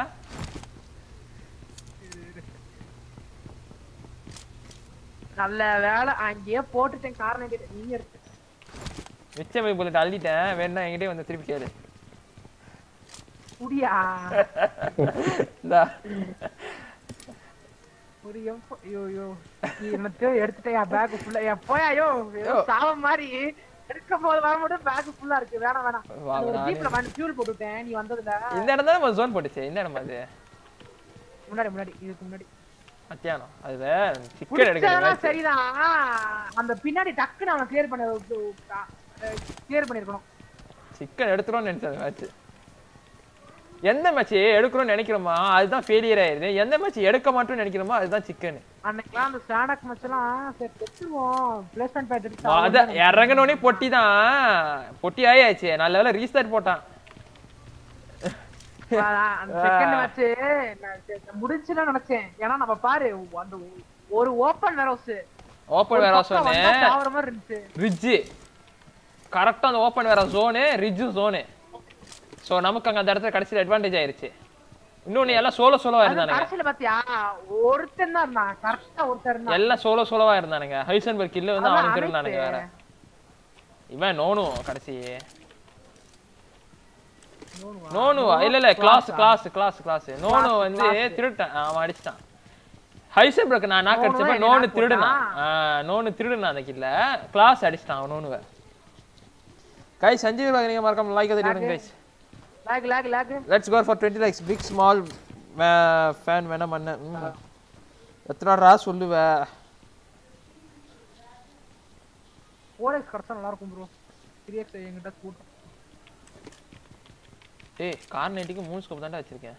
நல்ல வேலை அங்கேயே போட்டுட்டேன் காரணம் கேட்டு நீ எடுத்து மிச்சம் போய் புல்லட் அள்ளிட்டேன் வேணா என்கிட்டயே வந்து திருப்பி கேளு குடியா இந்தா. ஒரு எவ்வ- ஐயோ ஐயோ நீ என்னத்தையோ எடுத்துட்டேன் பேக் ஃபுல்லா என் போயா ஐயோ ஏதோ சாவம் மாதிரி எடுக்கும் போது வர மட்டும் பேக் ஃபுல்லா இருக்கு வேணாம் வேணாம் வா, அது ஒரு நானே- ஜீப்ல வந்து ஃபியூல் போட்டுட்டேன் நீ வந்ததுல இந்த இடம் தானே நம்ம ஜோன் போட்டுச்சு இந்த இடம் அது முன்னாடி முன்னாடி இதுக்கு முன்னாடி மத்தியானம் அதுல சிக்கன் புடிச்சதெல்லாம் எடுக்கிறது சரிதான் அந்த பின்னாடி டக்குன்னு அவனை கிளியர் பண்ண கிளியர் பண்ணிருக்கணும் சிக்கன் எடுத்துருவோம்னு நினைச்சேன் மேட்ச் எந்த மேட்ச் எடுக்கிறோம்னு நினைக்கிறோமா அதுதான் ஃபெயிலியர் ஆயிருது எந்த மேட்ச் எடுக்க மாட்டோம்னு நினைக்கிறோமோ அதுதான் சிக்கன் அன்னைக்கெல்லாம் அந்த ஸ்டாண்டக் மச்செல்லாம் சரி பெற்றுருவோம் பிளேஸ்மெண்ட் பேட் எடுத்து அத இறங்கனோடனே பொட்டி தான் பொட்டி ஆயாச்சு நல்ல வேலை ரீஸ்டார்ட் போட்டான் செகண்ட் மேட்ச் முடிஞ்சுன்னு நினைச்சேன் ஏன்னா நம்ம பாரு அந்த ஒரு ஓப்பன் வேர் ஹவுஸ் ஓப்பன் வேற சொன்னே ஆவற மாதிரி இருந்துச்சு ரிட்ஜு கரெக்டாக அந்த ஓப்பன் வேற ஜோனு ரிட்ஜு ஜோனு ஸோ நமக்கு அங்கே அந்த இடத்துல கடைசியில் அட்வான்டேஜ் ஆயிருச்சு இன்னொன்று எல்லாம் சோலோ சோலோவாக அது இருந்தானுங்க கடைசியில பாத்தியா ஒருத்தன் தான் இருந்தான் கரெக்டா ஒருத்தர் இருந்தான் எல்லாம் சோலோ சோலோவா இருந்தானுங்க ஹைசன்பர்க் கில்ல வந்து அதான் அவனுக்கு திருநானுங்க வேற அனைத்து. இவன் நோனும் கடைசி நோனுவா இல்ல இல்ல கிளாஸ் கிளாஸ் கிளாஸ் கிளாஸ் நோனு Class, வந்து class. திருட்டான் அவன் அடிச்சிட்டான் ஹைசன்பர்க் நான் நாக்கு நோனு அடிச்சப்ப என்னை நோனு knock திருடுனான் ஆ, நோனு திருடுனான் அந்த கில்ல கிளாஸ் அடிச்சிட்டான் அவன் நோனுவ கை சஞ்சீவ் பாக்குறீங்க மறக்காம லைக் தட்டிடுங்க guys lock lock lock let's go for 20 likes big small fan வேணா பண்ண ம். எத்தனைடா சொல்லுவ ஓரேஸ் கிடைச்சா நல்லா இருக்கும் ப்ரோ த்ரீ என்கிட்ட கூட்டம் ஏய் கார்னேட்டிக்கு மூணு ஸ்கோப் தான்டா வச்சிருக்கேன்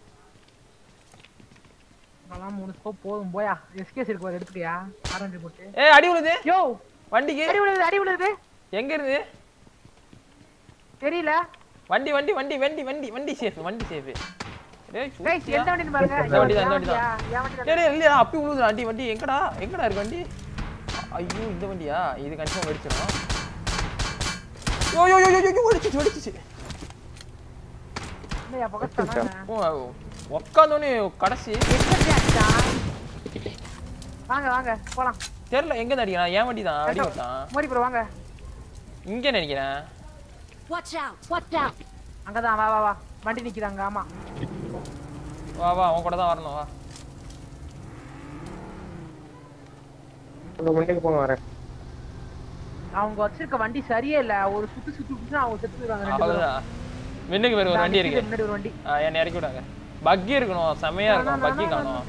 அதெல்லாம் மூணு ஸ்கோப் போதும் போயா எஸ்கேஸ் இருக்கு பாரு எடுத்துக்கியா ஆரஞ்சு போட்டு ஏய் அடி விழுது யோ வண்டிக்கு அடி விழுது அடி விழுது எங்க இருந்து தெரியல வண்டி வண்டி வண்டி வண்டி வண்டி வண்டி சேஃப் வண்டி சேஃப் டேய் கைஸ் எந்த வண்டின்னு பாருங்க இந்த வண்டி தான், இந்த வண்டி தான். என் வண்டி தான் டேய் டேய், இல்லையா அப்பி விழுது வண்டி வண்டி எங்கடா எங்கடா இருக்கு வண்டி ஐயோ இந்த வண்டியா இது கன்ஃபார்ம் வெடிச்சிடும் யோ யோ யோ யோ யோ வெடிச்சிச்சு வெடிச்சிச்சு இல்லையா பக்கத்தானே ஓ உக்காந்தோனே கடைசி வாங்க வாங்க போலாம் தெரியல எங்க இருந்து அடிக்கிறான் என் வண்டி தான் அடி விட்டான் மோடி ப்ரோ வாங்க இங்க நினைக்கிறேன் Watch out! Watch out! அங்கதான் வா வா வா வண்டி நிக்கிறாங்க ஆமா வா வா அவன் கூட தான் வரணும் வா உங்க முன்னுக்கு போங்க வரேன் அவங்க வச்சிருக்க வண்டி சரியே இல்ல ஒரு சுத்து சுத்தி சுத்தி அவங்க செத்துறாங்க ரெண்டு பேரும் அவ்வளவுதான் மின்னுக்கு பேர் ஒரு வண்டி இருக்கு முன்னாடி ஒரு வண்டி ஆ, என்னை இறக்கி விடாங்க பக்கி இருக்கணும் செமையா இருக்கணும் பக்கி காணும்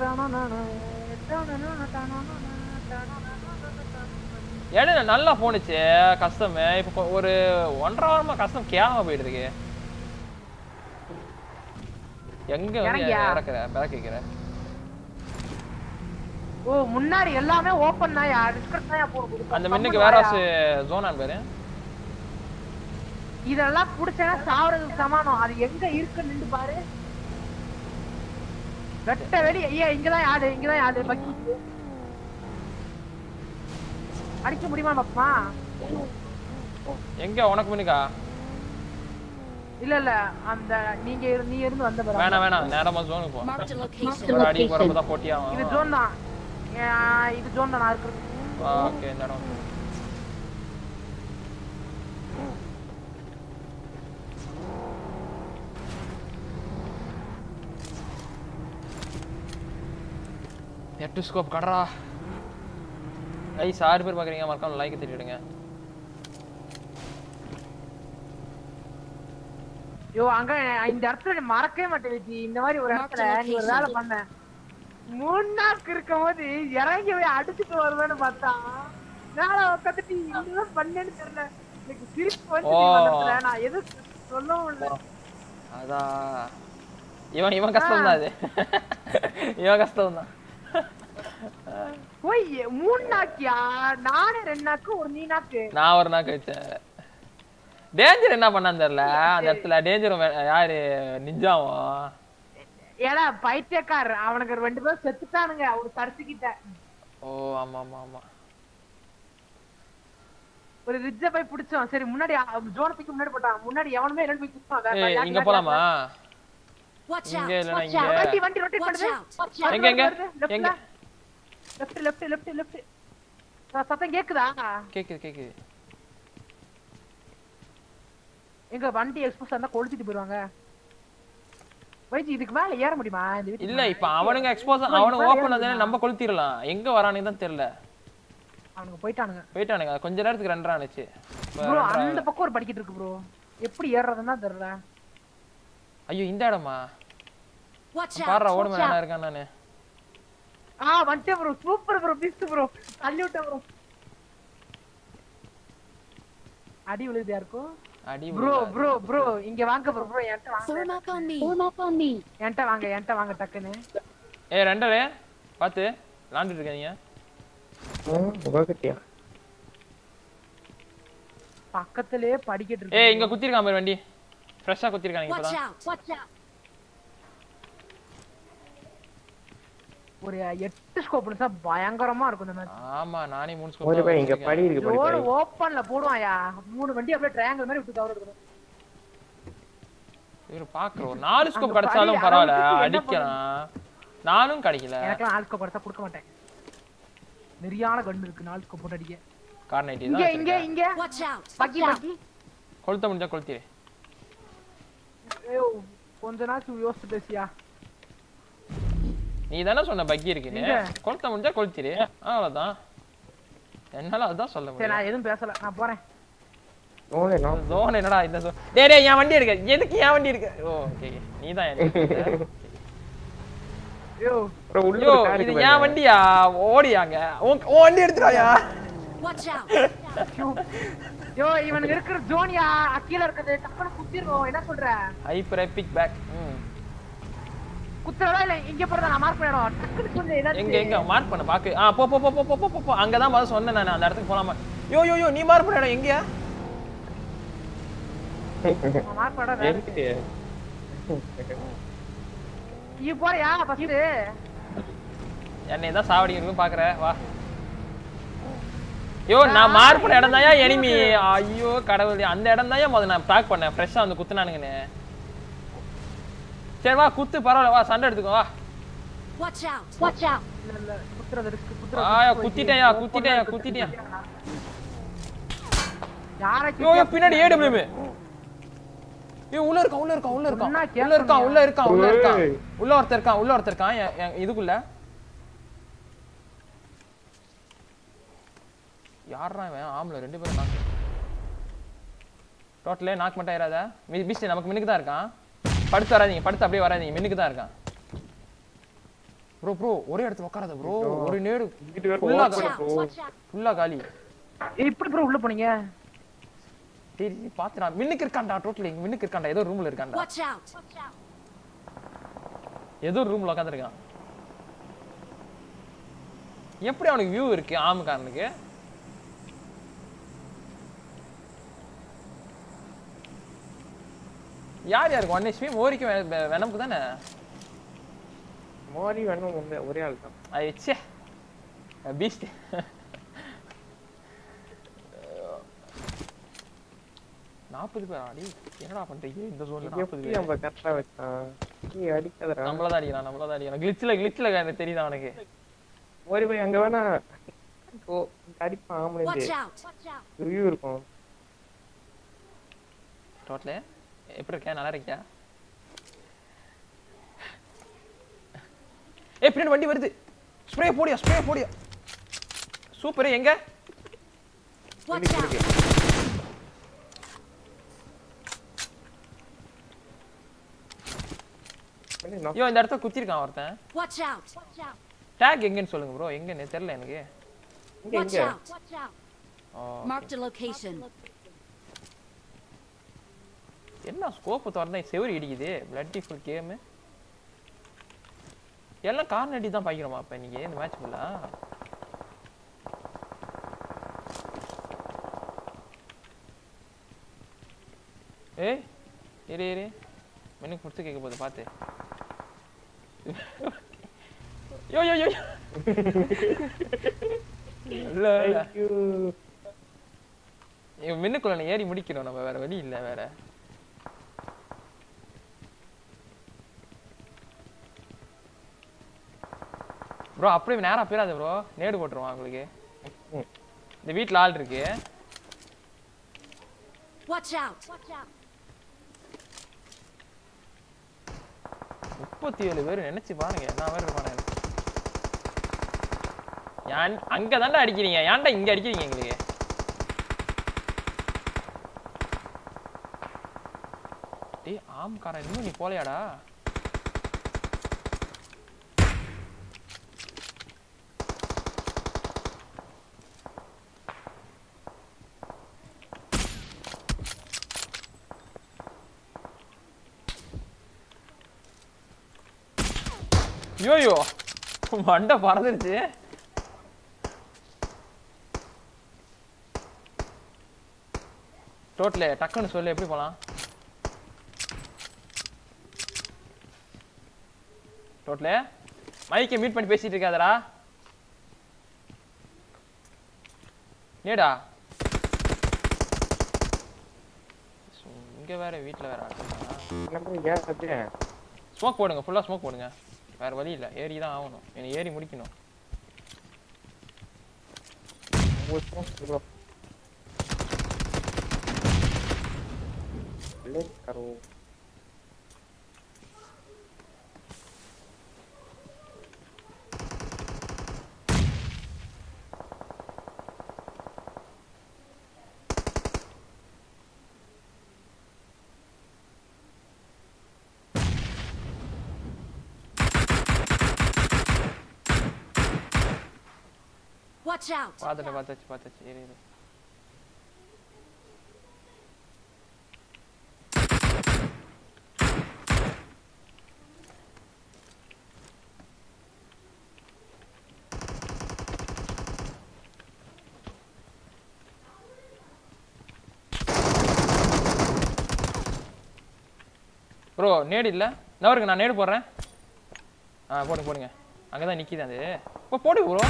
இடையில நல்லா போனுச்சு கஸ்டம் இப்ப கொ- ஒரு ஒன்றரை வாரமா கஸ்டம் கேவலமா போயிட்டு இருக்கு எங்க வந்து இறங்கியா? இறக்குற பேக் வைக்கிற ஓ முன்னாடி எல்லாமே ஓபன் தான் யா டிஸ்கஸ் தான் போகும் அந்த மின்னுக்கு வேற ஜோனான் பேரு இதெல்லாம் புடிச்சேன்னா சாவறதுக்கு சமானம் அது எங்க இருக்குன்னு நின்று பாரு வெட்ட வெளி ஐயா இங்கதான் யாரு இங்கதான் யாரு பக்கி அடிக்க முடியுமா பாப்பா எங்க உனக்கு மின்னுக்கா இல்ல இல்ல அந்த நீங்க இரு- நீ இருந்து வந்த பாரு வேணாம் வேணாம் நேரமா ஜோனுக்கு போ Marked a location. ஒரு அடி போறப்பதான் இது போட்டியாகும் ஜோன் தான் ஏன், இது ஜோன் தான் நான் இருக்கிறது ஓகே இந்த இடம் எட்டு ஸ்கோப் கடரா ஐஸ் ஆறு பேர் பார்க்குறீங்க மறக்காம லைக் தட்டிடுங்க ஐயோ அங்க இந்த இடத்துல நீ மறக்கவே மாட்டேன் விஜி இந்த மாதிரி ஒரு இடத்துல நீ ஒரு வேலை பண்ண முன்னாக்கு இருக்கும் போது இறங்கி போய் அடிச்சுட்டு வருவேன்னு பார்த்தா மேல உட்காந்துட்டு இன்னும் பண்ணேன்னு தெரியல எனக்கு சிரிப்பு வந்து ஓ. நான் எதுவும் சொல்லவும் இல்லை அதான் இவன் இவன் கஷ்டம் தான் அது இவன் கஷ்டம் தான் போய் மூணு நாக்கியா நானே ரெண்டு நாக்கு ஒரு நீ நாக்கு நான் ஒரு நாள் கழிச்சேன் டேஞ்சர் என்ன பண்ணான்னு தெரியல அந்த இடத்துல டேஞ்சரும் யாரு நிஞ்சாவும் ஏடா பைத்தியக்கார் அவனுக்கு ரெண்டு பேரும் செத்துட்டானுங்க ஒரு தடுத்துக்கிட்ட ஓ ஆமா ஆமா ஆமா ஒரு ரிட்ஜ போய் பிடிச்சோம் சரி முன்னாடி ஜோனத்துக்கு முன்னாடி போட்டான் முன்னாடி எவனுமே இல்லைன்னு போய் குத்துவான் வேற- ஏய் யாரு- இங்க யாரு- போலாமா Watch இங்க out! இல்லைன்னா Watch இங்க out! வண்டி வண்டி ரொட்டேட் Watch பண்ணுது out! Watch out! எங்க எங்க எங்க லெஃப்ட் லெஃப்ட் லெஃப்ட் லெஃப்ட் சத்தம் கேக்குதா கேக்குது கேக்குது எங்க வண்டி எக்ஸ்போஸ் இருந்தா கொளுத்திட்டு போயிருவாங்க வைஜி இதுக்கு மேல ஏற முடியுமா இந்த வீட்டுக்கு இல்ல மேல? இப்ப அவனுங்க எக்ஸ்போஸ் இப்ப அவனுங்க இப்ப ஓபன் ஏற ஆனதால நம்ம கொளுத்திரலாம் எங்க வரானுங்க தான் தெரியல அவனுங்க போயிட்டானுங்க போயிட்டானுங்க கொஞ்ச நேரத்துக்கு ரெண்டரை ஆனிச்சு இப்ப ப்ரோ ரெண்டரை அந்த பக்கம் ஒரு படிக்கிட்டு இருக்கு ப்ரோ எப்படி ஏறுறதுன்னா தெரியல ஐயோ இந்த இடமா Watch பாடுற out! ஓடுமே Watch என்ன out! இருக்கான் நானு ஆ வந்துட்டேன் bro super bro beast bro தள்ளி விட்டேன் ப்ரோ அடி விழுது யாருக்கும் அடி ப்ரோ விழுதா? ப்ரோ ப்ரோ இங்க வாங்க ப்ரோ ப்ரோ என்கிட்ட வாங்க Form up on me! Form up on me! என்கிட்ட வாங்க என்கிட்ட வாங்க டக்குன்னு ஏய் ரெண்டரே பாத்து விளாண்டுட்டு இருக்காதீங்க உங்ககிட்டயா பக்கத்திலே படிக்கிட்டு இருக்கு ஏய் இங்க குத்திருக்கான் பாரு வண்டி ஃப்ரெஷ்ஷா குத்திருக்கானுங்க Watch இப்பதான் out! Watch out! ஒரு எட்டு ஸ்கோப் இருந்தா பயங்கரமா இருக்கும் இந்த மேட்ச் ஆமா நானே மூணு மோரி பாய் இங்க ஸ்கோப் படி இருக்கு படி ரோடு பாய் ஓப்பன்ல போடுவாயா மூணு வண்டி அப்படியே ட்ரையாங்கிள் மாதிரி விட்டு கவர் எடுக்கணும் இவரு பாக்குறோம் நாலு ஸ்கோப் அந்த கிடைச்சாலும் படி பரவாயில்ல அளவுக்கு என்ன அடிக்கலாம் நானும் கிடைக்கல எனக்கெல்லாம் நாலு ஸ்கோப் எடுத்தா கொடுக்க மாட்டேன் நெறியான கன் இருக்கு நாலு ஸ்கோப் போட்டு அடிக்க கார்னைட்டி இங்க தான் இங்க வச்சிருக்கேன். இங்க Watch out! பக்கி பக்கி கொளுத்த முடிஞ்சா கொளுத்திரு ஐயோ, கொஞ்ச நாள் யோசிச்சு பேசியா நீ தானே சொன்ன பக்கி இருக்குன்னு எங்க? கொளுத்த முடிஞ்சா கொளுத்திரு அவ்வளவுதான் என்னால அதான் சொல்ல சரி முடியும் நான் எதுவும் பேசல நான் போறேன் ஓனே நோ ஜோன் என்னடா இந்த zone? டேய் டேய் என் வண்டி எடுக்க எதுக்கு என் வண்டி எடுக்க ஓ ஓகே நீ தான் ஐயோ ப்ரோ உள்ள ஐயோ ஒரு கார் இது இருக்கு என் பாருங்க. வண்டியா ஓடியாங்க உன் உன் வண்டி எடுத்துறாயா Watch out! ஐயோ இவனுக்கு இருக்கிற ஜோனியா கீழ இருக்குது டக்குனு குத்திரும் என்ன சொல்ற ஹைப்பர் எபிக் பேக் குத்துறதா இல்ல இங்க போறதா நான் மார்க் பண்ணிடும் டக்குனு சொல்லு ஏதாச்சும் எங்க எங்க மார்க் பண்ண பாக்கு ஆ போ போ போ போ போ போ போ, போ அங்கதான் முதல்ல சொன்னேன் நான் அந்த இடத்துக்கு போலாமா யோ யோ யோ நீ மார்க் பண்ண இடம் எங்கயா மார்க் பண்ண எதுக்கு நீ போறியா ஃபர்ஸ்ட் என்னை தான் சாவடிக்கிறதுக்கும் பாக்குற வா யோ நான் மார்க் பண்ண இடம் தான் எனிமி ஐயோ கடவுளே அந்த இடம் தான் முதல்ல நான் பேக் பண்ணேன் ஃப்ரெஷ்ஷா வந்து குத்துனானுங்கன்னு சரி வா குத்து பரவாயில்ல வா சண்டை எடுத்துக்கோ வா Watch out! Watch out! இல்ல இல்ல குத்துறது ரிஸ்க் குத்துறது ஆயா குத்திட்டேயா குத்திட்டேயா குத்திட்டேயா யாரை யோ யோ பின்னாடி ஏடபிள்யூ யோ உள்ள இருக்கான் உள்ள இருக்கான் உள்ள இருக்கான் சொன்னா உள்ள இருக்கான் உள்ள இருக்கான் உள்ள இருக்கான் ஏய். உள்ள ஒருத்தர் இருக்கான் உள்ள ஒருத்தர் இருக்கான் என்- என் இதுக்குள்ள யாரா இவன் ஆம்பளை ரெண்டு பேரும் நாக்கு டோட்டலே நாக் மட்டும் ஆயிராத பீஸ்ட் நமக்கு மின்னுக்கு தான் இருக்கான் படுத்து வராதீங்க படுத்து அப்படியே வராதீங்க மின்னுக்கு தான் இருக்கான் ப்ரோ ப்ரோ ஒரே இடத்துல உட்காராத ப்ரோ ஒரு நேடு இங்கிட்டு வேற ஃபுல்லா open Watch out! Watch out! ஃபுல்லா காலி எப்படி ப்ரோ உள்ள போனீங்க சரி பாத்துடா மின்னுக்கு இருக்கான்டா டோட்டலி மின்னுக்கு இருக்கான்டா ஏதோ ரூம்ல இருக்கான்டா Watch out! ஏதோ ரூம்ல உட்காந்துருக்கான் எப்படி அவனுக்கு வியூ இருக்கு ஆமுக்காரனுக்கு யார் யாருக்கு ஒன் ஹெச்பி மோரிக்கும் வெ- வெ- வெனமுக்கு தானே மோரி வேணும் ஒண்ணு ஒரே ஆள் தான் அது ச்சே பீஸ்ட் நாற்பது பேர் ஆடி என்னடா பண்றீங்க இந்த ஜோன்ல நாற்பது எப்படி பேர் நம்ம கரெக்டா வச்சான் நீ அடிக்காதடா நம்மள தான் அடிக்கிறான் நம்மள தான் அடிக்கிறான் கிளிச்சில் கிளிச்சில் எனக்கு தெரியுது அவனுக்கு மோரி போய் அங்க வேணா ஓ இங்க அடிப்பான் Watch ஆம்பளை out! Watch out! ரிவ்யூ இருக்கும் டோட்டலு எப்படி இருக்க நல்லா இருக்கியா ஏ பின்னாடி வண்டி வருது ஸ்ப்ரே போடியா ஸ்ப்ரே போடியா சூப்பர் எங்க Watch out! என்ன knock ஐயோ இந்த இடத்துல குத்திருக்கான் ஒருத்தன் Watch out! Watch out! Tag எங்கன்னு சொல்லுங்க ப்ரோ எங்கன்னு தெரியல எனக்கு இங்க Watch இங்க out! Watch out! Oh, Marked a location. என்ன ஸ்கோப்பு திறந்தா செவரி இடிக்குது பிளட்டி ஃபுல் கேமு எல்லாம் கார்னடி தான் பாய்க்கிறோமா அப்ப நீங்க இந்த மேட்ச் ஃபுல்லா ஏய் இரு இரு மெனுக்கு முடிச்சு கேட்க போகுது பார்த்து யோ யோ யோ யோ. இல்ல இல்ல ஐயோ இவன் மின்னுக்குள்ள நான் ஏறி முடிக்கிறோம் நம்ம வேற வழி இல்ல வேற ப்ரோ அப்படியே நேரா போயிடாத ப்ரோ நேடு போட்டுருவான் உங்களுக்கு ம். இந்த வீட்ல ஆள் இருக்கு Watch out! Watch out! முப்பத்தி ஏழு பேர் நினைச்சு பாருங்க என்ன மாதிரி இருப்பானு ஏன் அங்க தாண்டா அடிக்கிறீங்க ஏன்டா இங்க அடிக்கிறீங்க எங்களுக்கு டேய் ஆம்காரன் இன்னும் நீ போலையாடா யோயோ மண்டை பறந்துருச்சு டோட்டலு டக்குன்னு சொல்லு எப்படி போலாம் டோட்டலு மைக்கை மீட் பண்ணி பேசிட்டு இருக்காதடா ஏடா இங்க வேற வீட்ல வேற என்ன ஏன் சத்தியம் ஸ்மோக் போடுங்க ஃபுல்லா ஸ்மோக் போடுங்க வேற வழி இல்ல ஏறி தான் ஆகணும் எனக்கு ஏறி முடிக்கணும் உங்களுக்கு ले करो Watch out! பார்த்துட்டு பார்த்தாச்சு பார்த்தாச்சு ஏறி ஏறி ப்ரோ நேடு இல்ல நவருங்க நான் நேடு போடுறேன் ஆ போடுங்க போடுங்க அங்கதான் நிக்குது அது இப்போ போடு ப்ரோ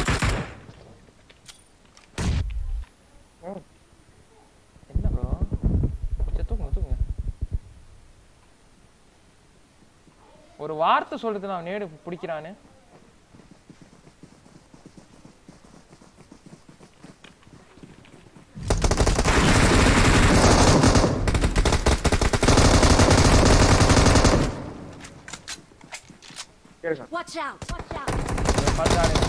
என்ன ப்ரோ சரி தூக்குங்க தூக்குங்க ஒரு வார்த்தை சொல்றது நான் நேடு பிடிக்கிறான்னு கேளுங்க Watch out! Watch out! இதை பார்த்து ஆடுங்க.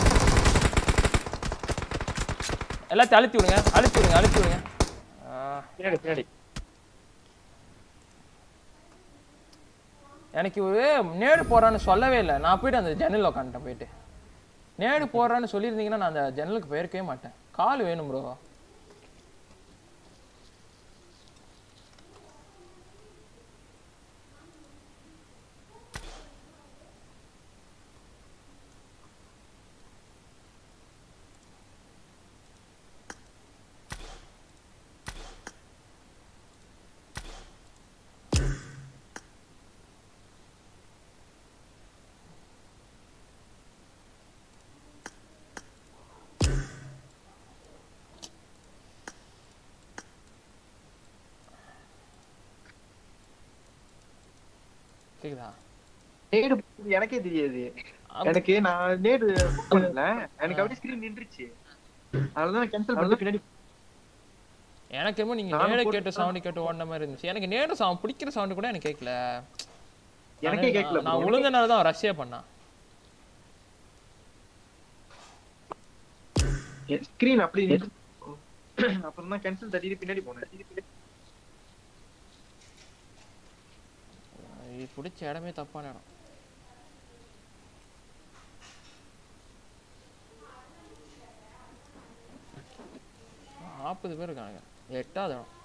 எல்லாத்தையும் அழுத்தி விடுங்க அழுத்தி விடுங்க அழுத்தி விடுங்க ஆ, பின்னாடி பின்னாடி எனக்கு ஒரு நேடு போறான்னு சொல்லவே இல்லை நான் போயிட்டு அந்த ஜன்னல் உட்காந்துட்டேன் போயிட்டு நேடு போடுறான்னு சொல்லியிருந்தீங்கன்னா நான் அந்த ஜன்னலுக்கு போயிருக்கவே மாட்டேன் கால் வேணும் ப்ரோ கேக்குதா நேடு போடுறது எனக்கே தெரியாது எனக்கு நான் நேடு பண்ணல எனக்கு அப்படியே ஸ்கிரீன் நின்றுச்சு அதனாலதான் கேன்சல் பண்ணி பின்னாடி எனக்கு என்னமோ நீங்க நானும் நேட போட்டு கேட்டு சவுண்ட் கேட்டு ஓடின மாதிரி இருந்துச்சு எனக்கு நேடு சவுண்ட் பிடிக்கிற சவுண்ட் கூட எனக்கு கேட்கல எனக்கே கேட்கல நான் விழுந்தனால தான் ரஷ்யா பண்ணான் ஸ்கிரீன் அப்படி நின்று அப்புறம் தான் கேன்சல் தட்டிட்டு பின்னாடி போனேன் இது பிடிச்ச இடமே தப்பான இடம் நாற்பது பேர் இருக்காங்க எட்டாவது இடம்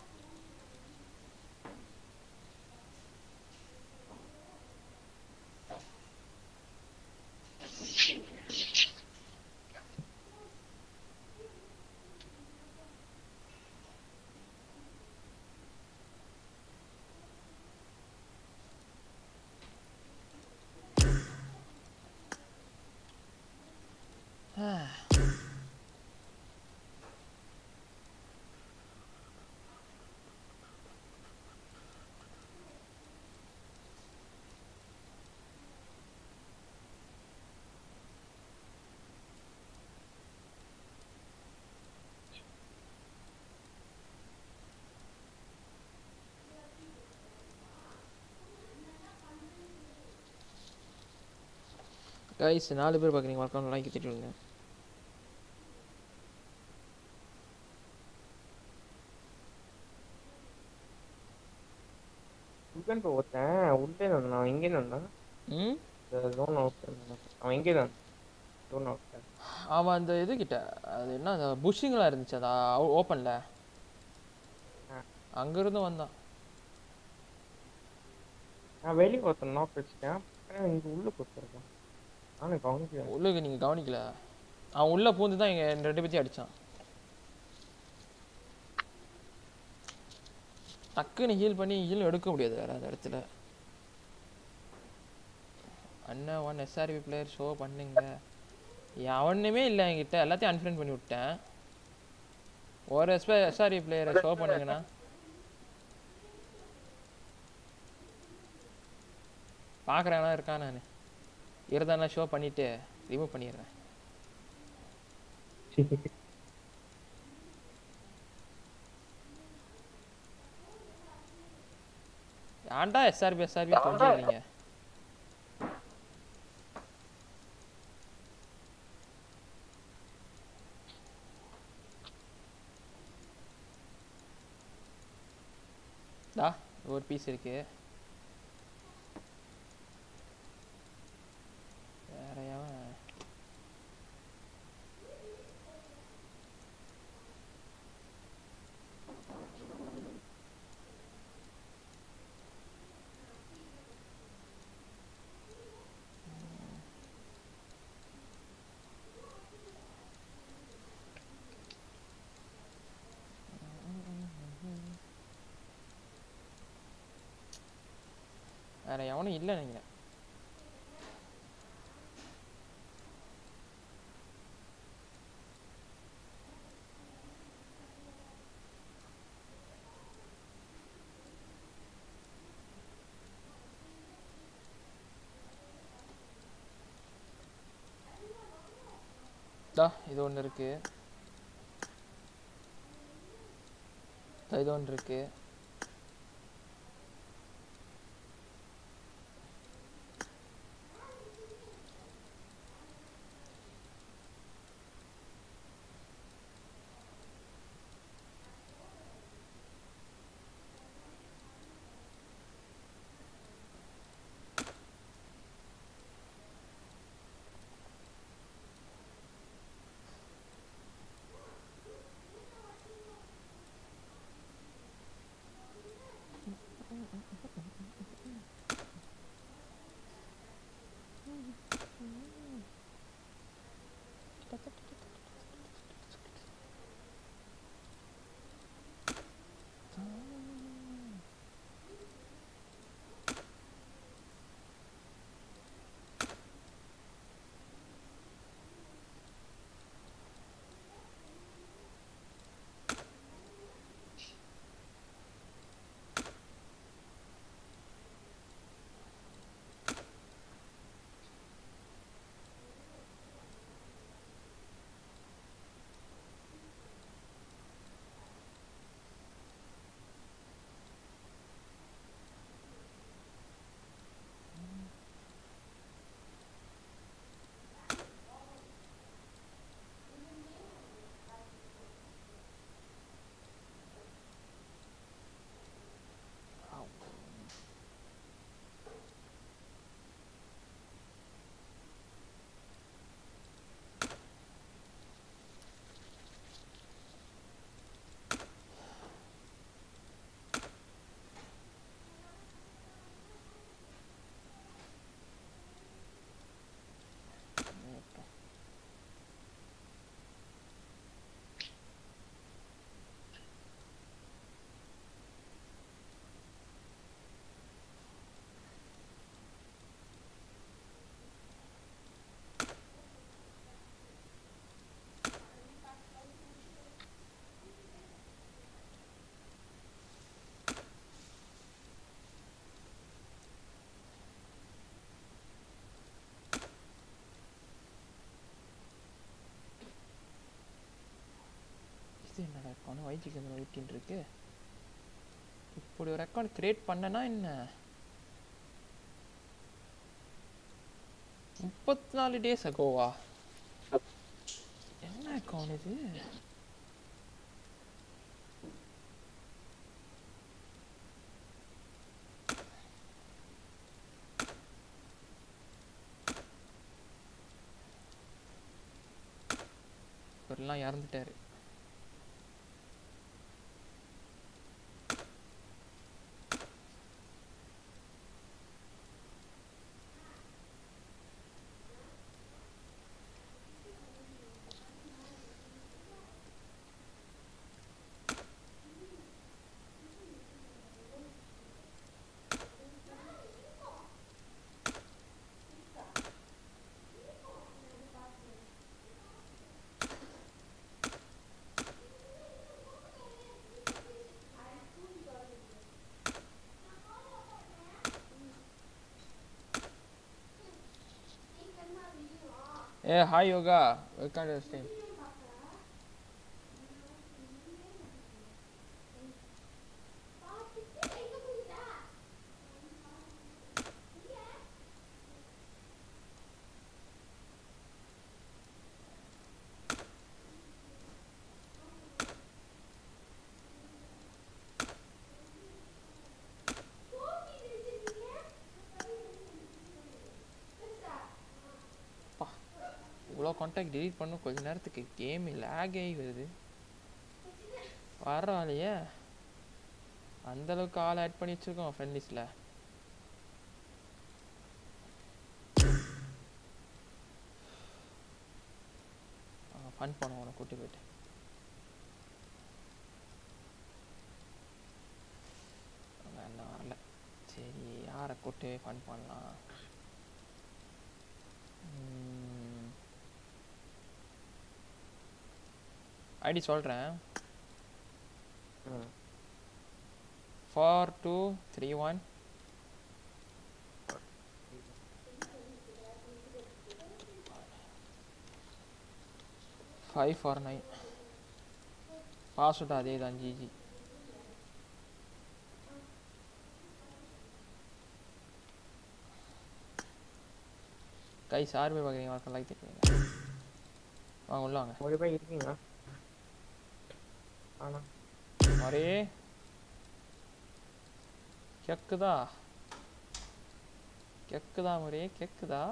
கைஸ் நாலு பேர் பார்க்குறீங்க மறக்காம லைக் தட்டி விடுங்க உட்காந்து ஒருத்தன் உள்ளே இருந்தான் அவன் எங்கே இருந்தான் ம் இந்த ஜோன் அவுட் அவன் எங்கே தான் ஜோன் அவுட் அவன் அந்த இதுகிட்ட அது என்ன அந்த புஷ்ஷிங்லாம் இருந்துச்சு அந்த ஓப்பனில் அங்கேருந்து வந்தான் நான் வெளியே ஒருத்தன் நாக் வச்சுட்டேன் ஆனால் இங்கே உள்ளே கொடுத்துருக்கான் நானும் கவனிக்கல உள்ளுக்கு நீங்கள் கவனிக்கல அவன் உள்ளே பூந்து தான் எங்கள் ரெண்டு பேத்தையும் அடித்தான் டக்குன்னு ஹீல் பண்ணி ஹீல் எடுக்க முடியாது வேற அந்த இடத்துல அண்ணன் ஒன் எஸ்ஆர்பி பிளேயர் ஷோ பண்ணுங்க எவனுமே இல்லை என்கிட்ட எல்லாத்தையும் அன்ஃப்ரெண்ட் பண்ணி விட்டேன் ஒரு எஸ்ப எஸ்ஆர்பி பிளேயரை ஷோ பண்ணுங்கண்ணா பார்க்குறேன்னா இருக்கான் நான் இருந்தானா ஷோ பண்ணிவிட்டு ரிமூவ் பண்ணிடுறேன் ஏன்டா எஸ்ஆர்பி எஸ்ஆர்பி தொங்கிடுறீங்க டா ஒரு பீஸ் இருக்கு வேற எவன் வேற எவனும் இல்லை நினைக்கிறேன் தா இது ஒன்று இருக்கு தா, இது ஒன்று இருக்கு இது என்னடா அக்கௌண்ட் ஒய்ஜி கேமரா வெயிட்டின்னு இருக்கு இப்படி ஒரு அக்கௌண்ட் கிரியேட் பண்ணனா என்ன முப்பத்தி நாலு டேஸ் அகோவா என்ன அக்கௌண்ட் இது இவரெல்லாம் இறந்துட்டாரு ஏ hi Yoga welcome to stream இவ்வளோ கான்டாக்ட் delete பண்ணும் கொஞ்ச நேரத்துக்கு கேம் லேக் ஆகி வருது பரவாயில்லையே அந்த அளவுக்கு ஆள் ஆட் பண்ணி வச்சிருக்கோம் ஃப்ரெண்ட் லிஸ்ட்டில் ஃபன் பண்ணுவோம் உன்னை கூட்டி போயிட்டு அங்க என்ன வரல சரி யாரை கூட்டு ஃபன் பண்ணலாம் ஐடி சொல்கிறேன் ம். Four two three one five four nine password அதே தான் ஜிஜி கை சார் போய் பார்க்குறீங்க வணக்கம் லைக் தட்டுவீங்க வாங்க உள்ள வாங்க ஒரு போய் இருக்கீங்க ஆனா மரே கேக்குதா கேக்குதா மரே கேக்குதா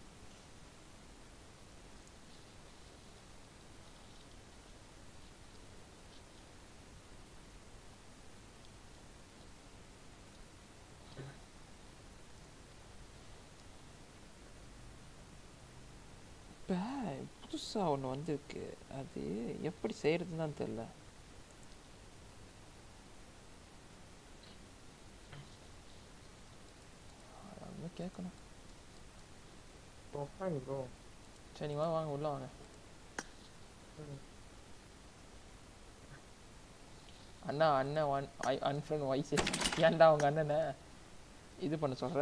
இப்போ புதுசாக ஒன்று வந்திருக்கு அது எப்படி செய்கிறதுன்னு தான் தெரில ஒன்று கேட்கணும் உட்காந்து ப்ரோ சரி நீங்க வாங்க உள்ள வாங்க அண்ணா அண்ணன் ஒன் ஐ அன்ஃப்ரெண்ட் வாய்ஸ் ஏன்டா அவங்க அண்ணனை இது பண்ண சொல்ற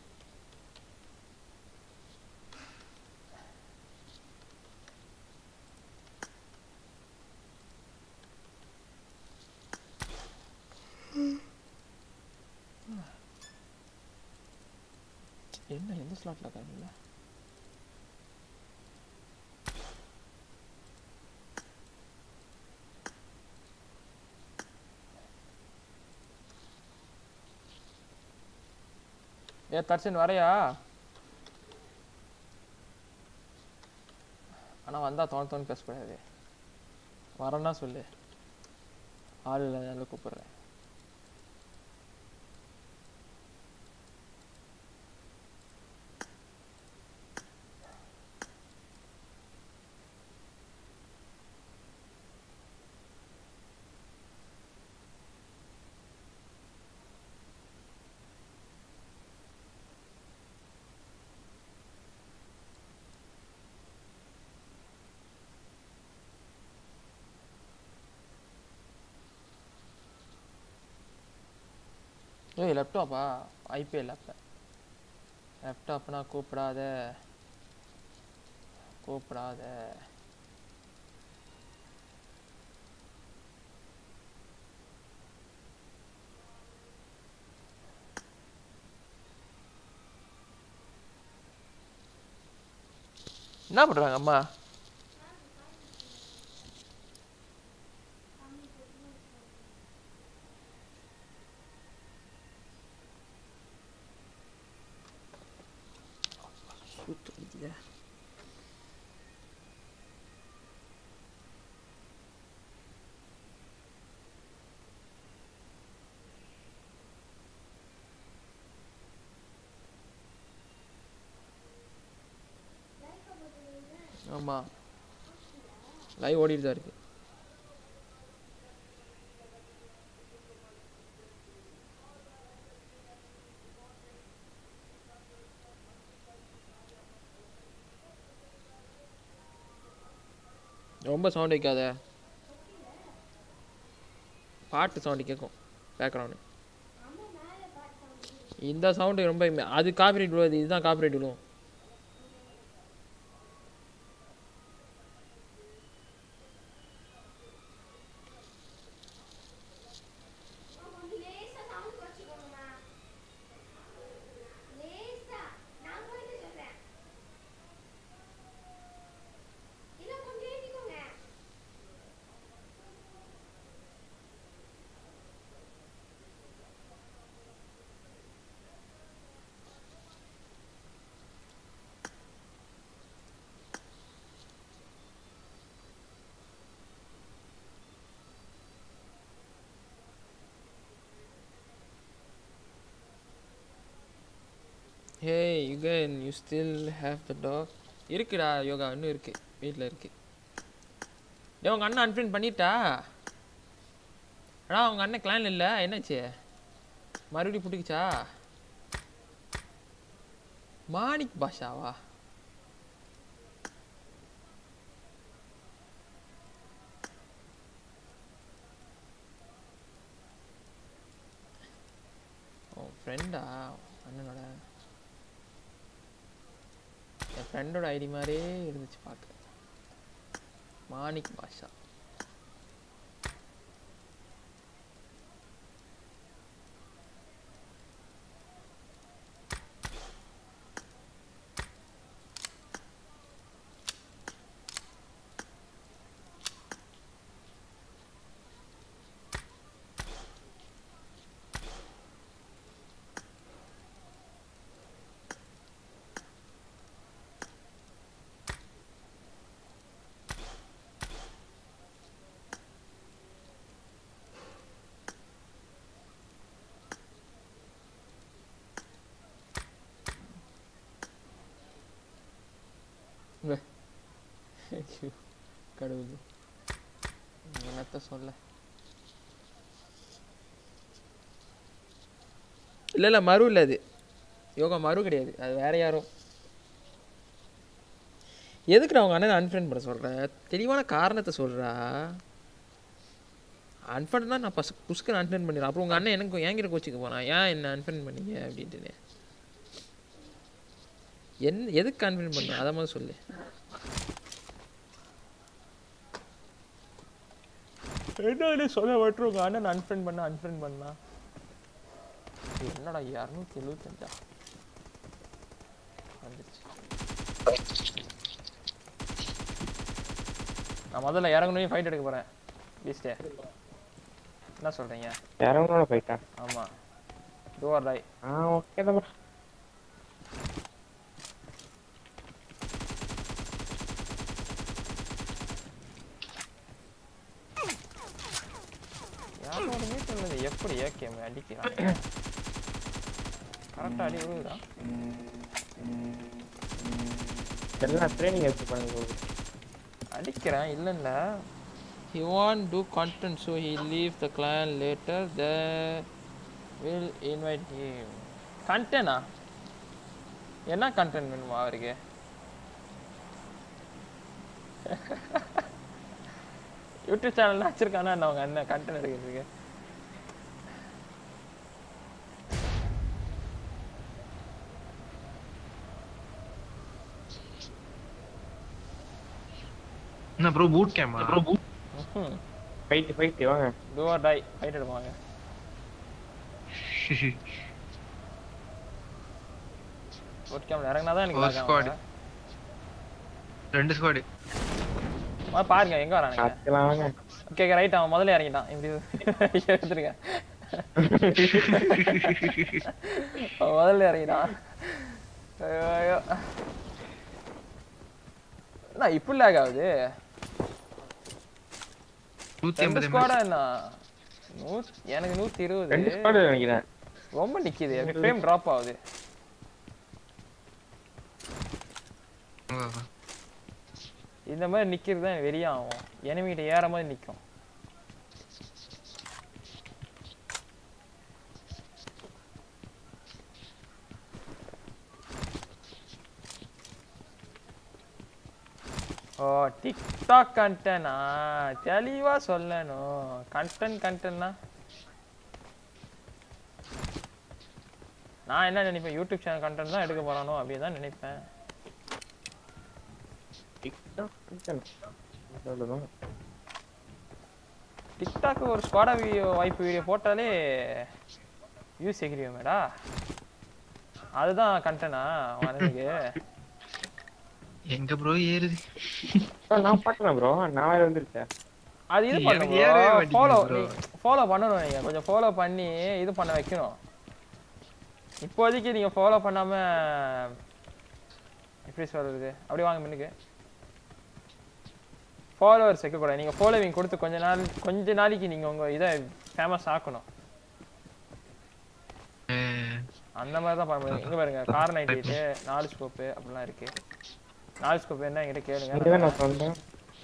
என்ன எந்த ஸ்லாட்ல இருக்காங்கல்ல ஏ தர்ஷன் வரையா ஆனா வந்தா தோண தோணு பேசக்கூடாது வரேன்னா சொல்லு ஆள் இல்லாத கூப்பிடுறேன் ஏய் லேப்டாப்பா ஐபிஎல் லேப்டாப் லேப்டாப்னா கூப்பிடாத கூப்பிடாத என்ன பண்றாங்க அம்மா சூத்து வலிக்குதே. ஆமா லைவ் ஓடிட்டு தான் இருக்கு ரொம்ப சவுண்ட் வைக்காத பாட்டு சவுண்டு கேட்கும் பேக்ரவுண்டு இந்த சவுண்டு ரொம்ப இம்ம- அது காப்பிரைட் விழுவாது இதுதான் காப்பிரைட் விழுவும் hey Yugan you still have the tag இருக்குடா யோகா இன்னும் இருக்கு வீட்டில் இருக்கு டேய் உங்கள் அண்ணன் அன்ஃப்ரெண்ட் பண்ணிட்டா அடா உங்கள் அண்ணன் கிளான் இல்லை என்னாச்சு மறுபடியும் பிடிக்குச்சா மாணிக் பாஷாவா ஓ ஃப்ரெண்டா அண்ணனோட என் ஃப்ரெண்டோட ஐடி மாதிரியே இருந்துச்சு பார்க்க மாணிக் பாஷா இங்க. ஐயோ, கடவுளே என்னத்த சொல்ல இல்லை இல்லை மறு இல்லை அது யோகா மறு கிடையாது அது வேற யாரோ எதுக்கு நான் உங்கள் அண்ணனை அன்ஃப்ரெண்ட் பண்ண சொல்கிறேன் தெளிவான காரணத்தை சொல்கிறா அன்ஃப்ரெண்ட் தான் நான் பஸ் புஸ்க்கு அன்ஃப்ரெண்ட் பண்ணிடுறேன் அப்புறம் உங்கள் அண்ணன் எனக்கு என்கிட்ட கோச்சிக்க போனான் ஏன் என்ன அன்ஃப்ரெண்ட் பண்ணீங்க அப்படின்ட்டுன்னு என் எதுக்கு அன்ஃப்ரெண்ட் பண்ண அதை மாதிரி சொல்லு என்ன சொல்ல மட்டும் உங்கள் அண்ணன் அன்ஃப்ரெண்ட் பண்ண அன்ஃப்ரெண்ட் பண்ணா இது என்னடா இரநூத்தி எழுபத்தஞ்சா வந்துருச்சு நான் முதல்ல இறங்கணும் ஃபைட் எடுக்க போகிறேன் பீஸ்டே என்ன சொல்கிறீங்க இறங்கனோட போயிட்டா ஆமாம் டோர் டாய் ஆ ஓகே தான் bro. யாரோட மீட்டர் உள்ளது எப்படி ஏகேம் அடிக்கிறான் கரெக்டாக அடி விழுகுதா எல்லாம் ட்ரைனிங் எடுத்து பண்ண போகுது அடிக்கிறேன் இல்லைல்ல he want do content so he leave the clan later the will invite him கண்டெனா என்ன கண்டென்ட் வேணுமா அவருக்கு யூடியூப் சேனல் வச்சிருக்கானா என்ன அவங்க அண்ணன் கண்டென்ட் எடுக்கிறதுக்கு என்ன ப்ரோ பூட் கேமா ப்ரோ ஃபைட்டு ஃபைட்டு வாங்க டூ ஆர் டை ஃபைட் எடுப்பாங்க ஓட் கேம்ல இறங்கினா தான் எனக்கு ஒரு lag squad. ஆகும். ரெண்டு ஸ்குவாடு வா, பாருங்க எங்க வரானுங்க பார்த்துக்கலாம் வாங்க ஓகே ரைட் அவன் முதல்ல இறங்கிட்டான் இப்படி எடுத்துருக்கேன் அவன் முதல்ல இறங்கிட்டான் ஐயோ, ஐயோ என்ன இப்படி லேக் ஆகுது நூத்தி ரெண்டு ஐம்பது ஸ்குவாடா என்ன நூத் எனக்கு நூத்தி ரெண்டு இருபது ஸ்குவாடு நினைக்கிறேன் ரொம்ப நிக்குது எனக்கு ஃப்ரேம் டிராப் ஆகுது இந்த மாதிரி நிக்கிறது தான் வெறியாகும் எனிமிகிட்ட ஏறும் போது நிக்கும் ஓ டிக்டாக் கண்டனா தெளிவா சொல்லணும் கண்டென்ட் கண்டென்ட்னா நான் என்ன நினைப்பேன் யூடியூப் சேனல் கண்டென்ட் தான் எடுக்க போறானோ அப்படின்னு தான் நினைப்பேன் அவ்வளோதான் டிக்டாக் ஒரு ஸ்குவாடா வீடியோ வாய்ப்பு வீடியோ போட்டாலே வியூஸ் எகிரியோமேடா அதுதான் கண்டனா உனக்கு எங்க ப்ரோ ஏறுது நான் பார்க்கலாம் ப்ரோ நாலாயிரம் வந்துருச்சேன் அது இது எனக்கு ஏறவே பண்ணுங்க மாட்டேங்குது ஃபாலோ bro. ஃபாலோ பண்ணணும் நீங்க கொஞ்சம் ஃபாலோ பண்ணி இது பண்ண வைக்கணும் இப்போதைக்கு நீங்க ஃபாலோ பண்ணாம எப்படி சொல்றது அப்படி வாங்க முன்னுக்கு ஃபாலோவர்ஸ் வைக்கக்கூடாது நீங்க ஃபாலோவிங் கொடுத்து கொஞ்ச நாள் கொஞ்ச நாளைக்கு நீங்க உங்க இதை ஃபேமஸ் ஆக்கணும் அந்த மாதிரி தான் பண்ண முடியும் இங்க பாருங்க கார் நைட் எயிட்டு நாலு ஸ்கோப்பு அப்படிலாம் இருக்கு நாலு ஸ்கோப் என்ன என்கிட்ட இங்கதான் கேளுங்க நான் சொன்னேன்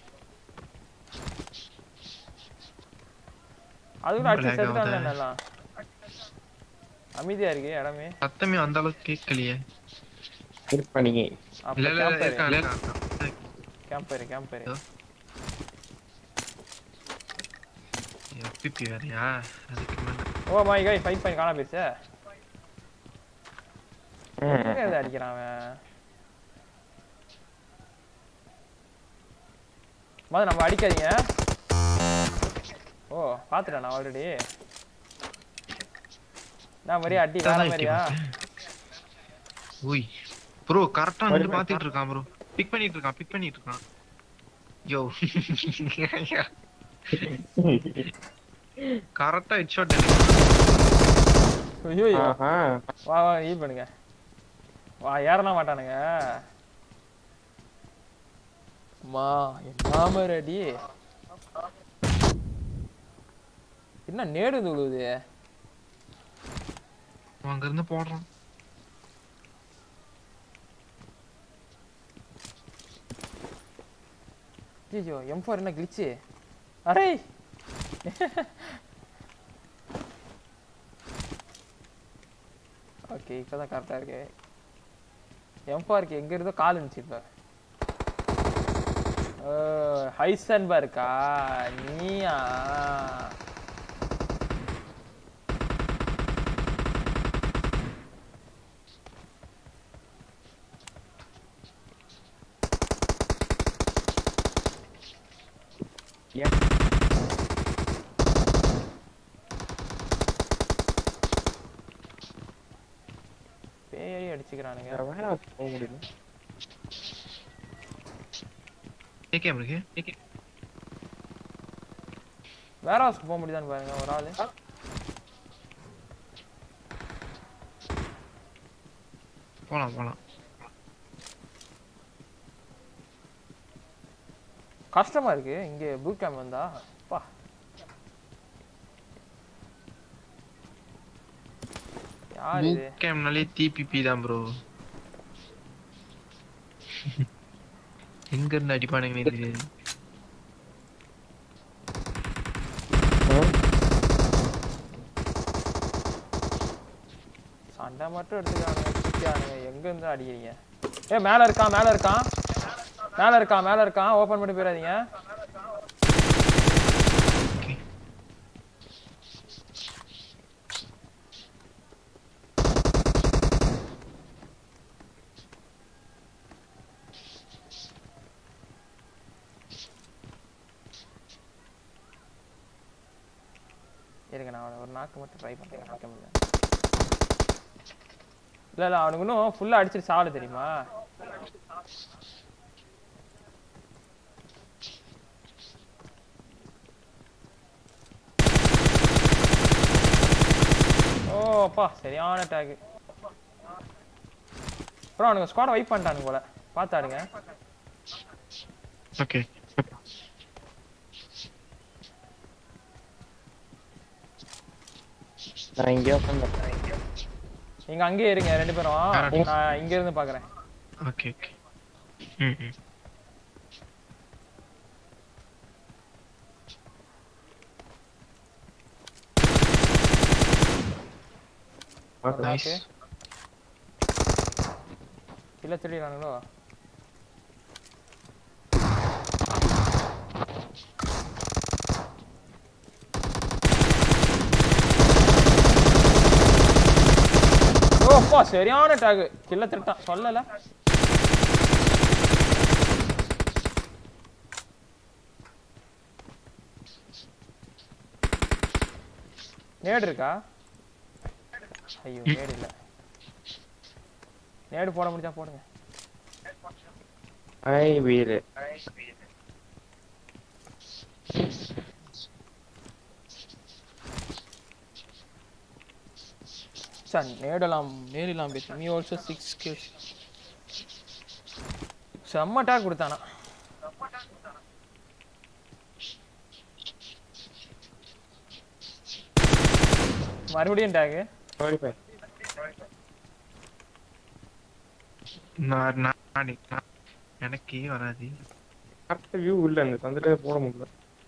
அதுக்குள்ள அடிச்சு Black ஆகுதா? செத்துட்டாங்க எல்லாம் அமைதியா இருக்கு இடமே சத்தமே அந்த அளவுக்கு கேட்கலையே இருப்பா நீங்க அப்ப இல்ல இல்ல கேம்பர் இருக்கான் இருக்கான் கேம்பர் கேம்பர் எஃபிபி வேறயா அதுக்கு மேல ஓ மை கை ஃபைட் பண்ணி காணா போயிருச்சே ம். எங்க இருந்து அடிக்கிறான் அவன் மொதல் நம்ம அடிக்காதீங்க ஓ பாத்துட்டேன் நான் ஆல்ரெடி நான் மாதிரியா அடி வேற மாதிரியா ஓய் ப்ரோ கரெக்டா நின்னு பாத்துட்டு இருக்கான் ப்ரோ பிக் பண்ணிட்டு இருக்கான் பிக் பண்ணிட்டு இருக்கான் யோ கரெக்டா ஹெட் ஷாட் ஐயோ ஆஹா வா வா ஈ பண்ணுங்க வா ஏறலாம் மாட்டானுங்க அம்மா என்ன மாதிரி அடி என்ன நேடு விழுவுது அங்க இருந்து போடுறான் ஐயோ எம் ஃபோர் என்ன கிளிச்சு அரே ஓகே இப்போதான் கரெக்டாக இருக்கு எம் ஃபோருக்கு எங்க இருந்தோ கால் இருந்துச்சு இப்போ ஹைசன்பர்க்கா நீயா ஏன் பேயடி அடிச்சுக்கிறானுங்க வேணா போக முடியல ஏகேம் இருக்கு ஏகே வேற ஹவுஸ்க்கு போக முடியுதான்னு பாருங்க ஒரு ஆளு போலாம் போலாம் கஷ்டமா இருக்கு இங்க பூட் கேம்ப் வந்தா பா யார் இது கேம்னாலே டிபிபி தான் ப்ரோ எங்க இருந்து அடிப்பானுங்கன்னே தெரியாது சண்டை மட்டும் எடுத்துக்கிறானுங்க சுத்தியானுங்க எங்க இருந்து அடிக்கிறீங்க ஏ மேல இருக்கான் மேல இருக்கான் மேல இருக்கான் மேல இருக்கான் ஓபன் பண்ணி போயிடாதீங்க இருங்க நான் அவனை ஒரு நாக்கு மட்டும் ட்ரை பண்றேன் நாக்க முடியல இல்ல இல்ல அவனுக்கு இன்னும் ஃபுல்லா அடிச்சிட்டு சாவல தெரியுமா ஓ அப்பா சரியான டேக் அப்புறம் அவனுங்க ஸ்குவாட் வைப் பண்ணிட்டானுங்க போல பார்த்தாடுங்க ஓகே நான் இங்கே உட்காந்துருக்கேன் நீங்க அங்கேயே இருங்க ரெண்டு பேரும் நான் இங்க இருந்து பாக்குறேன் ஓகே ஓகே ம் ம் நைஸ் ஓகே இல்ல திருடிறானுங்களோ ஓ அப்பா சரியான டேக் கில்ல திருட்டான் சொல்லல நேடு இருக்கா ஐயோ நேடு இல்ல நேடு போட முடிஞ்சா போடுங்க ஐ வீரு சார் நேடலாம் நேரிலாம் பேசு மீ ஆல்சோ சிக்ஸ் கில்ஸ் செம்ம டேக் கொடுத்தானா மறுபடியும் டேக் சாரி பை நான் நான் நான் எனக்கே வராது கரெக்ட் வியூ இல்ல இந்த சந்திலே போட முடியல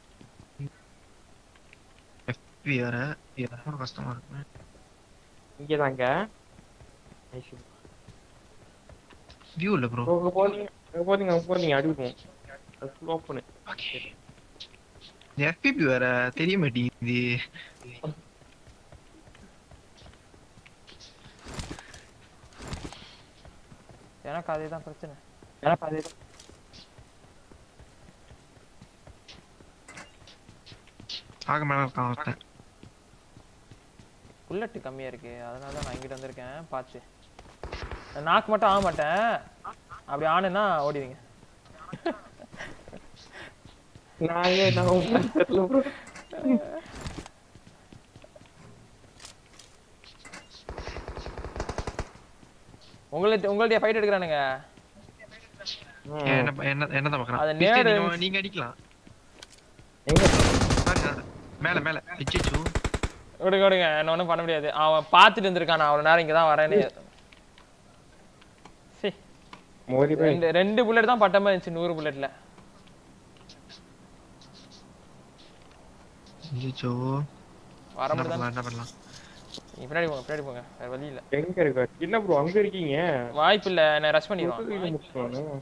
FP வேற ரொம்ப கஷ்டமா இருக்கு இங்கே தாங்க வியூ இல்ல ப்ரோ அங்க போனீங்க அங்க போனீங்க அங்க போனீங்க அடி விடுவோம் அது ஃபுல் ஓப்பனு FPP வேற தெரிய மாட்டேங்குது எனக்கு அதே தான் பிரச்சனை எனக்கு அதே ஆக மேல இருக்கான் ஒருத்தன் புல்லட்டு கம்மியா இருக்கு அதனால தான் நான் இங்கிட்ட வந்திருக்கேன் பார்த்து நாக்கு மட்டும் ஆக மாட்டேன் அப்படி ஆனுன்னா ஓடிடுவீங்க நான் ஏன் நான் உங்களுக்கு தெரியல ப்ரோ உங்கள்ட்ட உங்கள்ட்ட ஃபைட் எடுக்கிறானுங்க ஏன் என்ன என்ன என்னதான் அது பாக்குறான் நேரு- நீங்க- நீங்க அடிக்கலாம் எங்க பாருங்க மேல மேல அச்சோ விடுங்க விடுங்க என்ன ஒன்றும் பண்ண முடியாது அவன் பார்த்துட்டு இருந்திருக்கான் நான் அவ்வளோ நேரம் இங்கே தான் வரேன்னு சீ, மோதி போய் ரெண்டு ரெண்டு புல்லட் தான் பட்டமா இருந்துச்சு நூறு புல்லட்ல அச்சோ வர என்ன முடியாது பண்ணலாம் என்ன பண்ணலாம் நீங்க பின்னாடி போங்க பின்னாடி போங்க வேற வழி இல்ல எங்க இருக்க இல்ல ப்ரோ அங்க இருக்கீங்க வாய்ப்பு இல்ல நான் ரஷ் முதுகுல பண்ணிடுவான் முடிச்சுவானு.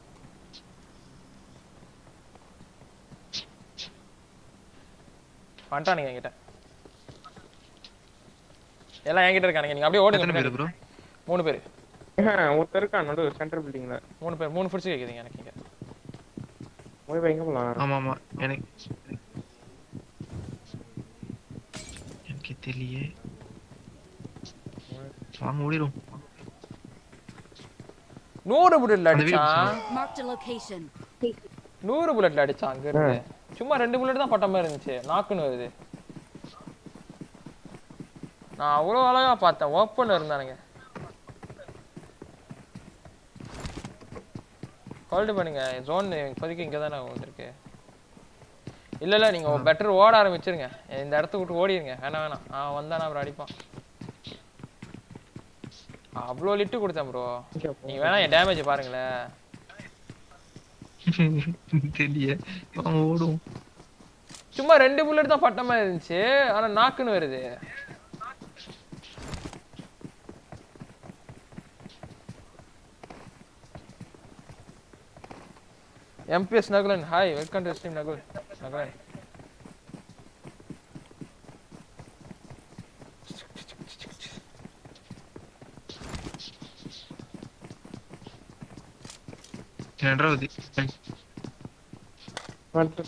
வந்துட்டானுங்க என்கிட்ட எல்லாம் என்கிட்ட இருக்கானுங்க நீங்க அப்படியே ஓடுங்க எத்தனை பேர் பின்னாடி. ப்ரோ மூணு பேர் ஆஹ், ஒருத்தர் இருக்கான் நடு சென்டர் பில்டிங்ல மூணு பேர் மூணு ஃபுட்ஸ் கேக்குதுங்க எனக்கு இங்க மோதி போய் எங்க போலாம் ஆமா ஆமா எனக்கு எனக்கு தெரியலையே வாங்க ஓடிடும் நூறு புல்லட்ல அந்த வீடு அடிச்சான் Marked a location. நூறு புல்லட்ல அடிச்சான் அங்க இருந்து சும்மா ரெண்டு புல்லட் தான் பட்ட மாதிரி இருந்துச்சு நாக்குன்னு வருது நான் அவ்வளவு அழகா பார்த்தேன் ஓப்பன்ல இருந்தானுங்க ஹோல்டு பண்ணுங்க ஜோன் இப்போதைக்கு இங்க தானே வந்திருக்கு இல்ல இல்ல நீங்க பெட்டர் ஓட ஆரம்பிச்சிருங்க இந்த இடத்த விட்டு ஓடிடுங்க வேணாம் வேணாம் அவன் வந்தானா அப்புறம் அடிப்பான் அவ்வளோ லிட்டு கொடுத்தேன் ப்ரோ நீங்க வேணா என் டேமேஜ் பாருங்களேன் தெரியலையே வாங்க ஓடும் சும்மா ரெண்டு புல்லட் தான் பட்ட மாதிரி இருந்துச்சு ஆனா நாக்குன்னு வருது எம்பிஎஸ் Nakulan hi welcome to stream Nakul Nakulan ரெண்டாவது வந்துட்டு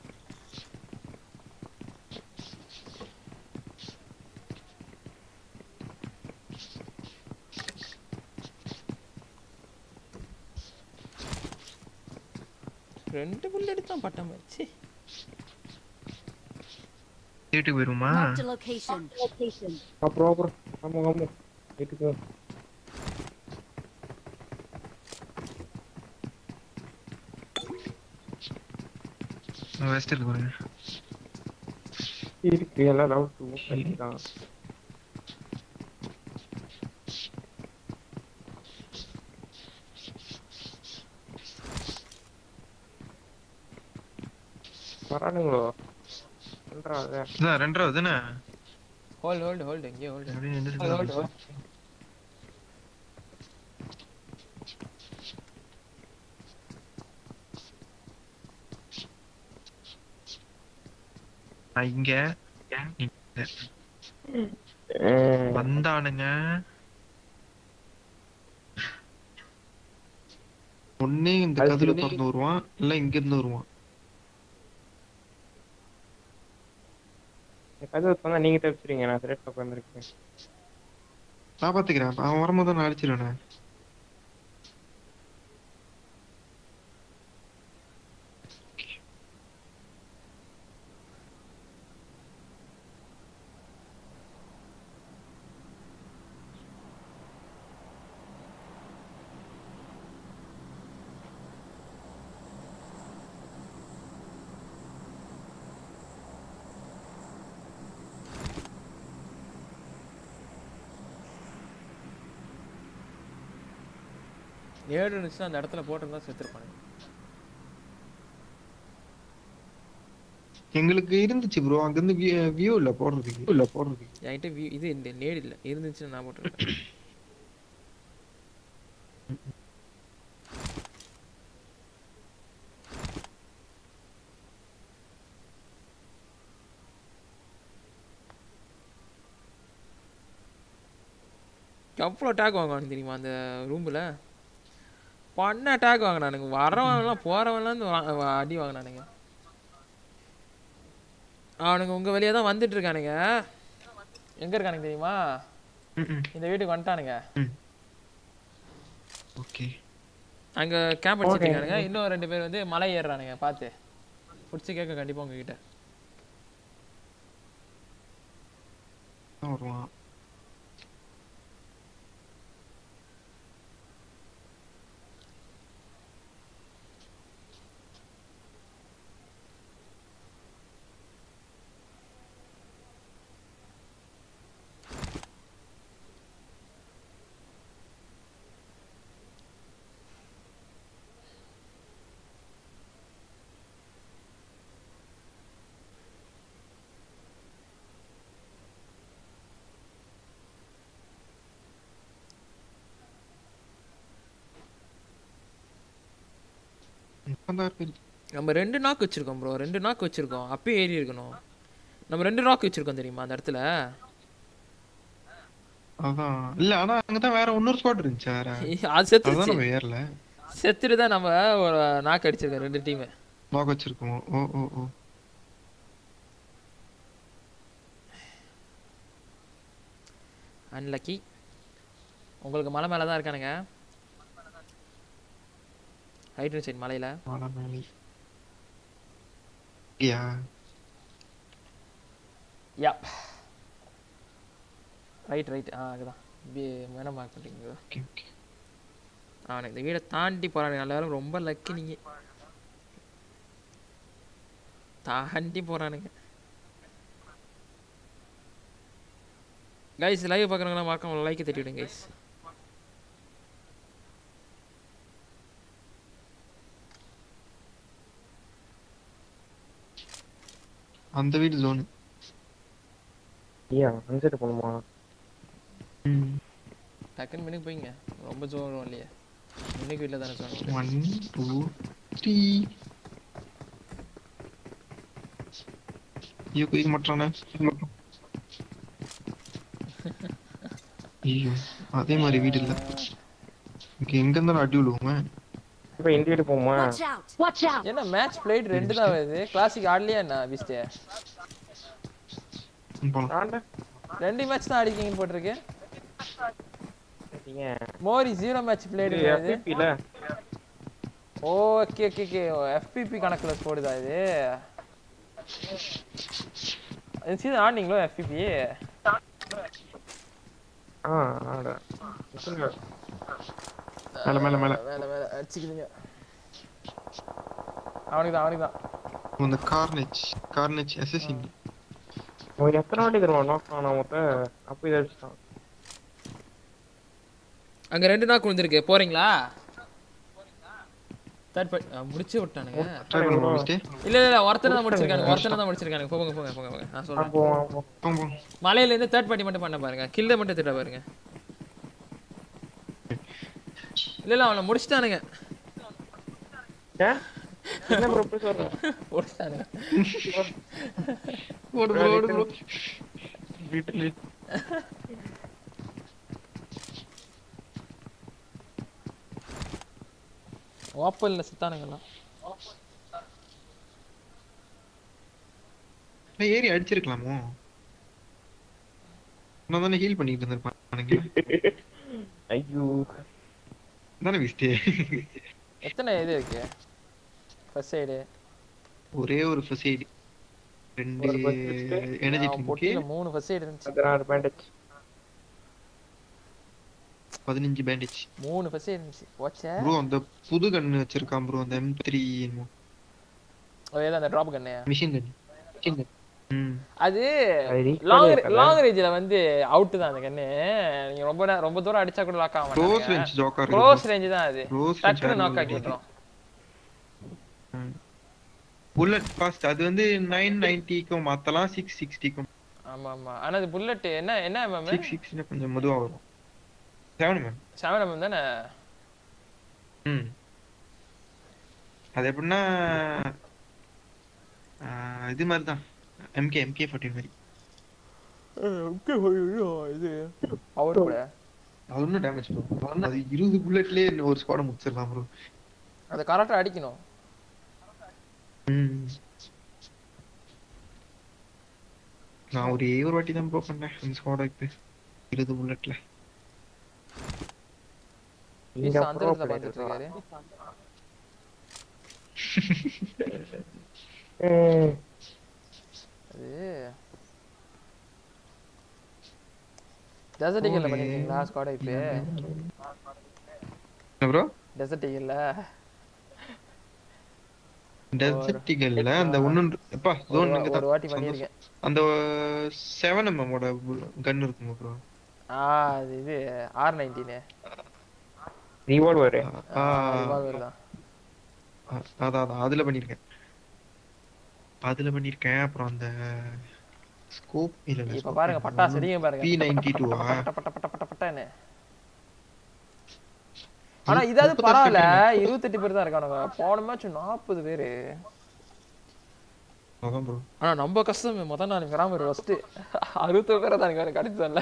ரெண்டு புல்லட் தான் பட்ட மாதிரி ச்சீ. வீட்டுக்கு போயிருமா Marked a location. அப்புறம் அப்புறம் ஆமா ஆமா வீட்டுக்கு வெஸ்ட் இருக்கு பாருங்க இருக்கு எல்லாம் லெவல் டூ தான் வரானுங்களோ சொல்றாங்க இதான் ரெண்டாவது தானே ஹோல்டு ஹோல்டு ஹோல்டு இங்கே ஹோல்டு அப்படியே நின்னுட்டு நான் இங்க இங்க. வந்தானுங்க ஒண்ணு இந்த அது கதிர சரி. திறந்து வருவான் இல்ல இங்க இருந்து வருவான் கதவு சொன்னா நீங்க தப்பிச்சிருங்க நான் திரேட்ல உட்காந்துருக்கேன் நான் பாத்துக்கிறேன் அவன் வரும்போது நான் அடிச்சிருவேனே நேடு இருந்துச்சுன்னா அந்த இடத்துல போட்டிருந்தா செத்துருப்பானுங்க எங்களுக்கு இருந்துச்சு ப்ரோ அங்க இருந்து வியூ இல்ல போடுறதுக்கு இல்ல போடுறதுக்கு என்கிட்ட view- இது இந்த நேடு இல்லை இருந்துச்சுன்னு நான் போட்டிருக்கேன் எவ்வளோ டேக் வாங்குவானு தெரியுமா அந்த ரூமில் பண்ண டேக் வாங்கினானுங்க வரவன்லாம் போகிறவன்லாம் அடி வாங்கினானுங்க அவனுங்க உங்கள் வெளியே தான் வந்துட்டு இருக்கானுங்க எங்கே இருக்கானுங்க தெரியுமா இந்த வீட்டுக்கு வந்துட்டானுங்க ஓகே அங்கே கேம்ப் அடிச்சிருக்கானுங்க இன்னும் ரெண்டு பேர் வந்து மலை ஏறுறானுங்க பார்த்து பிடிச்சி கேட்க கண்டிப்பாக உங்ககிட்ட வருவான் இப்பதான் இருக்கு நம்ம ரெண்டு நாக்கு வச்சிருக்கோம் ப்ரோ ரெண்டு நாக்கு வச்சிருக்கோம் அப்பயே ஏறி இருக்கணும் நம்ம ரெண்டு நாக்கு வச்சிருக்கோம் தெரியுமா அந்த இடத்துல அதான் இல்ல ஆனா அங்கதான் வேற இன்னொரு ஸ்குவாட் இருந்துச்சு வேற அது அதான் செத்துருச்சு நம்ம ஏறல செத்துட்டு தான் நம்ம ஒரு நாக்கு அடிச்சிருக்கோம் ரெண்டு டீமு லாக் வச்சிருக்கோம் ஓ ஓ ஓ அன்லக்கி உங்களுக்கு மலை மேலே தான் இருக்கானுங்க ரைட் ஹேண்ட் சைடு மலையில் மலை மேலே யா யா ரைட் ரைட் ஆ அதுதான் மேடம் மார்க் பண்ணிங்க ஓகே ஓகே அவனை இந்த வீடை தாண்டி போறானுங்க நல்ல வேளை ரொம்ப லக்கி நீங்க தாண்டி போறானுங்க கைஸ் லைவ் பார்க்குறவங்களாம் மறக்காம லைக்கை தட்டி விடுங்க கைஸ் அந்த வீடு ஜோன் ஐயா அந்த சைடு போகணுமா டக்குன்னு மினுக்கு போய்ங்க ரொம்ப ஜோர் வரும் இல்லையா மினுக்கு வீட்டில் தானே சொன்னாங்க ஒன் டூ த்ரீ ஐயோ குயிக்க மாட்டானே ஐயோ அதே மாதிரி வீடு இல்ல இங்க எங்க இருந்தாலும் அடி விழுவோமே இப்போ இந்த வீடு போகுமா Watch out! Watch out! என்ன மேட்ச் பிளேட் ரெண்டு தான் வருது கிளாசிக் ஆடலையா என்ன விஸ்டே போலாம் ஆண்டா ரெண்டு மேட்ச் தான் அடிக்கீங்கன்னு போட்டிருக்கு சரிங்க மோரி ஜீரோ மேட்ச் பிளேடு இது வருது FPP ல ஓகே ஓகே ஓகே எஃபிபி கணக்குல போடுதா இது இது சீதா ஆடினீங்களோ எஃபிபி ஆ ஆடா எத்தனை மேல மேல மேல மேல மேல அடிச்சுக்குதுங்க அவனுக்கு தான் அவனுக்கு தான் அந்த கார்னேஜ் கார்னேஜ் அசசின் அவன் எத்தனை வாட்டி தருவான் நோக் ஆனா மொத்த அப்போ இதை அடிச்சிட்டான் அங்க ரெண்டு நாள் விழுந்திருக்கு போறீங்களா தேர்ட் பார்ட் முடிச்சு விட்டானுங்க ட்ரை பண்ணுவோம் மிஸ்டே இல்ல இல்ல இல்ல ஒருத்தனை தான் முடிச்சிருக்கானுங்க ஒருத்தனை தான் முடிச்சிருக்கானுங்க போங்க போங்க போங்க போங்க நான் சொல்றேன் போவோம் போ போங்க போங்க மலையில இருந்து தேர்ட் பார்ட்டி மட்டும் பண்ண பாருங்க கில்ல மட்டும் திட்ட பாருங்க இல்ல இல்ல அவனை முடிச்சிட்டானுங்க ஏன் என்ன ப்ரோ எப்படி சொல்றேன் முடிச்சிட்டானுங்க ஓடு bro, ஓடு bro. வீட்டில் ஓப்பன்ல சுத்தானுங்கலாம் நான் ஏறி அடிச்சிருக்கலாமோ நான் தானே ஹீல் பண்ணிட்டு இருந்திருப்பானுங்க ஐயோ தானே மிஸ்டே எத்தனை இது இருக்கு ஃபர்ஸ்ட் சைடு ஒரே ஒரு ஃபர்ஸ்ட் எய்ட் ரெண்டு ஒரு first aid. எனர்ஜி பொட்டியில ட்ரிங்க் மூணு ஃபர்ஸ்ட் சைடு இருந்துச்சு பதினாறு பேண்டேஜ் பதினஞ்சு பேண்டேஜ் மூணு ஃபர்ஸ்ட் சைடு இருந்துச்சு ஓச்சே ப்ரோ அந்த புது கன் வச்சிருக்கான் ப்ரோ அந்த எம் த்ரீ ஓ ஏதோ அந்த டிராப் கண்ணு மிஷின் கன் மிஷின் கன் ம் அது அது recall லாங் இருக்கல. லாங் ரேஞ்சில் வந்து அவுட் தான் அந்த கண்ணு நீங்க ரொம்ப நே- ரொம்ப தூரம் அடிச்சா கூட லாக் ஆக க்ளோஸ் மாட்டாங்க ரேஞ்ச் ஜோக்கா க்ளோஸ் ரேஞ்ச் தான் அது க்ளோஸ் டக்குன்னு நாக் ஆக்கி விட்டுரும் புல்லட் ஃபாஸ்ட் அது வந்து நைன் நைன்ட்டிக்கும் மாத்தலாம் சிக்ஸ் சிக்ஸ்டிக்கும் ஆமா ஆமா ஆனா அது புல்லட் என்ன என்ன மேம் சிக்ஸ் சிக்ஸ்டினா கொஞ்சம் மெதுவா வரும் செவன் மேம் செவன் எம்எம் தானே ம் அது எப்படின்னா ஆஹ், இது மாதிரி தான் எம்கே எம்கே ஃபார்ட்டி மாதிரி இது பவர் கூட அது ஒன்றும் டேமேஜ் ப்ரோ அது இருபது புல்லட்லயே ஒரு ஸ்குவாட முடிச்சிடலாம் ப்ரோ அதை கரெக்டாக அடிக்கணும் ம் நான் ஒரே ஒரு வாட்டி தான் ப்ரோ பண்ணேன் அந்த ஸ்குவாட இப்போ இருபது புல்லட்ல இங்க பீஸ் அந்த pro இடத்துல player பார்த்துட்டு இருக்காரு ம். அது டெசர்ட் ஈகிளில் பண்ணிருக்கீங்களா ஸ்குவாட் இப்போ என்ன ப்ரோ டெசர்ட் ஈகிளில் டெசர்ட்டிகல்ல அந்த ஒன்னு எப்பா ஜோன் ஒரு- அங்க ஒரு வாட்டி பண்ணியிருக்கேன். அந்த செவன் எம்எம்மோட கன் இருக்குமா ப்ரோ ஆ அது இது ஆர் நைன்டீனு revolver. ரிவால்வர் தான் அதான் அதான் அதுல பண்ணிருக்கேன் அதுல பண்ணிருக்கேன் அப்புறம் அந்த ஸ்கோப் இல்ல இல்ல இப்ப பாருங்க பட்டாசு அடிங்க பாருங்க பி நைன்டி டூ பட்ட பட்ட பட்ட பட்ட பட்டன்னு ஆனா இதாவது பரவாயில்ல இருபத்தெட்டு பேர் தான் இருக்கானுங்க போன மேட்ச் நாற்பது பேரு அதான் ப்ரோ ஆனா நம்ம கஷ்டம் முத நாள் கிராமர் ஃபர்ஸ்ட் அறுபத்தொரு பேரை தான் எனக்கு கிடைச்சதில்ல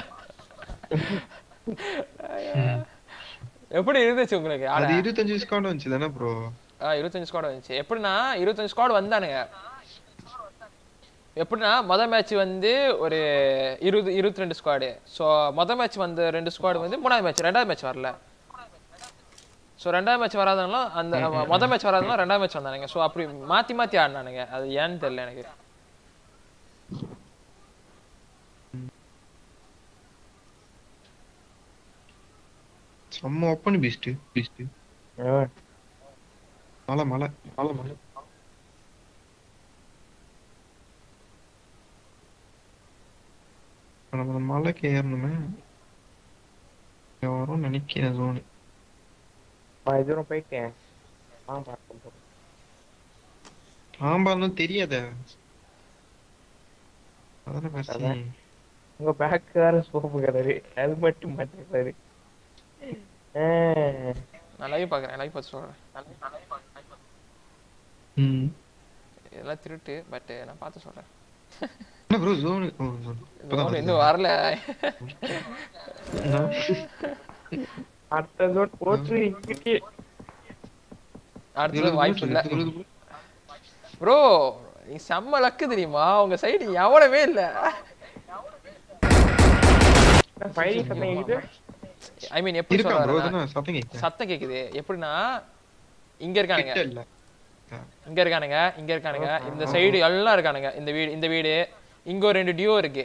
எப்படி இருந்துச்சு உங்களுக்கு ஆட அது இருபத்தஞ்சு ஸ்காட் வந்துச்சு தானே ப்ரோ ஆ இருபத்தஞ்சு ஸ்குவாட் வந்துச்சு எப்படின்னா இருபத்தஞ்சு ஸ்குவாட் வந்தானுங்க எப்படின்னா மொதல் மேட்ச் வந்து ஒரு இருபது இருபத்தி ரெண்டு ஸ்குவாடு ஸோ மொதல் மேட்ச் வந்த ரெண்டு ஸ்குவாடு வந்து மூணாவது மேட்ச் ரெண்டாவது மேட்ச் வரல ஸோ ரெண்டாவது மேட்ச் வராதவங்களும் அந்த மொதல் மேட்ச் வராதவங்களும் ரெண்டாவது மேட்ச் வந்தானுங்க ஸோ அப்படி மாற்றி மாற்றி ஆடினானுங்க அது ஏன்னு தெரியல எனக்கு செம்ம ஓப்பன் பீஸ்ட் பீஸ்ட் ஆ. மலை மலை மலை மலை நம்ம அந்த மலைக்கு ஏறணுமே வரும் நினைக்கிறேன் ஜோனு நான் இது தூரம் போயிட்டேன் ஆ பார்க்க போறேன் பாம்பான்னு தெரியாதே அதானே பேசி அதான். உங்க பேக் வேற சோப்பு கலரு ஹெல்மெட் மட்டும் கலரு நான் லைவ் பார்க்குறேன் லைவ் பார்த்து சொல்கிறேன் ம் இதெல்லாம் திருட்டு பட் நான் பார்த்து சொல்கிறேன் என்ன ப்ரோ ஜோனு ஓ ஜோன் இப்பதான் இன்னும் வரல அடுத்த ஜோன் போட்டு இங்கிட்டே அடுத்தது இருபது வாய்ப்பு இல்லை இருபது bullet. ப்ரோ நீ செம்ம லக்கு தெரியுமா உங்க சைடு எவனவே இல்ல ஃபைரிங் சத்தம் கேக்குது ஐ மீன் எப்படி இருக்கா ப்ரோ சொல்றாருன்னா தானே சத்தம் கேட்குது சத்தம் கேக்குது எப்படின்னா இங்க இருக்கானுங்க கிட்ட இல்ல இங்க இருக்கானுங்க இங்க இருக்கானுங்க இந்த சைடு எல்லாம் இருக்கானுங்க இந்த வீடு இந்த வீடு இங்க ஒரு ரெண்டு டியோ இருக்கு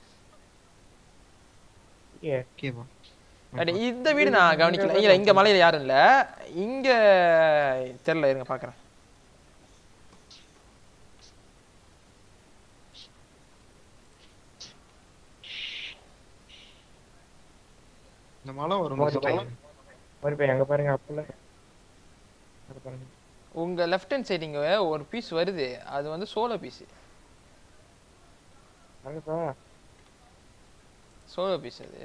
ஓகேவா அட, இந்த வீடு நான் கவனிக்கல இல்ல இங்க மலையில யாரும் இல்ல இங்க தெரியல இருங்க பாக்குறேன் இந்த மலை வரும் மோதி பையன். ஒரு பையன் அங்க பாருங்க அப்பல அங்க பாருங்க உங்க லெஃப்ட் ஹேண்ட் சைடு இங்க ஒரு பீஸ் வருது அது வந்து சோலோ பீஸ் அங்க சார் சோலோ பீஸ் அது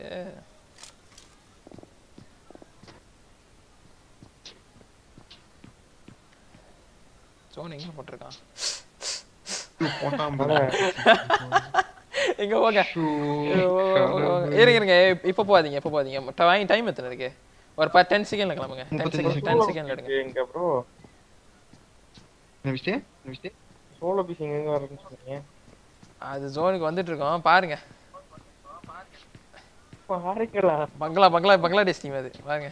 சோன் எங்க போட்டிருக்கான் போட்டான் மலை எங்க போங்க இருங்க இருங்க இப்ப- இப்ப போகாதீங்க இப்ப போகாதீங்க ட- வாங்கி டைம் எத்தனை இருக்கு ஒரு பத்து டென் செகண்ட்ல கிளம்புங்க டென் முப்பத்தஞ்சு செகண்ட் டென் செகண்ட்ல எடுங்க எங்க ப்ரோ நிமிஷே நிமிஷே சோலோ பீஸ் எங்க எங்க வருதுன்னு சொன்னீங்க அது ஜோனுக்கு வந்துட்டு இருக்கோம் பாருங்க பாருங்களா பங்களா பங்களா பங்களாதேஷ் டீம் அது பாருங்க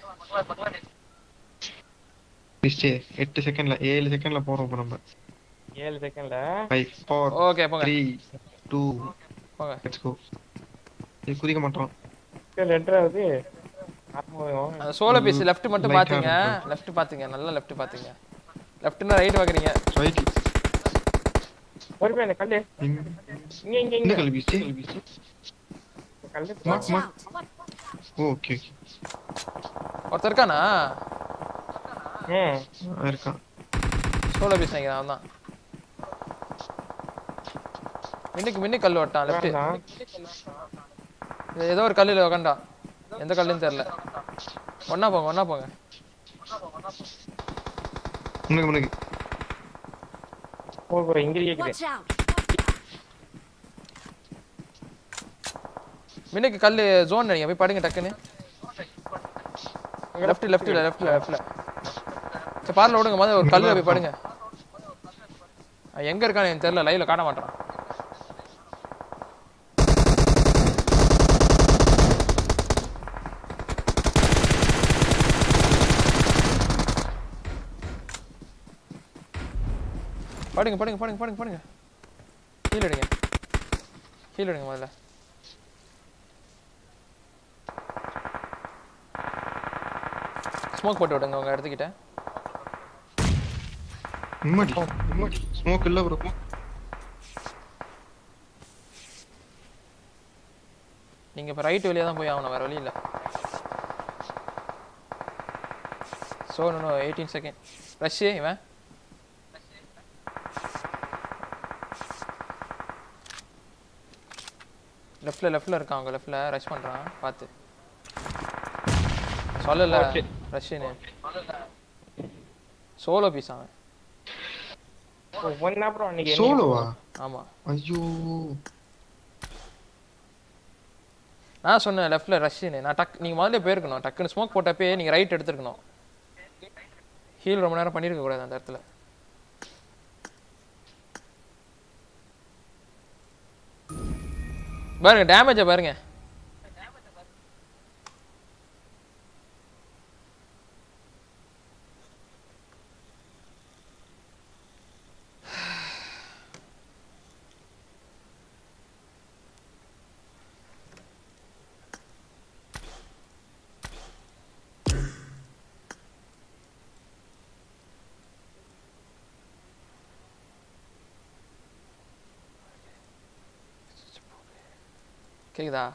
நிமிஷே எட்டு செகண்ட்ல ஏழு செகண்ட்ல போறோம் இப்போ நம்ம ஏழு செகண்ட்ல ஃபைவ் ஃபோர் ஓகே போங்க த்ரீ டூ போங்க லெட்ஸ் கோ இது குதிக்க மாட்டோம் ரெண்டாவது ஆத்மாவயம் அந்த சோலோ பீஸ் லெஃப்ட் மட்டும் Light ஆ பாத்துங்க இருக்கும். லெஃப்ட் பாத்துங்க நல்லா லெஃப்ட் பாத்துங்க லெஃப்ட்னா ரைட் பாக்குறீங்க ரைட் பொறுமையா இந்த கல்லு எங்க இங்க இங்க எந்த இங்க கல்வி பீச்சு இந்த கல்லு Watch Mark. out! Okay okay ஒருத்தர் இருக்கானா ம் இருக்கான் சோலோ பீஸ் நினைக்கிறேன் அவன் தான் மின்னுக்கு மின்னு கல் ஓட்டான் லெஃப்ட் வேண்டாம். ஏதோ ஒரு கல்லில் உக்காண்டா எந்த கல்லுன்னு தெரியல ஒண்ணா போங்க ஒண்ணா போங்க முன்னுக்கு முன்னுக்கு போ bro, இங்க கேக்குது Watch out! மின்னுக்கு கல்லு ஜோன் நினைங்க போய் படுங்க டக்குன்னு லெஃப்ட் லெஃப்ட்ல லெஃப்ட்ல லெஃப்ட்ல சரி பார்ல விடுங்க முதல்ல ஒரு கல்லுல போய் படுங்க அவன் எங்க இருக்கான்னு எனக்கு தெரியல லைவ்ல காட்ட மாட்டான் படுங்க படுங்க படுங்க படுங்க படுங்க ஹீல் எடுங்க ஹீல் எடுங்க முதல்ல ஸ்மோக் போட்டு விடுங்க உங்க இடத்துக்கிட்ட நிம்மடி நிம்மடி ஸ்மோக் இல்ல ப்ரோ நீங்க இப்ப ரைட் வழியா தான் போய் ஆகணும் வேற வழி இல்ல so no eighteen second rush இவன் லெஃப்ட்ல லெஃப்ட்ல இருக்கான் அவங்க லெஃப்ட்ல ரஷ் பண்றான் பாத்து சொல்லல ரஷ்னு சோலோ பீஸ் அவன் ஒன்னா ப்ரோ அன்னைக்கு என்ன- சோலோவா ஆமா ஐயோ நான் சொன்னேன் லெஃப்ட்ல ரஷ்னு நான் டக் நீங்க முதல்ல போயிருக்கணும் டக்குன்னு ஸ்மோக் போட்டப்பே நீங்க ரைட் எடுத்துருக்கணும் ஹீல் ரொம்ப நேரம் பண்ணிருக்க கூடாது அந்த இடத்துல பாருங்க டேமேஜை பாருங்க கேக்குதா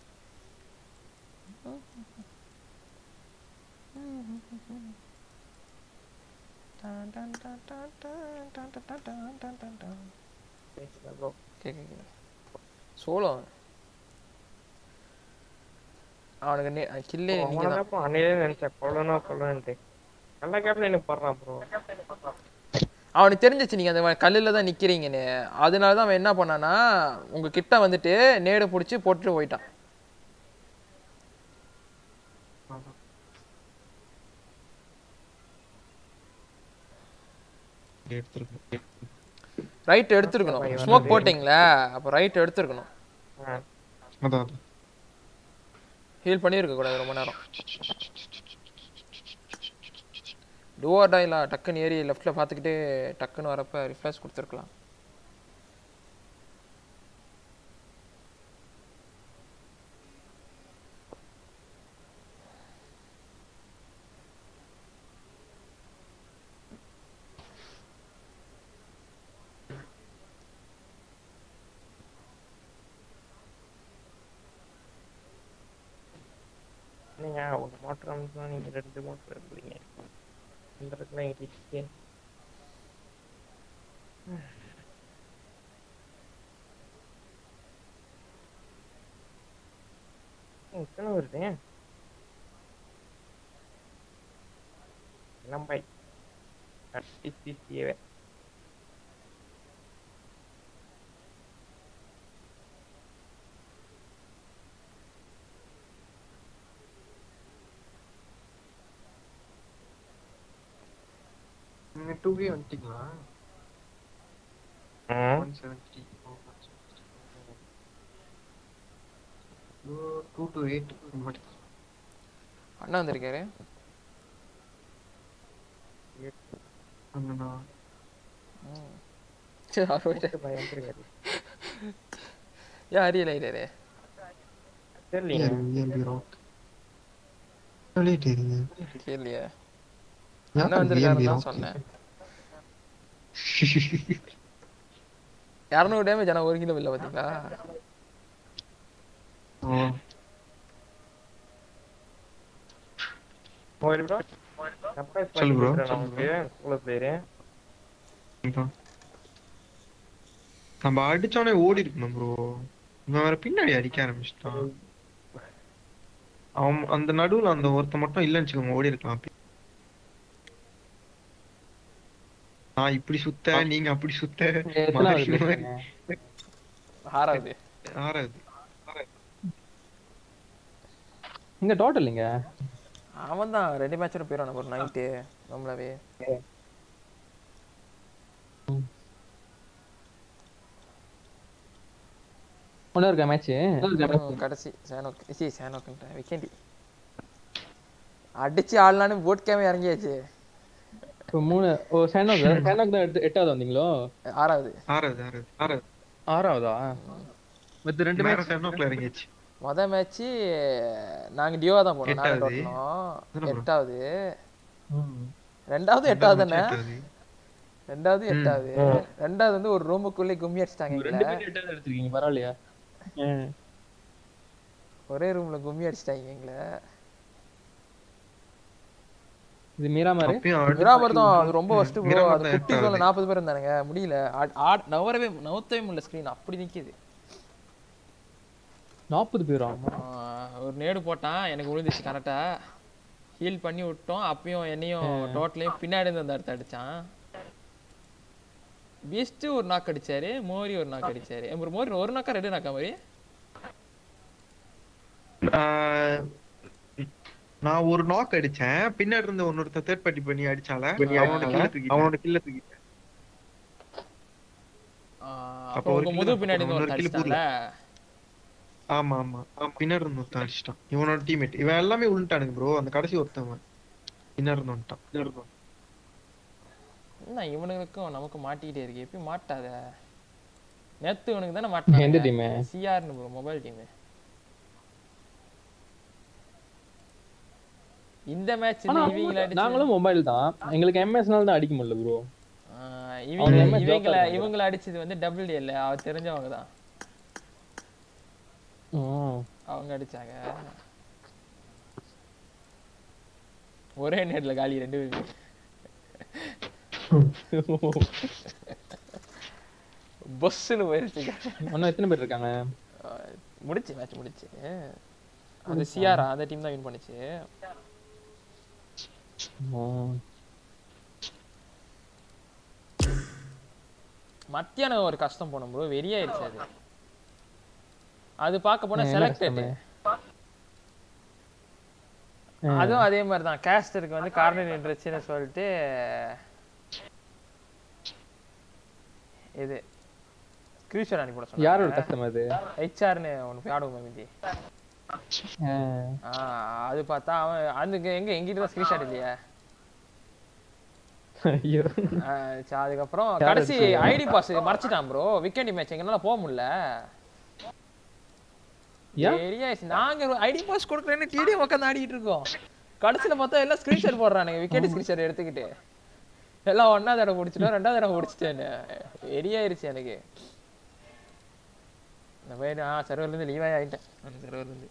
bro. கேக்குது சோளம் அவன். அவனுக்கு நே கில்லே நீங்க அவனை தான் தான் bro அன்னையிலே நினைச்சேன் கொல்லணும் கொல்லணும்ட்டு நல்ல கேப்ல எனக்கு போடுறான் ப்ரோ அவனுக்கு தெரிஞ்சிச்சு நீங்க அந்த கல்லுல தான் நிக்கிறீங்கன்னு அதனால தான் அவன் என்ன பண்ணானா உங்க கிட்ட வந்துட்டு நேடு புடிச்சு போட்டுட்டு போயிட்டான் எடுத்துருக்கு ரைட் எடுத்துருக்கணும் ஸ்மோக் போட்டீங்களா அப்போ ரைட் எடுத்துருக்கணும் அதான் அதான் ஹீல் பண்ணியிருக்க கூடாது ரொம்ப நேரம் டூஆர் இல்ல டக்குன்னு ஏறி லெஃப்ட்ல பார்த்துக்கிட்டே டக்குன்னு வரப்ப ரிஃப்ளாஷ் கொடுத்துருக்கலாம் நீங்க ஒரு மோட்டர் அமைச்சா நீங்க ரெண்டு மோட்டர் எடுக்கிறீங்க இந்த இடத்துல எங்களுக்கு இத்தனை வருது நம்பை கட்டி சிசியவே நீங்க டூ கே வந்துட்டீங்களா ம் one seventy two to eight அண்ணா வந்திருக்காரு அண்ணா சரி, அவர் போயிட்டு கூட்டு பையன் வந்திருக்காரு ஏன் அரியல் ஆயிட்டாரு தெரியலையே ரியலி ராக் சொல்லிட்டீங்க கேள்வியா Yeah, அண்ணா really வந்திருக்காருன்னு தான் rock. சொன்னேன் இரநூறு டேமேஜ் ஆனால் ஒரு கிலோ இல்லை பார்த்தீங்களா மொபைல் ப்ரோ சர்ப்ரைஸ் சொல்லு bro. நமக்கு ஸ்கூல்ல பேரு இதான். நம்ம அடிச்சோடனே ஓடி இருக்கணும் ப்ரோ இவன் வேற பின்னாடி அடிக்க ஆரம்பிச்சிட்டான் அவன் அந்த நடுவுல அந்த ஒருத்த மட்டும் இல்லைன்னு வச்சுக்கோங்க ஓடி இருக்கலாம் அப்படி. நான் இப்படி சுத்த நீங்க அப்படி சுத்த எத்தனாவது மாதிரி பேசுறீங்க? ஆறாவது ஆறாவது இங்க டோட்டல் இங்க அவன் தான் ரெண்டு மேட்சோட போயிடுவான் ஒரு நைட்டு நம்மளவே ஒன்னும் இருக்கா மேட்ச் ம், கடைசி சேனோக் சி சேனோக்குன்ட்டேன் விக்கெண்டி அடிச்சு ஆடலான்னு போட் கேமே இறங்கியாச்சு இப்போ மூணு ஓ சேனோக் சேனோக் தான் எட்டு- எட்டாவது வந்தீங்களோ ஆறாவது ஆறாவது ஆறாவது ஆறாவது ஆறாவதா மத்த ரெண்டு வேற மேட்ச் செவனோக்ல இறங்கியாச்சு மொத மேட்ச்சு நாங்க டியோவா தான் போனோம் நாங்க எட்டாவது. டோட்டலும் அதானே bro? எட்டாவது ரெண்டாவது எட்டாவது தானே எட்டாவது. ரெண்டாவது ம். எட்டாவது ரெண்டாவது வந்து ஒரு ரூமுக்குள்ளே கும்மி அடிச்சிட்டாங்க ரெண்டு எங்களை பேரும் எட்டாவது எடுத்திருக்கீங்க பரவாயில்லையா ம். ஒரே ரூம்ல கும்மி அடிச்சிட்டாங்க எங்களை இது மீராமாரு அப்பயும் அடுத்து- மிராமர் தான் அது ரொம்ப ஃபர்ஸ்ட் ப்ரோ மிராமர் அது தான் குட்டி எட்டாவது. ஜோன்ல நாற்பது பேர் இருந்தானுங்க முடியல ஆட்- ஆட் நவரவே நவுத்தவே முடியல ஸ்க்ரீன் அப்படி நிக்குது நாற்பது பேரா ஆஹ் ஒரு நேடு போட்டான் எனக்கு விழுந்துச்சு கரெக்டா ஹீல் பண்ணி விட்டோம் அப்பயும் என்னையும் டோட்டலையும் பின்னாடி இருந்து வந்து அடுத்து அடிச்சான் பீஸ்ட் ஒரு நாக்கு அடிச்சாரு மோரி ஒரு நாக்கு அடிச்சாரு ஒரு மோரி ஒரு நாக்கா ரெண்டு நாக்கா மாதிரி ஆஹ் நான் ஒரு நாக் அடிச்சேன் பின்னாடி இருந்த ஒன்னொருத்த தேர்ட் பார்ட்டி பண்ணி அடிச்சால அவனோட கில்ல தூக்கி அவனோட கில்ல தூக்கி அப்போ அப்போ ஒரு உங்க kill முதுகு தான் பின்னாடி இருந்து இன்னொரு ஒரு kill அடிச்சிட்டான்ல ஆமா ஆமா பின்னாடி இருந்து ஒருத்தன் அடிச்சிட்டான் இவனோட டீம்மேட் இவன் எல்லாமே உள்ட்டானுங்க ப்ரோ அந்த கடைசி ஒருத்தவன் பின்னாடி இருந்து வந்துட்டான் பின்னாடி இருந்து என்ன இவனுங்களுக்கும் நமக்கு மாட்டிக்கிட்டே இருக்கு எப்பயும் மாட்டாத நேத்து இவனுக்கு தானே எந்த மாட்டாங்க team? சிஆர்னு ப்ரோ மொபைல் டீம் இந்த மேட்ச் ஆனா இவங்கள அடிச்சு நாங்களும் மொபைல் தான் எங்களுக்கு எம்எஸ்னால தான் அடிக்க முடியல ப்ரோ ஆஹ் அவங்க இவங்க MS இவங்கள joker தான். இவங்கள அடிச்சது வந்து டபுள் இல்ல அவ தெரிஞ்சவங்க தான் அவங்க அடிச்சாங்க ஒரே நேட்ல காலி ரெண்டு பேரும் பொஸ்ஸுன்னு போயிருச்சு இன்னும் எத்தனை பேர் இருக்காங்க ஆஹ் முடிச்சு மேட்ச் முடிச்சு அது சிஆரா அந்த டீம் தான் வின் பண்ணுச்சு மத்தியானம் ஒரு கஷ்டம் போனோம் ப்ரோ வெறியாயிருச்சு அது அது பார்க்க போனா என்ன செலக்டட் கஷ்டமே? அதுவும் அதே மாதிரி தான் கேஸ்டருக்கு வந்து கார்னர் நின்றுச்சுன்னு சொல்லிட்டு இது ஸ்கிரீன்ஷாட் அனுப்பி போட சொன்னாங்க யாரோட கஷ்டம் அது ஹெச்ஆர்னு ஒன்று ஆடுவோம் மிந்தி ஆ, அது பார்த்தா அவன் அதுக்கு எங்க எங்கிட்ட தான் ஸ்கிரீன்ஷாட் இல்லையா ஐயோ ஆ, சரி, அதுக்கப்புறம் யார் கடைசி அடிச்சது? ஐடி பாஸ் மறைச்சிட்டான் ப்ரோ வீக்கெண்ட் மேட்ச் எங்கனால போக முடியல ஏன்? சரியா நாங்க ஐடி பாஸ் கொடுக்குறேன்னு டிடிஎம் உட்காந்து ஆடிட்டு இருக்கோம் கடைசியில பார்த்தா எல்லாம் ஸ்கிரீன்ஷாட் போடுறானுங்க விக்கெட் ஸ்கிரீன்ஷாட் எடுத்துக்கிட்டு எல்லாம் ஒண்ணா தடவை முடிச்சிட்டோம் ரெண்டாவது தடவை முடிச்சிட்டேன்னு வெறியாயிருச்சு எனக்கு இந்த மாதிரி ஆ சர்வர்ல இருந்து லீவ் ஆயிட்டேன் சர்வர்ல இருந்து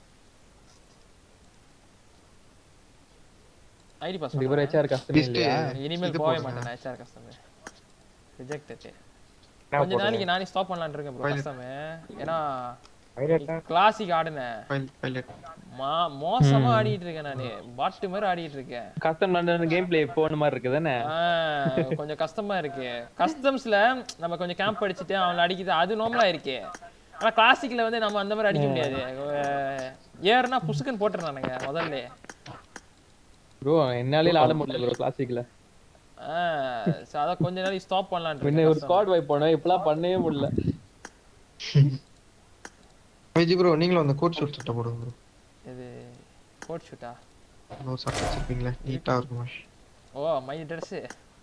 ஐடி பாஸ் இதுக்கு அப்புறம் HR கஷ்டமே இல்லையா? இனிமேல் இது போகவே போடுங்க. மாட்டேன் ஹெச்ஆர் கஸ்டமர் ரிஜெக்டட் நான் கொஞ்ச போடுறேன். நாளைக்கு நானே ஸ்டாப் பண்ணலாம்னு இருக்கேன் ப்ரோ Pilot. கஸ்டமர் ஏன்னா Pilot ஆ? கிளாசிக் ஆடுனேன் பைலட் மா மோசமா ஆடிட்டு இருக்கேன் நானு பாட்டு மாதிரி ஆடிட்டு இருக்கேன் கஷ்டம் நடந்த கேம் பிளே போன மாதிரி இருக்கு தானே ஆ, கொஞ்சம் கஷ்டமா இருக்கு கஸ்டம்ஸ்ல நம்ம கொஞ்சம் கேம்ப் அடிச்சுட்டு அவனை அடிக்குது அது நார்மலா இருக்கு ஆனா கிளாசிக்ல வந்து நம்ம அந்த மாதிரி அடிக்க முடியாது அஹ், ஏறுனா புசுக்குன்னு போட்டுறானுங்க முதல்ல ப்ரோ என்னாலே ஆட முடியல ப்ரோ கிளாசிக்ல ஆஹ், so அதான் கொஞ்ச நாளைக்கு ஸ்டாப் பண்ணலாம்னு முன்ன ஒரு இருக்கேன் ஸ்குவாட் வைப் பண்ணோம் இப்பலாம் பண்ணவே முடியல விஜய் ப்ரோ நீங்களும் அந்த கோட் ஷூட் சட்டை போடுங்க ப்ரோ இது கோட் ஷூட்டா நோ சட்டை வச்சிருப்பீங்களே நீட்டா இருக்குமா ஓ மை ட்ரெஸ்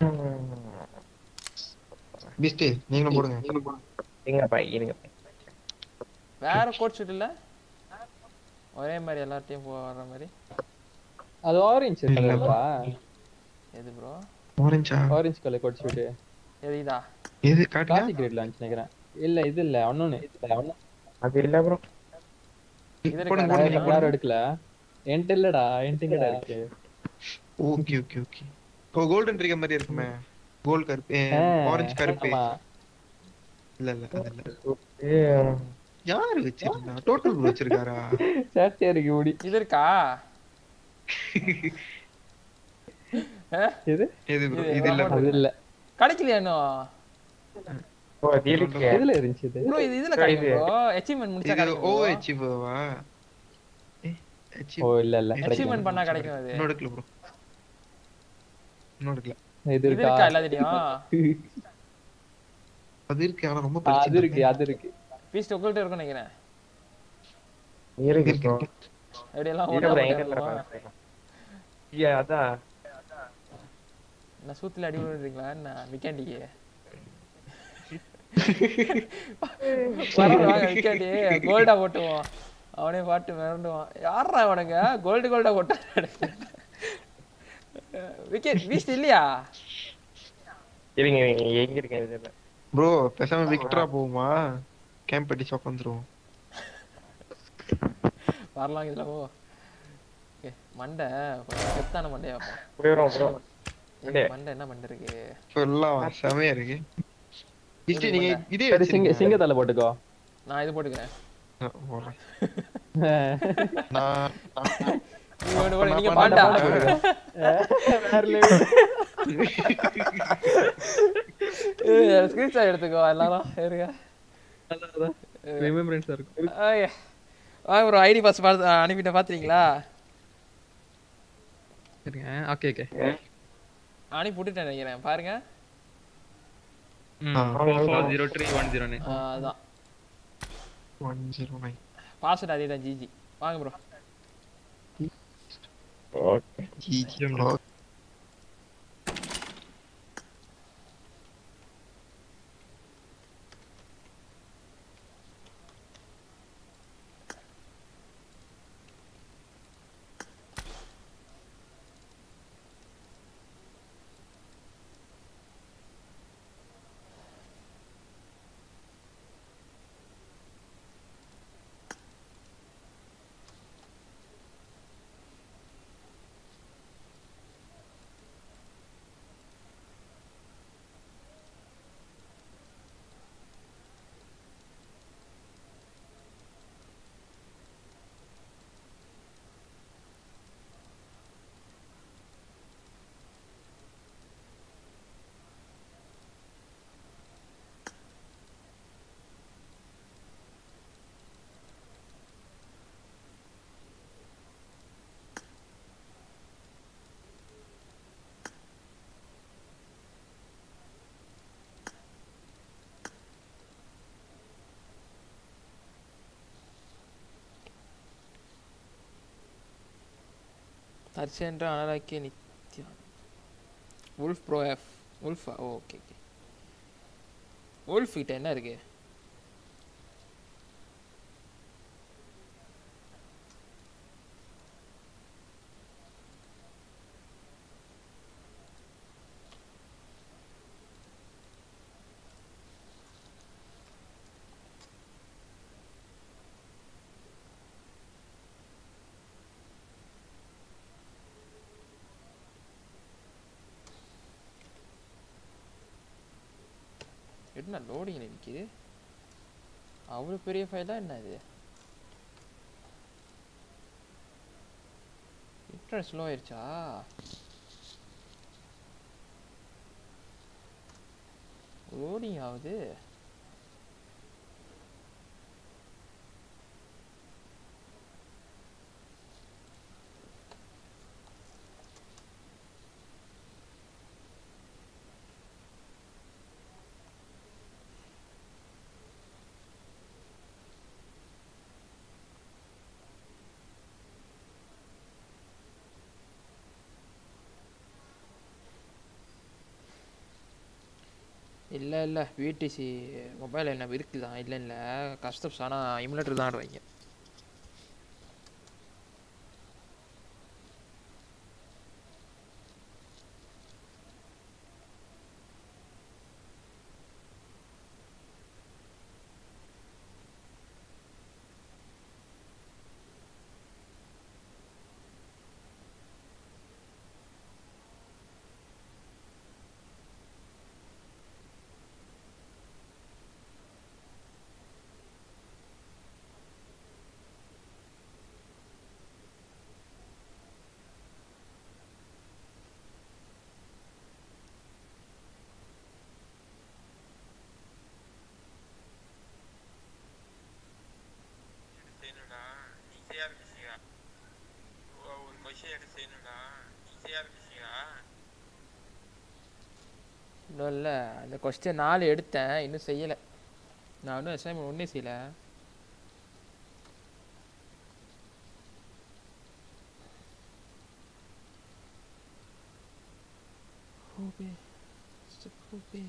பிஸ்டி நீங்களும் போடுங்க இருங்க பை இருங்க பை. வேற கோட் ஷூட் இல்ல ஒரே மாதிரி எல்லார்ட்டையும் போ வர்ற மாதிரி அது ஆரஞ்சு கலர்ப்பா எது ப்ரோ ஆரஞ்சா ஆரஞ்சு கலர் கோட் ஷூட் எது இதா எது காட்டுங்க கிளாசிக் கிரேட்ல இருந்துச்சு நினைக்கிறேன் இல்ல இது இல்ல ஒன்னொன்னு இல்ல ஒன்னு அது இல்ல ப்ரோ இது போடுங்க, இருக்கா? போடுங்க, கலர் எடுக்கல என்கிட்ட இல்லடா என்கிட்ட இங்கடா இருக்கு okay okay okay oh golden trigger மாதிரி இருக்குமே கோல்ட் கருப்பு ஆ, ஆரஞ்சு கருப்பு ஆமா. இல்ல இல்ல அது இல்ல ஏ, யாரு வச்சிருந்தா டோட்டல் ப்ரோ வச்சிருக்காரா சேட்டே இருக்கு முடி இது இருக்கா இது எது ப்ரோ இது இது இல்ல அது இல்ல கிடைக்கலையா இன்னும் ஓ அது இருக்கு எதுல இருந்துச்சு இது ப்ரோ இது இதுல இது. கிடைக்கும் ப்ரோ அச்சீவ்மெண்ட் முடிச்சா இது ஓ கிடைக்கும் அச்சீவா ஓ இல்ல இல்ல கிடைக்கும் அச்சீவ்மெண்ட் பண்ணா கிடைக்கும் அது இன்னும் எடுக்கல ப்ரோ இன்னும் எடுக்கல இது இது இருக்கா இருக்கா எல்லாத்திலயும் அது இருக்கு ஆனா ரொம்ப ஆ, அது பிரச்சனை இருக்கு அது இருக்கு பீஸ்ட் உங்கள்கிட்ட இருக்கும்னு நினைக்கிறேன் இருக்கு ப்ரோ எப்படியெல்லாம் இருக்கு ஓட்டா ப்ரோ எங்க போட்டுருக்கோம். தரப்பா ஐயா அதான் என்ன சூத்துல அடி விடுறீங்களா என்ன மிக்காண்டிக்கு பரவாயில்ல மிக்காண்டி கோல்டா போட்டுவோம் அவனே பாட்டு மிரண்டுவான் யாரா அவனுங்க கோல்டு கோல்டா போட்டான் விக்கெட் பீஸ்ட் இல்லையா இருங்க இருங்க எங்க இருக்கேன் இது இல்ல ப்ரோ பேசாம விக்டரா போகுமா கேம்ப் அடிச்சு உட்காந்துருவோம் வரலாம் இதுல போ Okay, மண்டை கொஞ்சம் செத்தான மண்டையா வைப்போம். அப்படியே வரும் ப்ரோ இல்லையே. மண்டை என்ன மண்டை இருக்கு எல்லாம் செமையா இருக்கு ஹிஸ்டரி நீங்க இதே சரி சிங்க வச்சிருங்க. சிங்கத்தலை போட்டுக்கோ நான் இது போட்டுக்கிறேன் ஆ, போடுறேன். நான் நான்- நீங்க ஒண்ணு போடு, நான் நீங்க பண்ண பாண்டா ஸ்கிரீன்ஷாட் எடுத்துக்கோ எல்லாரும் இருங்க ரிமெம்பரன்ஸா இருக்கும் Okay. வாங்க ப்ரோ ஐடி பாஸ் பார்த்து அனுப்பிட்ட பாத்துறீங்களா சரிங்க ஓகே ஓகே அனுப்பி விட்டுட்டேன் நினைக்கிறேன் பாருங்க four zero three one zero nine ஆ, அதான் 109. பாஸ்வேர்ட் அதே தான் ஜிஜி வாங்க ப்ரோ ஓகே GG. தர்ஷன்ற அனலாக்கிய நித்யா உல்ஃப் ப்ரோ எஃப் உல்ஃபா ஓகே ஓகே உல்ஃப் கிட்ட என்ன இருக்கு என்ன லோடிங் நிற்கிது அவ்வளோ பெரிய ஃபைலா என்ன இது இன்டர்நெட் ஸ்லோ ஆயிடுச்சா லோடிங் ஆகுது இல்லை இல்லை விடிசி மொபைல் என்ன இருக்குதான் இல்லை இல்லை கஸ்டம்ஸ் ஆனால் இமுலேட்டர் தான் ஆடுவாங்க இன்னும் இல்லை அந்த கொஸ்டின் நாலு எடுத்தேன் இன்னும் செய்யலை நான் இன்னும் அசைன்மெண்ட் ஒன்றே செய்யலை Hobe. Hobe.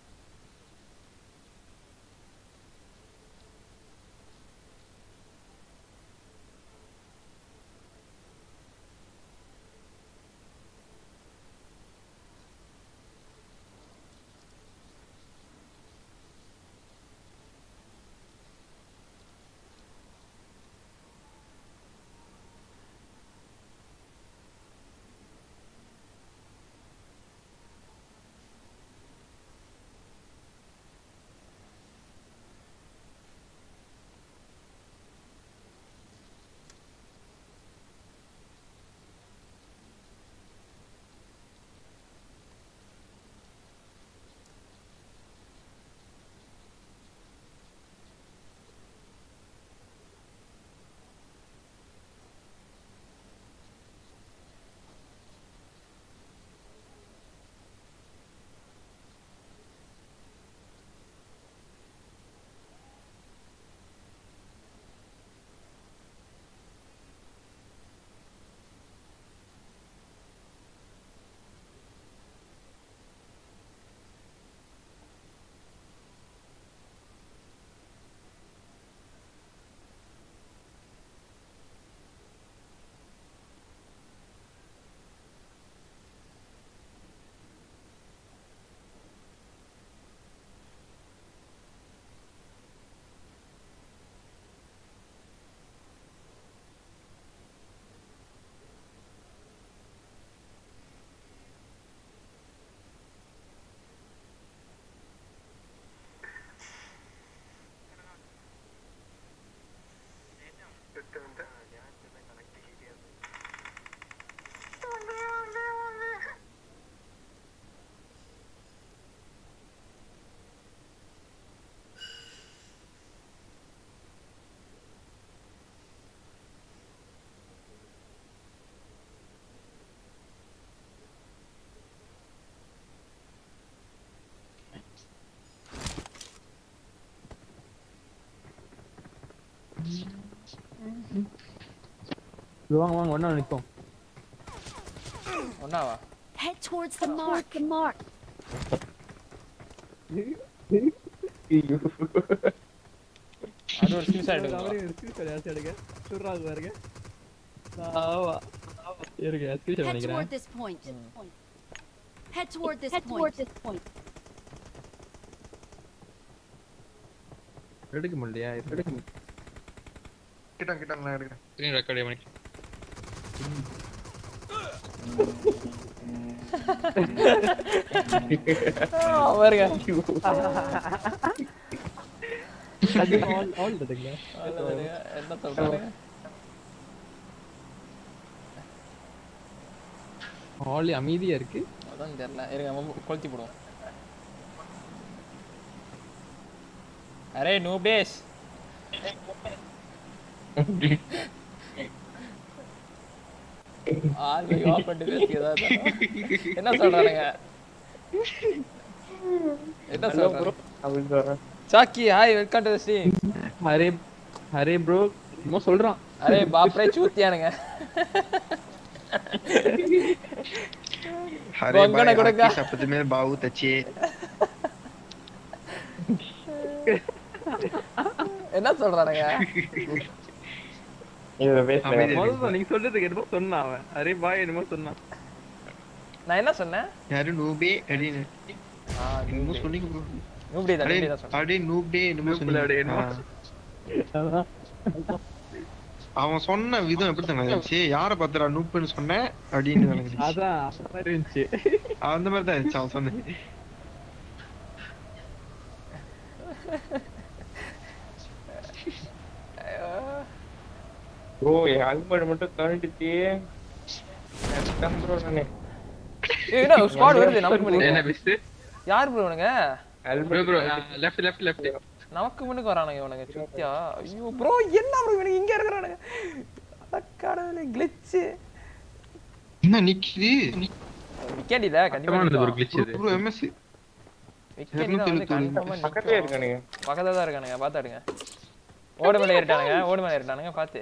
இது வாங்க வாங்க ஒண்ணா நிற்போம் ஒன்றாவா Head towards the mark. The mark. அது ஒரு ஸ்கிரீன்ஷாட் எடுங்க அவரே ஒரு screenshot யாராச்சும் எடுங்க சொல்றாங்க பாருங்க ஆவா இருங்க ஸ்கிரீன்ஷாட் Head பண்ணிக்கிறேன் toward this point. Head toward this point. Toward this point. எடுக்க முடியலையா எடுக்க முடியல கிட்டாங்க கிட்டாங்க நான் எடுக்கிறேன் ஸ்க்ரீன் ரெக்கார்ட் பண்ணி பாருங்க ஆல் ஆல் எடுங்க என்ன சொல்றாங்க ஆல் அமைதியா இருக்கு அதான் தெரியல இருங்க நம்ம கொளுத்தி போடுவோம் அரே நூபேஷ் ஆள் ஆஃப் பண்ணிட்டு பேசி ஏதாவது என்ன சொல்றானுங்க என்ன சொல்றாங்க அப்படின்னு சொல்றேன் சாக்கி hi welcome to the stream அரே அரே ப்ரோ என்னமோ சொல்றான் அரே பாப்ரே சூத்தியானுங்க हरे बंगना भाई गुड़का। आपकी शपथ में बहुत अच्छे என்ன சொல்றானுங்க இதுல பேசுறேன் அமைதி. முதல்ல நீங்க சொல்றதுக்கு என்னமோ சொன்னான் அவன் அரே பாய் என்னமோ சொன்னான் நான் என்ன சொன்னேன் यार नूबे अरे ஆ என்னமோ சொன்னீங்க bro நூபடி தான் அடே நூபடி தான் சொன்னேன் அடே நூப்டே என்னமோ நூப்ல அப்படியே சொன்னீங்க என்னமோ. ஆ. அவன் சொன்ன விதம் எப்படி தானே இருந்துச்சு யார பாத்துறா நூப்புன்னு சொன்னேன் அப்படின்னு விளங்குச்சு. அதான் அந்த மாதிரி இருந்துச்சு அந்த மாதிரி தான் இருந்துச்சு அவன் சொன்னது ப்ரோ என் ஹெல்மெட் மட்டும் கழண்டுச்சு கஷ்டம் ப்ரோ நானு ஏய், என்ன ஸ்குவாட் வருது நமக்கு என்ன முன்னுக்கு பெஸ்ட் யார் ப்ரோ இவனுங்க bro helmet bro left left left நமக்கு முன்னுக்கு வரானுங்க இவனுங்க சுத்தியா ஐயோ ப்ரோ என்ன ப்ரோ இவனுக்கு இங்க இருக்கிறானுங்க அட கடவுளே கிளிட்ச் என்ன நிக்குது விக்கெண்டில கண்டிப்பா ஒரு நிக்கும். glitch இது ப்ரோ எம்எஸ் விக்கெட் தான் வந்து இருநூத்தி எழுபத்தி கன்ஃபார்மா பக்கத்துலயே இருக்கானுங்க பக்கத்துல தான் இருக்கானுங்க பாத்தாடுங்க ஓடு மேல ஏறிட்டானுங்க ஓடு மேல ஏறிட்டானுங்க பாத்து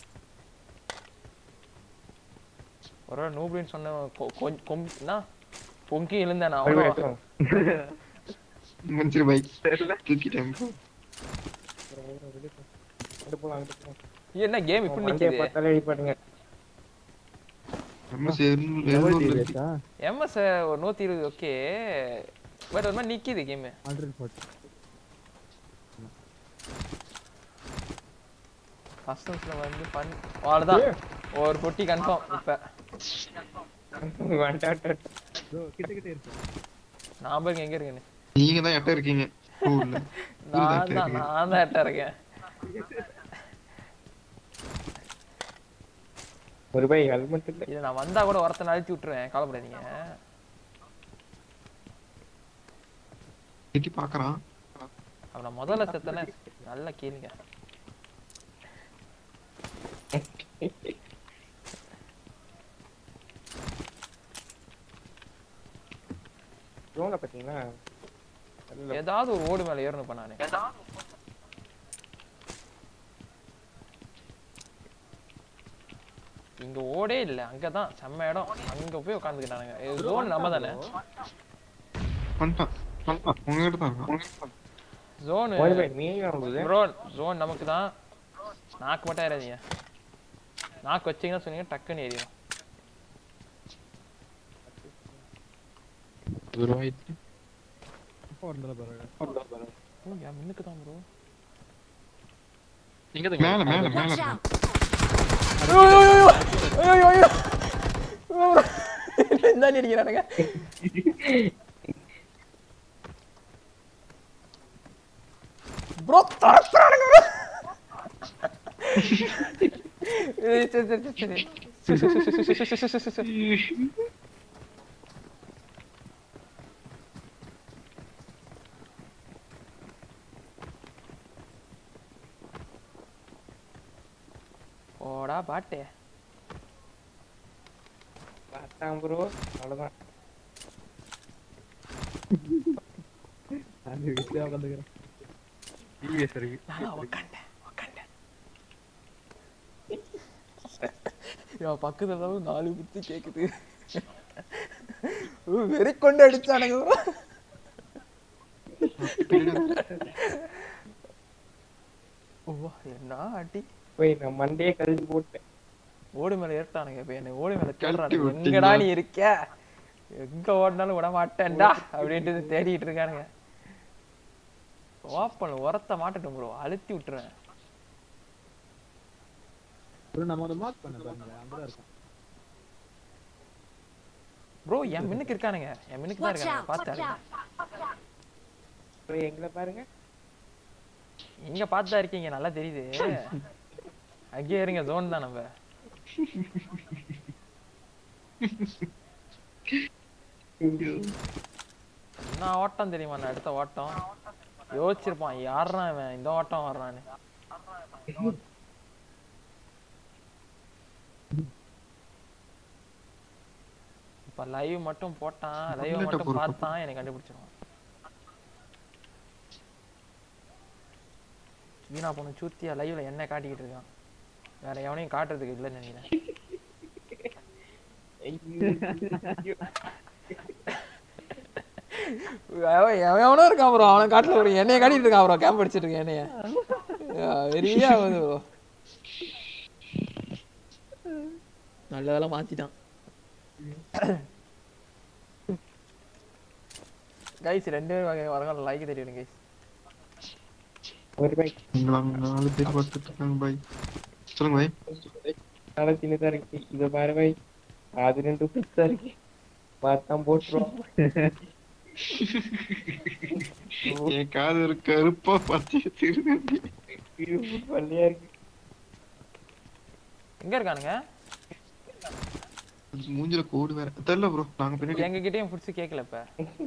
ஒரு நூபின்னு சொன்ன கொ- கொ- கொம்புனா பொங்கி எழுந்தேன் நான் போய் அவ்வளோ எடுத்துவாங்க. மனுஷன் பைக் தூக்கிட்டேன் bro. அங்கிட்டு போலாம், அங்கிட்டு போலாம். என்ன கேம் இப்படி வண்டியை நிக்குது பார்த்தாலே அடிப்பானுங்க. MS எழுநூறு- எழுநூறுல இருக்கு. எம்எஸ் ஒரு நூத்தி இருபது ஓகே பட் ஒரு மாதிரி நிக்குது கேம் ஹண்ட்ரட் ஃபார்ட்டி கஸ்டம்ஸ்ல வந்து ஃபன் அவ்வளவுதான் ஒரு பொட்டி கன்ஃபார்ம் இப்ப வந்துட்டாட்டு. ப்ரோ கிட்ட கிட்ட இருக்கு நான் பாருங்க எங்க இருக்குன்னு நீங்க தான் எட்ட இருக்கீங்க ஊர்ல. ஊர்ல நான் எட்ட தான் இருக்கீங்க. நான் தான் எட்ட இருக்கேன் ஒரு பை ஹெல்மெட் இல்ல இது நான் வந்தா கூட ஒருத்தனை அழுத்தி விட்டுருவேன் கவலைப்படாதீங்க எட்டி பாக்குறான் அவனை முதல்ல செத்தன நல்லா கேளுங்க ரோல பாத்தீங்களா நல்ல ஏதாவது ஒரு ஓடு மேல ஏறணும் இப்ப நானு இங்க ஓடே இல்ல அங்கதான் செம்ம இடம் அங்க போய் உட்காந்துக்கிட்டானுங்க ஜோன் நம்ம தானே வந்துட்டான் வந்துட்டான் உங்ககிட்ட தான் இருக்கான் ஜோனு ஒரு பை மீன் வாங்குது ப்ரோ ஜோன் நமக்கு தான் நாக்கு மட்டும் ஏறாதீங்க நாக்கு வச்சீங்கன்னா சொன்னீங்க டக்குன்னு ஏறிடும் ஒரு ரூபாய்க்கு அப்பா இருந்தாலும் பாருங்க ஓ என் மின்னுக்கு தான் ப்ரோ மேல மேல மேல Watch out! என்ன அடிக்கிறானுங்க ப்ரோ தரத்துறானுங்க bro. ஏய், சரி சரி சரி சரி சு, சு, சு, சு, சு, சு, சு, சு, சு. போடா பாட்டே பார்த்தான் ப்ரோ அவ்வளவுதான் அந்த வீட்டுல உட்காந்துக்கிறேன் டிவிஎஸ் இருக்கு நான் உக்காண்டேன் உக்காண்டேன் என் பக்கத்துல தான் நாலு புத்தி கேக்குது ஓ, வெறி கொண்டு அடிச்சானுங்க bro. ஓ என்ன அடி போய் நான் மண்டையே கழுவி போட்டேன் ஓடு மேல ஏறிட்டானுங்க இப்ப என்ன ஓடு மேல கழட்டி தேடுறானுங்க விட்டீங்களா? எங்கடா நீ இருக்க எங்க ஓடினாலும் விட மாட்டேன்டா அப்படின்ட்டு தேடிட்டு இருக்கானுங்க ஓப்பன் உரத்த மாட்டட்டும் ப்ரோ அழுத்தி விட்டுறேன் ப்ரோ நம்ம அதை மார்க் பண்ண பாருங்க அங்கதான் இருக்கும் ப்ரோ என் மின்னுக்கு இருக்கானுங்க என் மின்னுக்கு தான் Watch இருக்கானுங்க out! பார்த்து Watch அடிங்க. out! போய் எங்களை பாருங்க இங்க பார்த்துதான் இருக்கீங்க நல்லா தெரியுது அங்கேயே இருங்க ஜோன் தான் நம்ம என்ன ஓட்டம் தெரியுமா நான் எடுத்த ஓட்டம் யோசிச்சிருப்பான் யாருன்னா இவன் இந்த ஓட்டம் வர்றான்னு இப்ப லைவ் மட்டும் போட்டான் லைவ் Bullet மட்டும் பொறுப்பு. பார்த்தான் எனக்கு கண்டுபிடிச்சிருவான் வீணா பொண்ணு சூத்தியா லைவ்ல என்ன காட்டிக்கிட்டு இருக்கான் வேற எவனையும் காட்டுறதுக்கு இல்லைன்னு நினைக்கிறேன் அவன் எவன் எவனோ இருக்கான் ப்ரோ அவனை காட்டுல ஒரு என்னைய காட்டிட்டு இருக்கான் ப்ரோ கேம்ப் அடிச்சிட்டு இருக்கேன் என்னைய வெறியா ஆகுது ப்ரோ நல்ல வேலை மாத்திட்டான் கைஸ் ரெண்டு பேரும் வகை வரங்க லைக் தெரியும் கைஸ் ஒரு பை உங்களை அங்க நாலு பேர் பார்த்துட்டு இருக்காங்க பாய் சொல்லுங்க பாய் நல்லா சின்னதா இருக்கு இத பாரு பை அது ரெண்டு பெருசா இருக்கு பார்த்தான் போட்டுருவோம் என் காது ஒரு கருப்பா பச்சை திருநெல்வேலி பள்ளியா இருக்கு எங்க இருக்கானுங்க மூஞ்சில கோடு வேற தெரியல ப்ரோ நாங்க பின்னாடி எங்க கிட்டயும் புடிச்சு கேக்கல இப்ப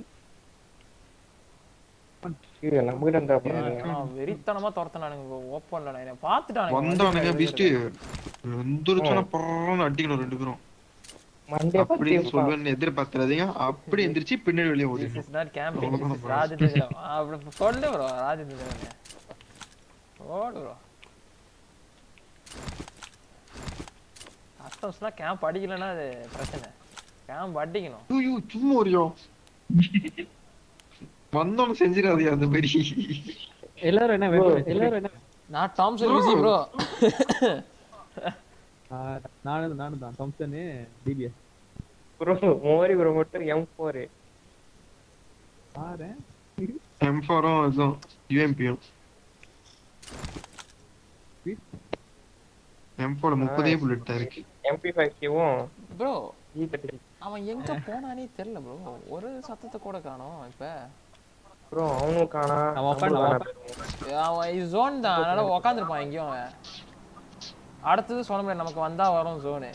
இரு, நம்ம கிட்ட இருந்தா பாருங்க ஆ, வெறித்தனமா துரத்துனானுங்க ஓப்பன்ல நான் என்னை பாத்துட்டானுங்க வந்தானுங்க வண்டியில பிஸ்ட் வந்துருச்சுன்னா பறன்னு அடிக்கணும் ரெண்டு பேரும் மண்டே அப்படின்னு சொல்லுவேன்னு எதிர்பார்த்துறாதீங்க அப்படி எந்திரிச்சு பின்னாடி வெளியே திஸ் ஓடிடும் இஸ் நாட் கேம்பிங் அவ்வளவுதான் திஸ் இஸ் bro. ராஜதந்திரம் அப்படி சொல்லு ப்ரோ ராஜதந்திரம் ஓடு ப்ரோ கஸ்டம்ஸ்னா கேம்ப் அடிக்கலைன்னா அது பிரச்சனை கேம்ப் அடிக்கணும் ஐயோ சும்மா ஒரியோ வந்தோன்னு செஞ்சிடாதீங்க அந்த மாதிரி எல்லாரும் என்ன வேணும் எல்லாரும் என்ன நான் டாம்சன் யூசி ப்ரோ ஆஹ் நானும் நானும் தான் தம்சனு டிபிஎஸ் ப்ரோ மோரி ப்ரோ மட்டும் எம் ஃபோர் பாரு எம் ஃபாரும் இதுவும் யூஎம்பியும் எம் ஃபோர் முப்பதே புல்லட் தான் இருக்கு எம்பி ஃபைவ் கியூவும் ப்ரோ ஜி தேர்ட்டி அவன் எங்க போனானே தெரியல ப்ரோ ஒரு சத்தத்தை கூட காணோம் இப்ப ப்ரோ அவனும் காணா அவன் உட்காந்து நம்மளும் காணா அவன் ஜோன் தான் அதனால உக்காந்துருப்பான் எங்கேயும் அவன் அடுத்தது சொல்ல முடியாது நமக்கு வந்தா வரும் ஜோனு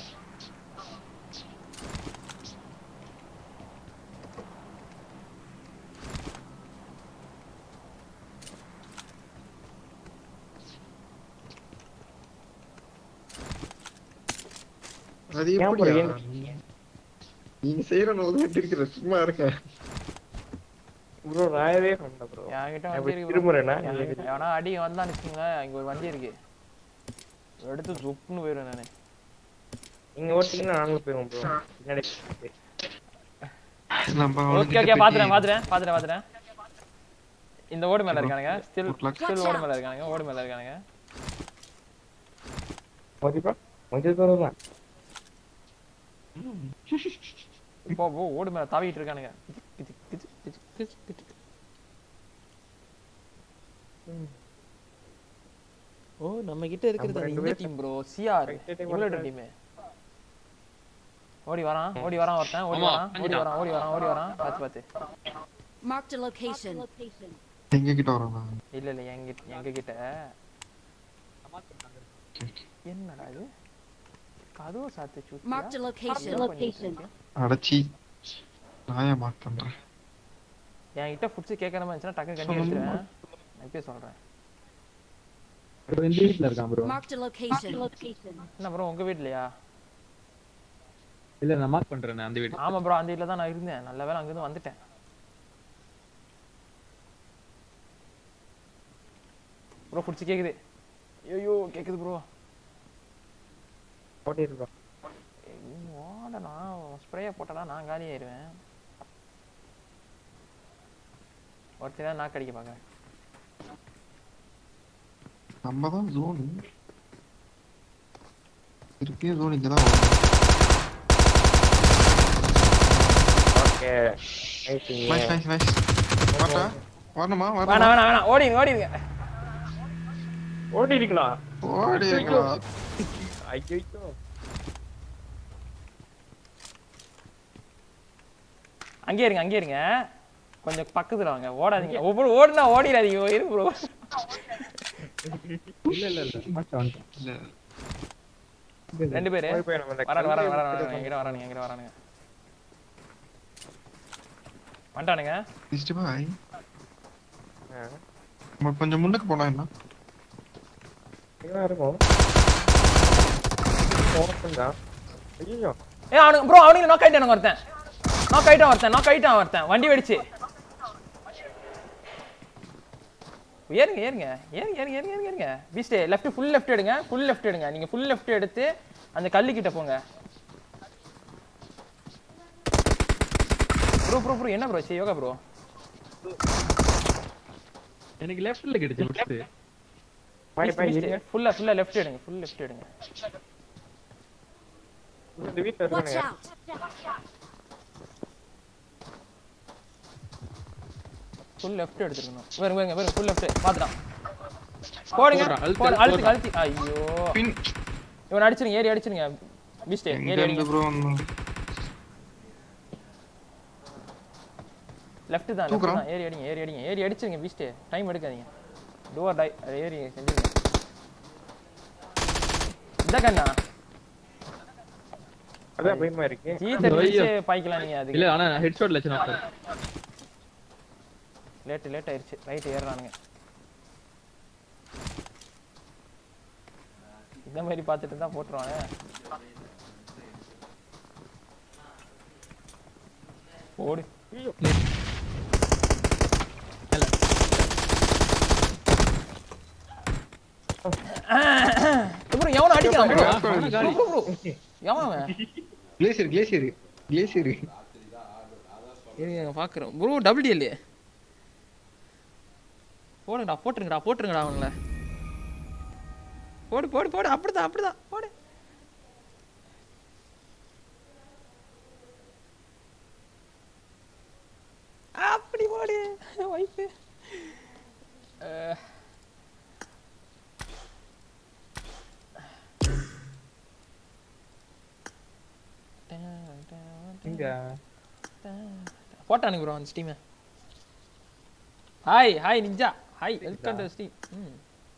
அது ஏன் bro எப்படியா ஏன் நீங்க செய்யற நோது இருக்கிற சும்மா இருக்க ப்ரோ ராயவே பண்ணல ப்ரோ என்கிட்ட நான் வண்டி இப்படி இருக்கு திரும்புறேன்னா bro. என்கிட்ட எவனா அடி வந்தான்னு வச்சுக்கோங்களேன் இங்க ஒரு வண்டி இருக்கு எடுத்து ஜுப்னு போயிடுவேன் நானு நீங்க ஓட்டிங்கன்னா நாங்களும் போயிடுவோம் ப்ரோ பின்னாடி நம்ம ஓகே ஓகே பாத்துறேன் பாத்துறேன் பாத்துறேன் பாத்துறேன் இந்த ஓடு மேல இருக்கானுங்க ஸ்டில் Good luck. ஸ்டில் ஓடு மேல இருக்கானுங்க ஓடு மேல இருக்கானுங்க ஓகே ப்ரோ கொஞ்சம் தூரம் தான் போ போ ஓடு மேல தாவிட்டு இருக்கானுங்க கிச்சு, கிச்சு, கிச்சு, கிச்சு, கிச்சு. ஓ நம்ம கிட்ட இருக்கிறது நம்ம அது ரெண்டு இந்த பேரும் team bro CR Right side இவங்களோட மட்டும். டீம் ஓடி வரான் ஓடி வரான் ஒருத்தன் ஓடி ஆமா, வரான் ஓடி வரான் ஓடி வரான் ஓடி வரான் பாத்து பாத்து Marked a location. எங்க கிட்ட வரோம் இல்ல இல்ல எங்க எங்க கிட்ட என்னடா இது கதவு சாத்து Marked a location. location அடைச்சி நாயா மார்க் பண்றேன் என்கிட்ட ஃபுட்ஸ் கேட்கற மாதிரி இருந்துச்சுன்னா டக்கு கண்ணி எடுத்துருவேன் நான் இப்பயே சொல்றேன் ப்ரோ இந்த வீட்ல இருக்கான் ப்ரோ Marked a location. என்ன ப்ரோ உங்க வீட்லயா இல்ல நான் மார்க் பண்றேன் அந்த வீடு ஆமா ப்ரோ அந்த வீட்ல தான் நான் இருந்தேன் நல்ல வேளை அங்கிருந்து வந்துட்டேன் ப்ரோ ஃபுட்ஸ் கேக்குது ஐயோ கேக்குது ப்ரோ ஓட்டிட்டு ப்ரோ ஓடனா ஸ்ப்ரேயை போட்டனா நான் காலி ஆயிருவேன் ஒருத்தர் தான் நாக்கு அடிக்க பாக்குறேன் நம்ம தான் ஜோனு திருப்பியும் ஜோன் இங்க தான் வரும் ஓகே நைஸ் நைஸ் நைஸ் வாட்டா வரணுமா வேணாம் வரணுமா வேணாம் வேணாம் ஓடிங்க ஓடிங்க ஓடி இருக்கலாம் ஓடி இருக்கலாம் ஐயோ அங்கேயே இருங்க அங்கேயே இருங்க கொஞ்சம் பக்கத்துல வாங்க ஓடாதீங்க ஒவ்வொரு ஓடுனா ஓடிடாதீங்க இரு ப்ரோ இல்ல இல்ல இல்ல மார்க் வந்துட்டேன் இல்ல ரெண்டு பேரு போய் போய் நம்ம இந்த வரானு வரானு கல்லை வரானு விட்டுட்டு எங்கிட்ட வரானுங்க எங்கிட்ட வரானுங்க வந்துட்டானுங்க இஸ்ட் பாய் ஆ, நம்ம கொஞ்சம் முன்னுக்கு போனா என்ன இங்கதான் இருக்கும் ஓப்பன் தான் ஐயோ ஏ அவனுங்க ப்ரோ அவனுங்க நாக் ஆயிட்டானுங்க ஒருத்தன் நாக் ஆயிட்டான் ஒருத்தன் நாக் ஆயிட்டான் ஒருத்தன் வண்டி வெடிச்சு ஏறுங்க ஏறுங்க ஏறுங்க ஏறுங்க ஏறுங்க ஏறுங்க ஏறுங்க பீஸ்டே லெஃப்ட் ஃபுல் லெஃப்ட் எடுங்க ஃபுல் லெஃப்ட் எடுங்க நீங்க ஃபுல் லெஃப்ட் எடுத்து அந்த கல்லு கிட்ட போங்க ப்ரோ ப்ரோ ப்ரோ என்ன ப்ரோ யோகா ப்ரோ எனக்கு லெஃப்ட்ல கிடைச்சு ஃபர்ஸ்ட் பாய் பாய் இருங்க ஃபுல்லா ஃபுல்லா லெஃப்ட் எடுங்க ஃபுல் லெஃப்ட் எடுங்க இந்த வீட்டுல Watch இருக்கானுங்க out. ஃபுல் லெஃப்ட் எடுத்துக்கணும் வேறுங்க வேறுங்க வேறுங்க ஃபுல் லெஃப்ட் பாத்துட்டான் போடுங்க போடுறான், அழுத்து, போடு, அழுத்து, அழுத்து அழுத்தி ஐயோ பின் இவன் அடிச்சிருங்க ஏறி அடிச்சிருங்க பீஸ்டே எங்க ஏறி இருந்து அடிங்க ப்ரோ வந்தோம் லெஃப்ட் தான் லெஃப்ட் தூக்குறான். தான் ஏறி அடிங்க ஏறி அடிங்க ஏறி அடிச்சிருங்க பீஸ்டே டைம் எடுக்காதீங்க டோர் டை ஏறி செஞ்சிருங்க இந்த கண்ணா அதான் பயமா இருக்கு ஜீ தெரிஞ்சு பாய்க்கலாம் நீங்க இல்ல அதுக்கு ஆனா ஹெட்ஷாட்ல வச்சு நான் லேட் லேட் ஆயிருச்சு ரைட் ஏறுறானுங்க இந்த மாதிரி பார்த்துட்டு தான் போட்டுருவாங்க ஓடு அப்புறம் எவனை அடிக்கிறான் bro? bro, bro, bro. எவன் அவன் கிளேசியர் கிளேசியர் கிளேசியர் இருங்க பாக்குறேன் ப்ரோ டபுள் டி இல்லையே போடுங்கடா போட்டுருங்கடா போட்டுருங்கடா அவங்கள போடு போடு போடு அப்படிதான் அப்படிதான் போடு அப்படி போடு வைஃபு இங்க போட்டானுங்க ப்ரோ அந்த ஸ்டீமை hi hi ninja hi welcome to stream ம்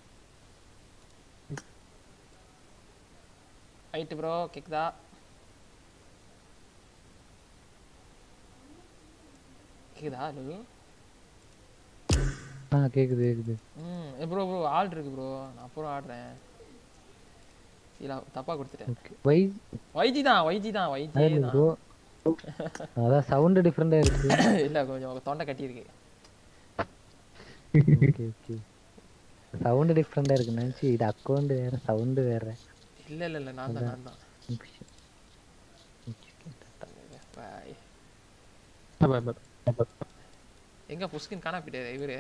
ரைட்டு ப்ரோ கேக்குதா கேக்குதா ஹலோ ஆ கேக்குது கேக்குது ம் ப்ரோ ப்ரோ ஆள் இருக்கு ப்ரோ நான் அப்புறம் ஆடுறேன் இல்ல தப்பா கொடுத்துட்டேன் வை வைஜி தான் வைஜி தான் வைஜி அது தான் ப்ரோ அதான் சவுண்ட் டிஃப்ரெண்டா இருக்கு இல்ல கொஞ்சம் தொண்டை கட்டி இருக்கு ஓகே ஓகே சவுண்ட் டிஃப்ரெண்டா இருக்கு நினைச்சு இது அக்கௌண்ட் வேற சவுண்ட் வேற இல்ல இல்ல இல்ல நான் தான் நான் தான் பாய் எங்க புஷ்கின் காணா போயிட்டாரு இவரு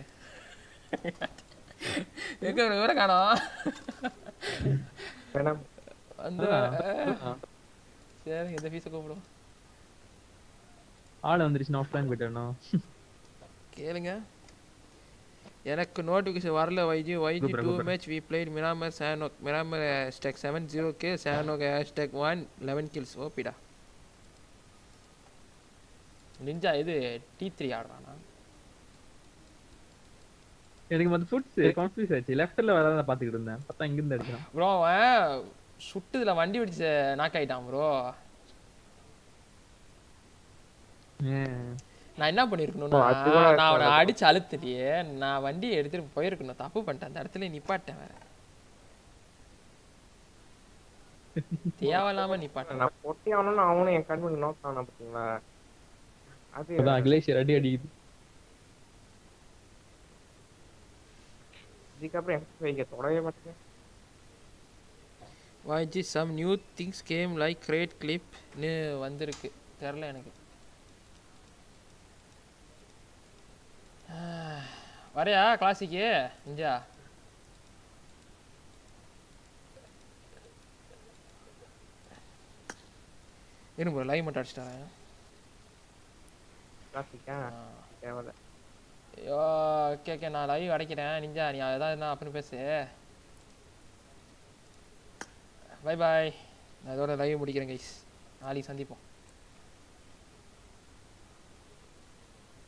எங்க இவரு இவரை காணோம் வேணாம் வந்து ஆ. சரி இந்த ஃபீஸை கூப்பிடும் ஆள் வந்துருச்சு நான் ஆஃப்லைன் போயிட்டேனா கேளுங்க எனக்கு நோட்டிஃபிகேஷன் வரல வைஜி வைஜி கூப்பிடுறேன், டூ கூப்பிடுறேன். Match we played Miramar Sanhok Miramar hashtag seven zero K Sanhok hashtag one eleven kills ஓபிடா நிஞ்சா இது டி த்ரீ ஆடுறானா எனக்கு வந்து ஃபுட்ஸ் கன்ஃபியூஸ் ஆயிடுச்சு லெஃப்ட்ல வரத பாத்துக்கிட்டு இருந்தேன் பார்த்தா இங்க இருந்து அடிச்சான் ப்ரோ அவன் சுட்டுதுல வண்டி பிடிச்ச நாக் ஆயிட்டான் ப்ரோ நான் என்ன பண்ணிருக்கணும்னா ஓ, அது கூட நான் அவனை இருக்கலாம். அடிச்சு அழுத்துட்டியே நான் வண்டியை எடுத்துட்டு போயிருக்கணும் தப்பு பண்ணிட்டேன் அந்த இடத்துல நிப்பாட்டேன் வேற தேவையில்லாம நிப்பாட்டேன் நான் பொட்டி ஆகணும்னு அவனும் என் கண் பண்ணி நோக்கான பாத்தீங்களா அது அதான் கிளேஷியர் அடி அடிக்குது இதுக்கப்புறம் எனக்கு வைக்க தொடவே மாட்டேங்க வாய்ஜி some new things game like great கிளிப்னு வந்திருக்கு தெரில எனக்கு வரையா கிளாசிக்கு இஞ்சா இருங்க ப்ரோ லைவ் மட்டும் அடிச்சிட்டாரேன் கிளாசிக்கா தேவையில்ல ஐயோ ஓகே ஓகே நான் லைவ் அடைக்கிறேன் நிஞ்சா நீ ஏதாவது என்ன அப்படின்னு பேசு பை பாய் நான் இதோட லைவ் முடிக்கிறேன் கைஸ் நாளைக்கு சந்திப்போம்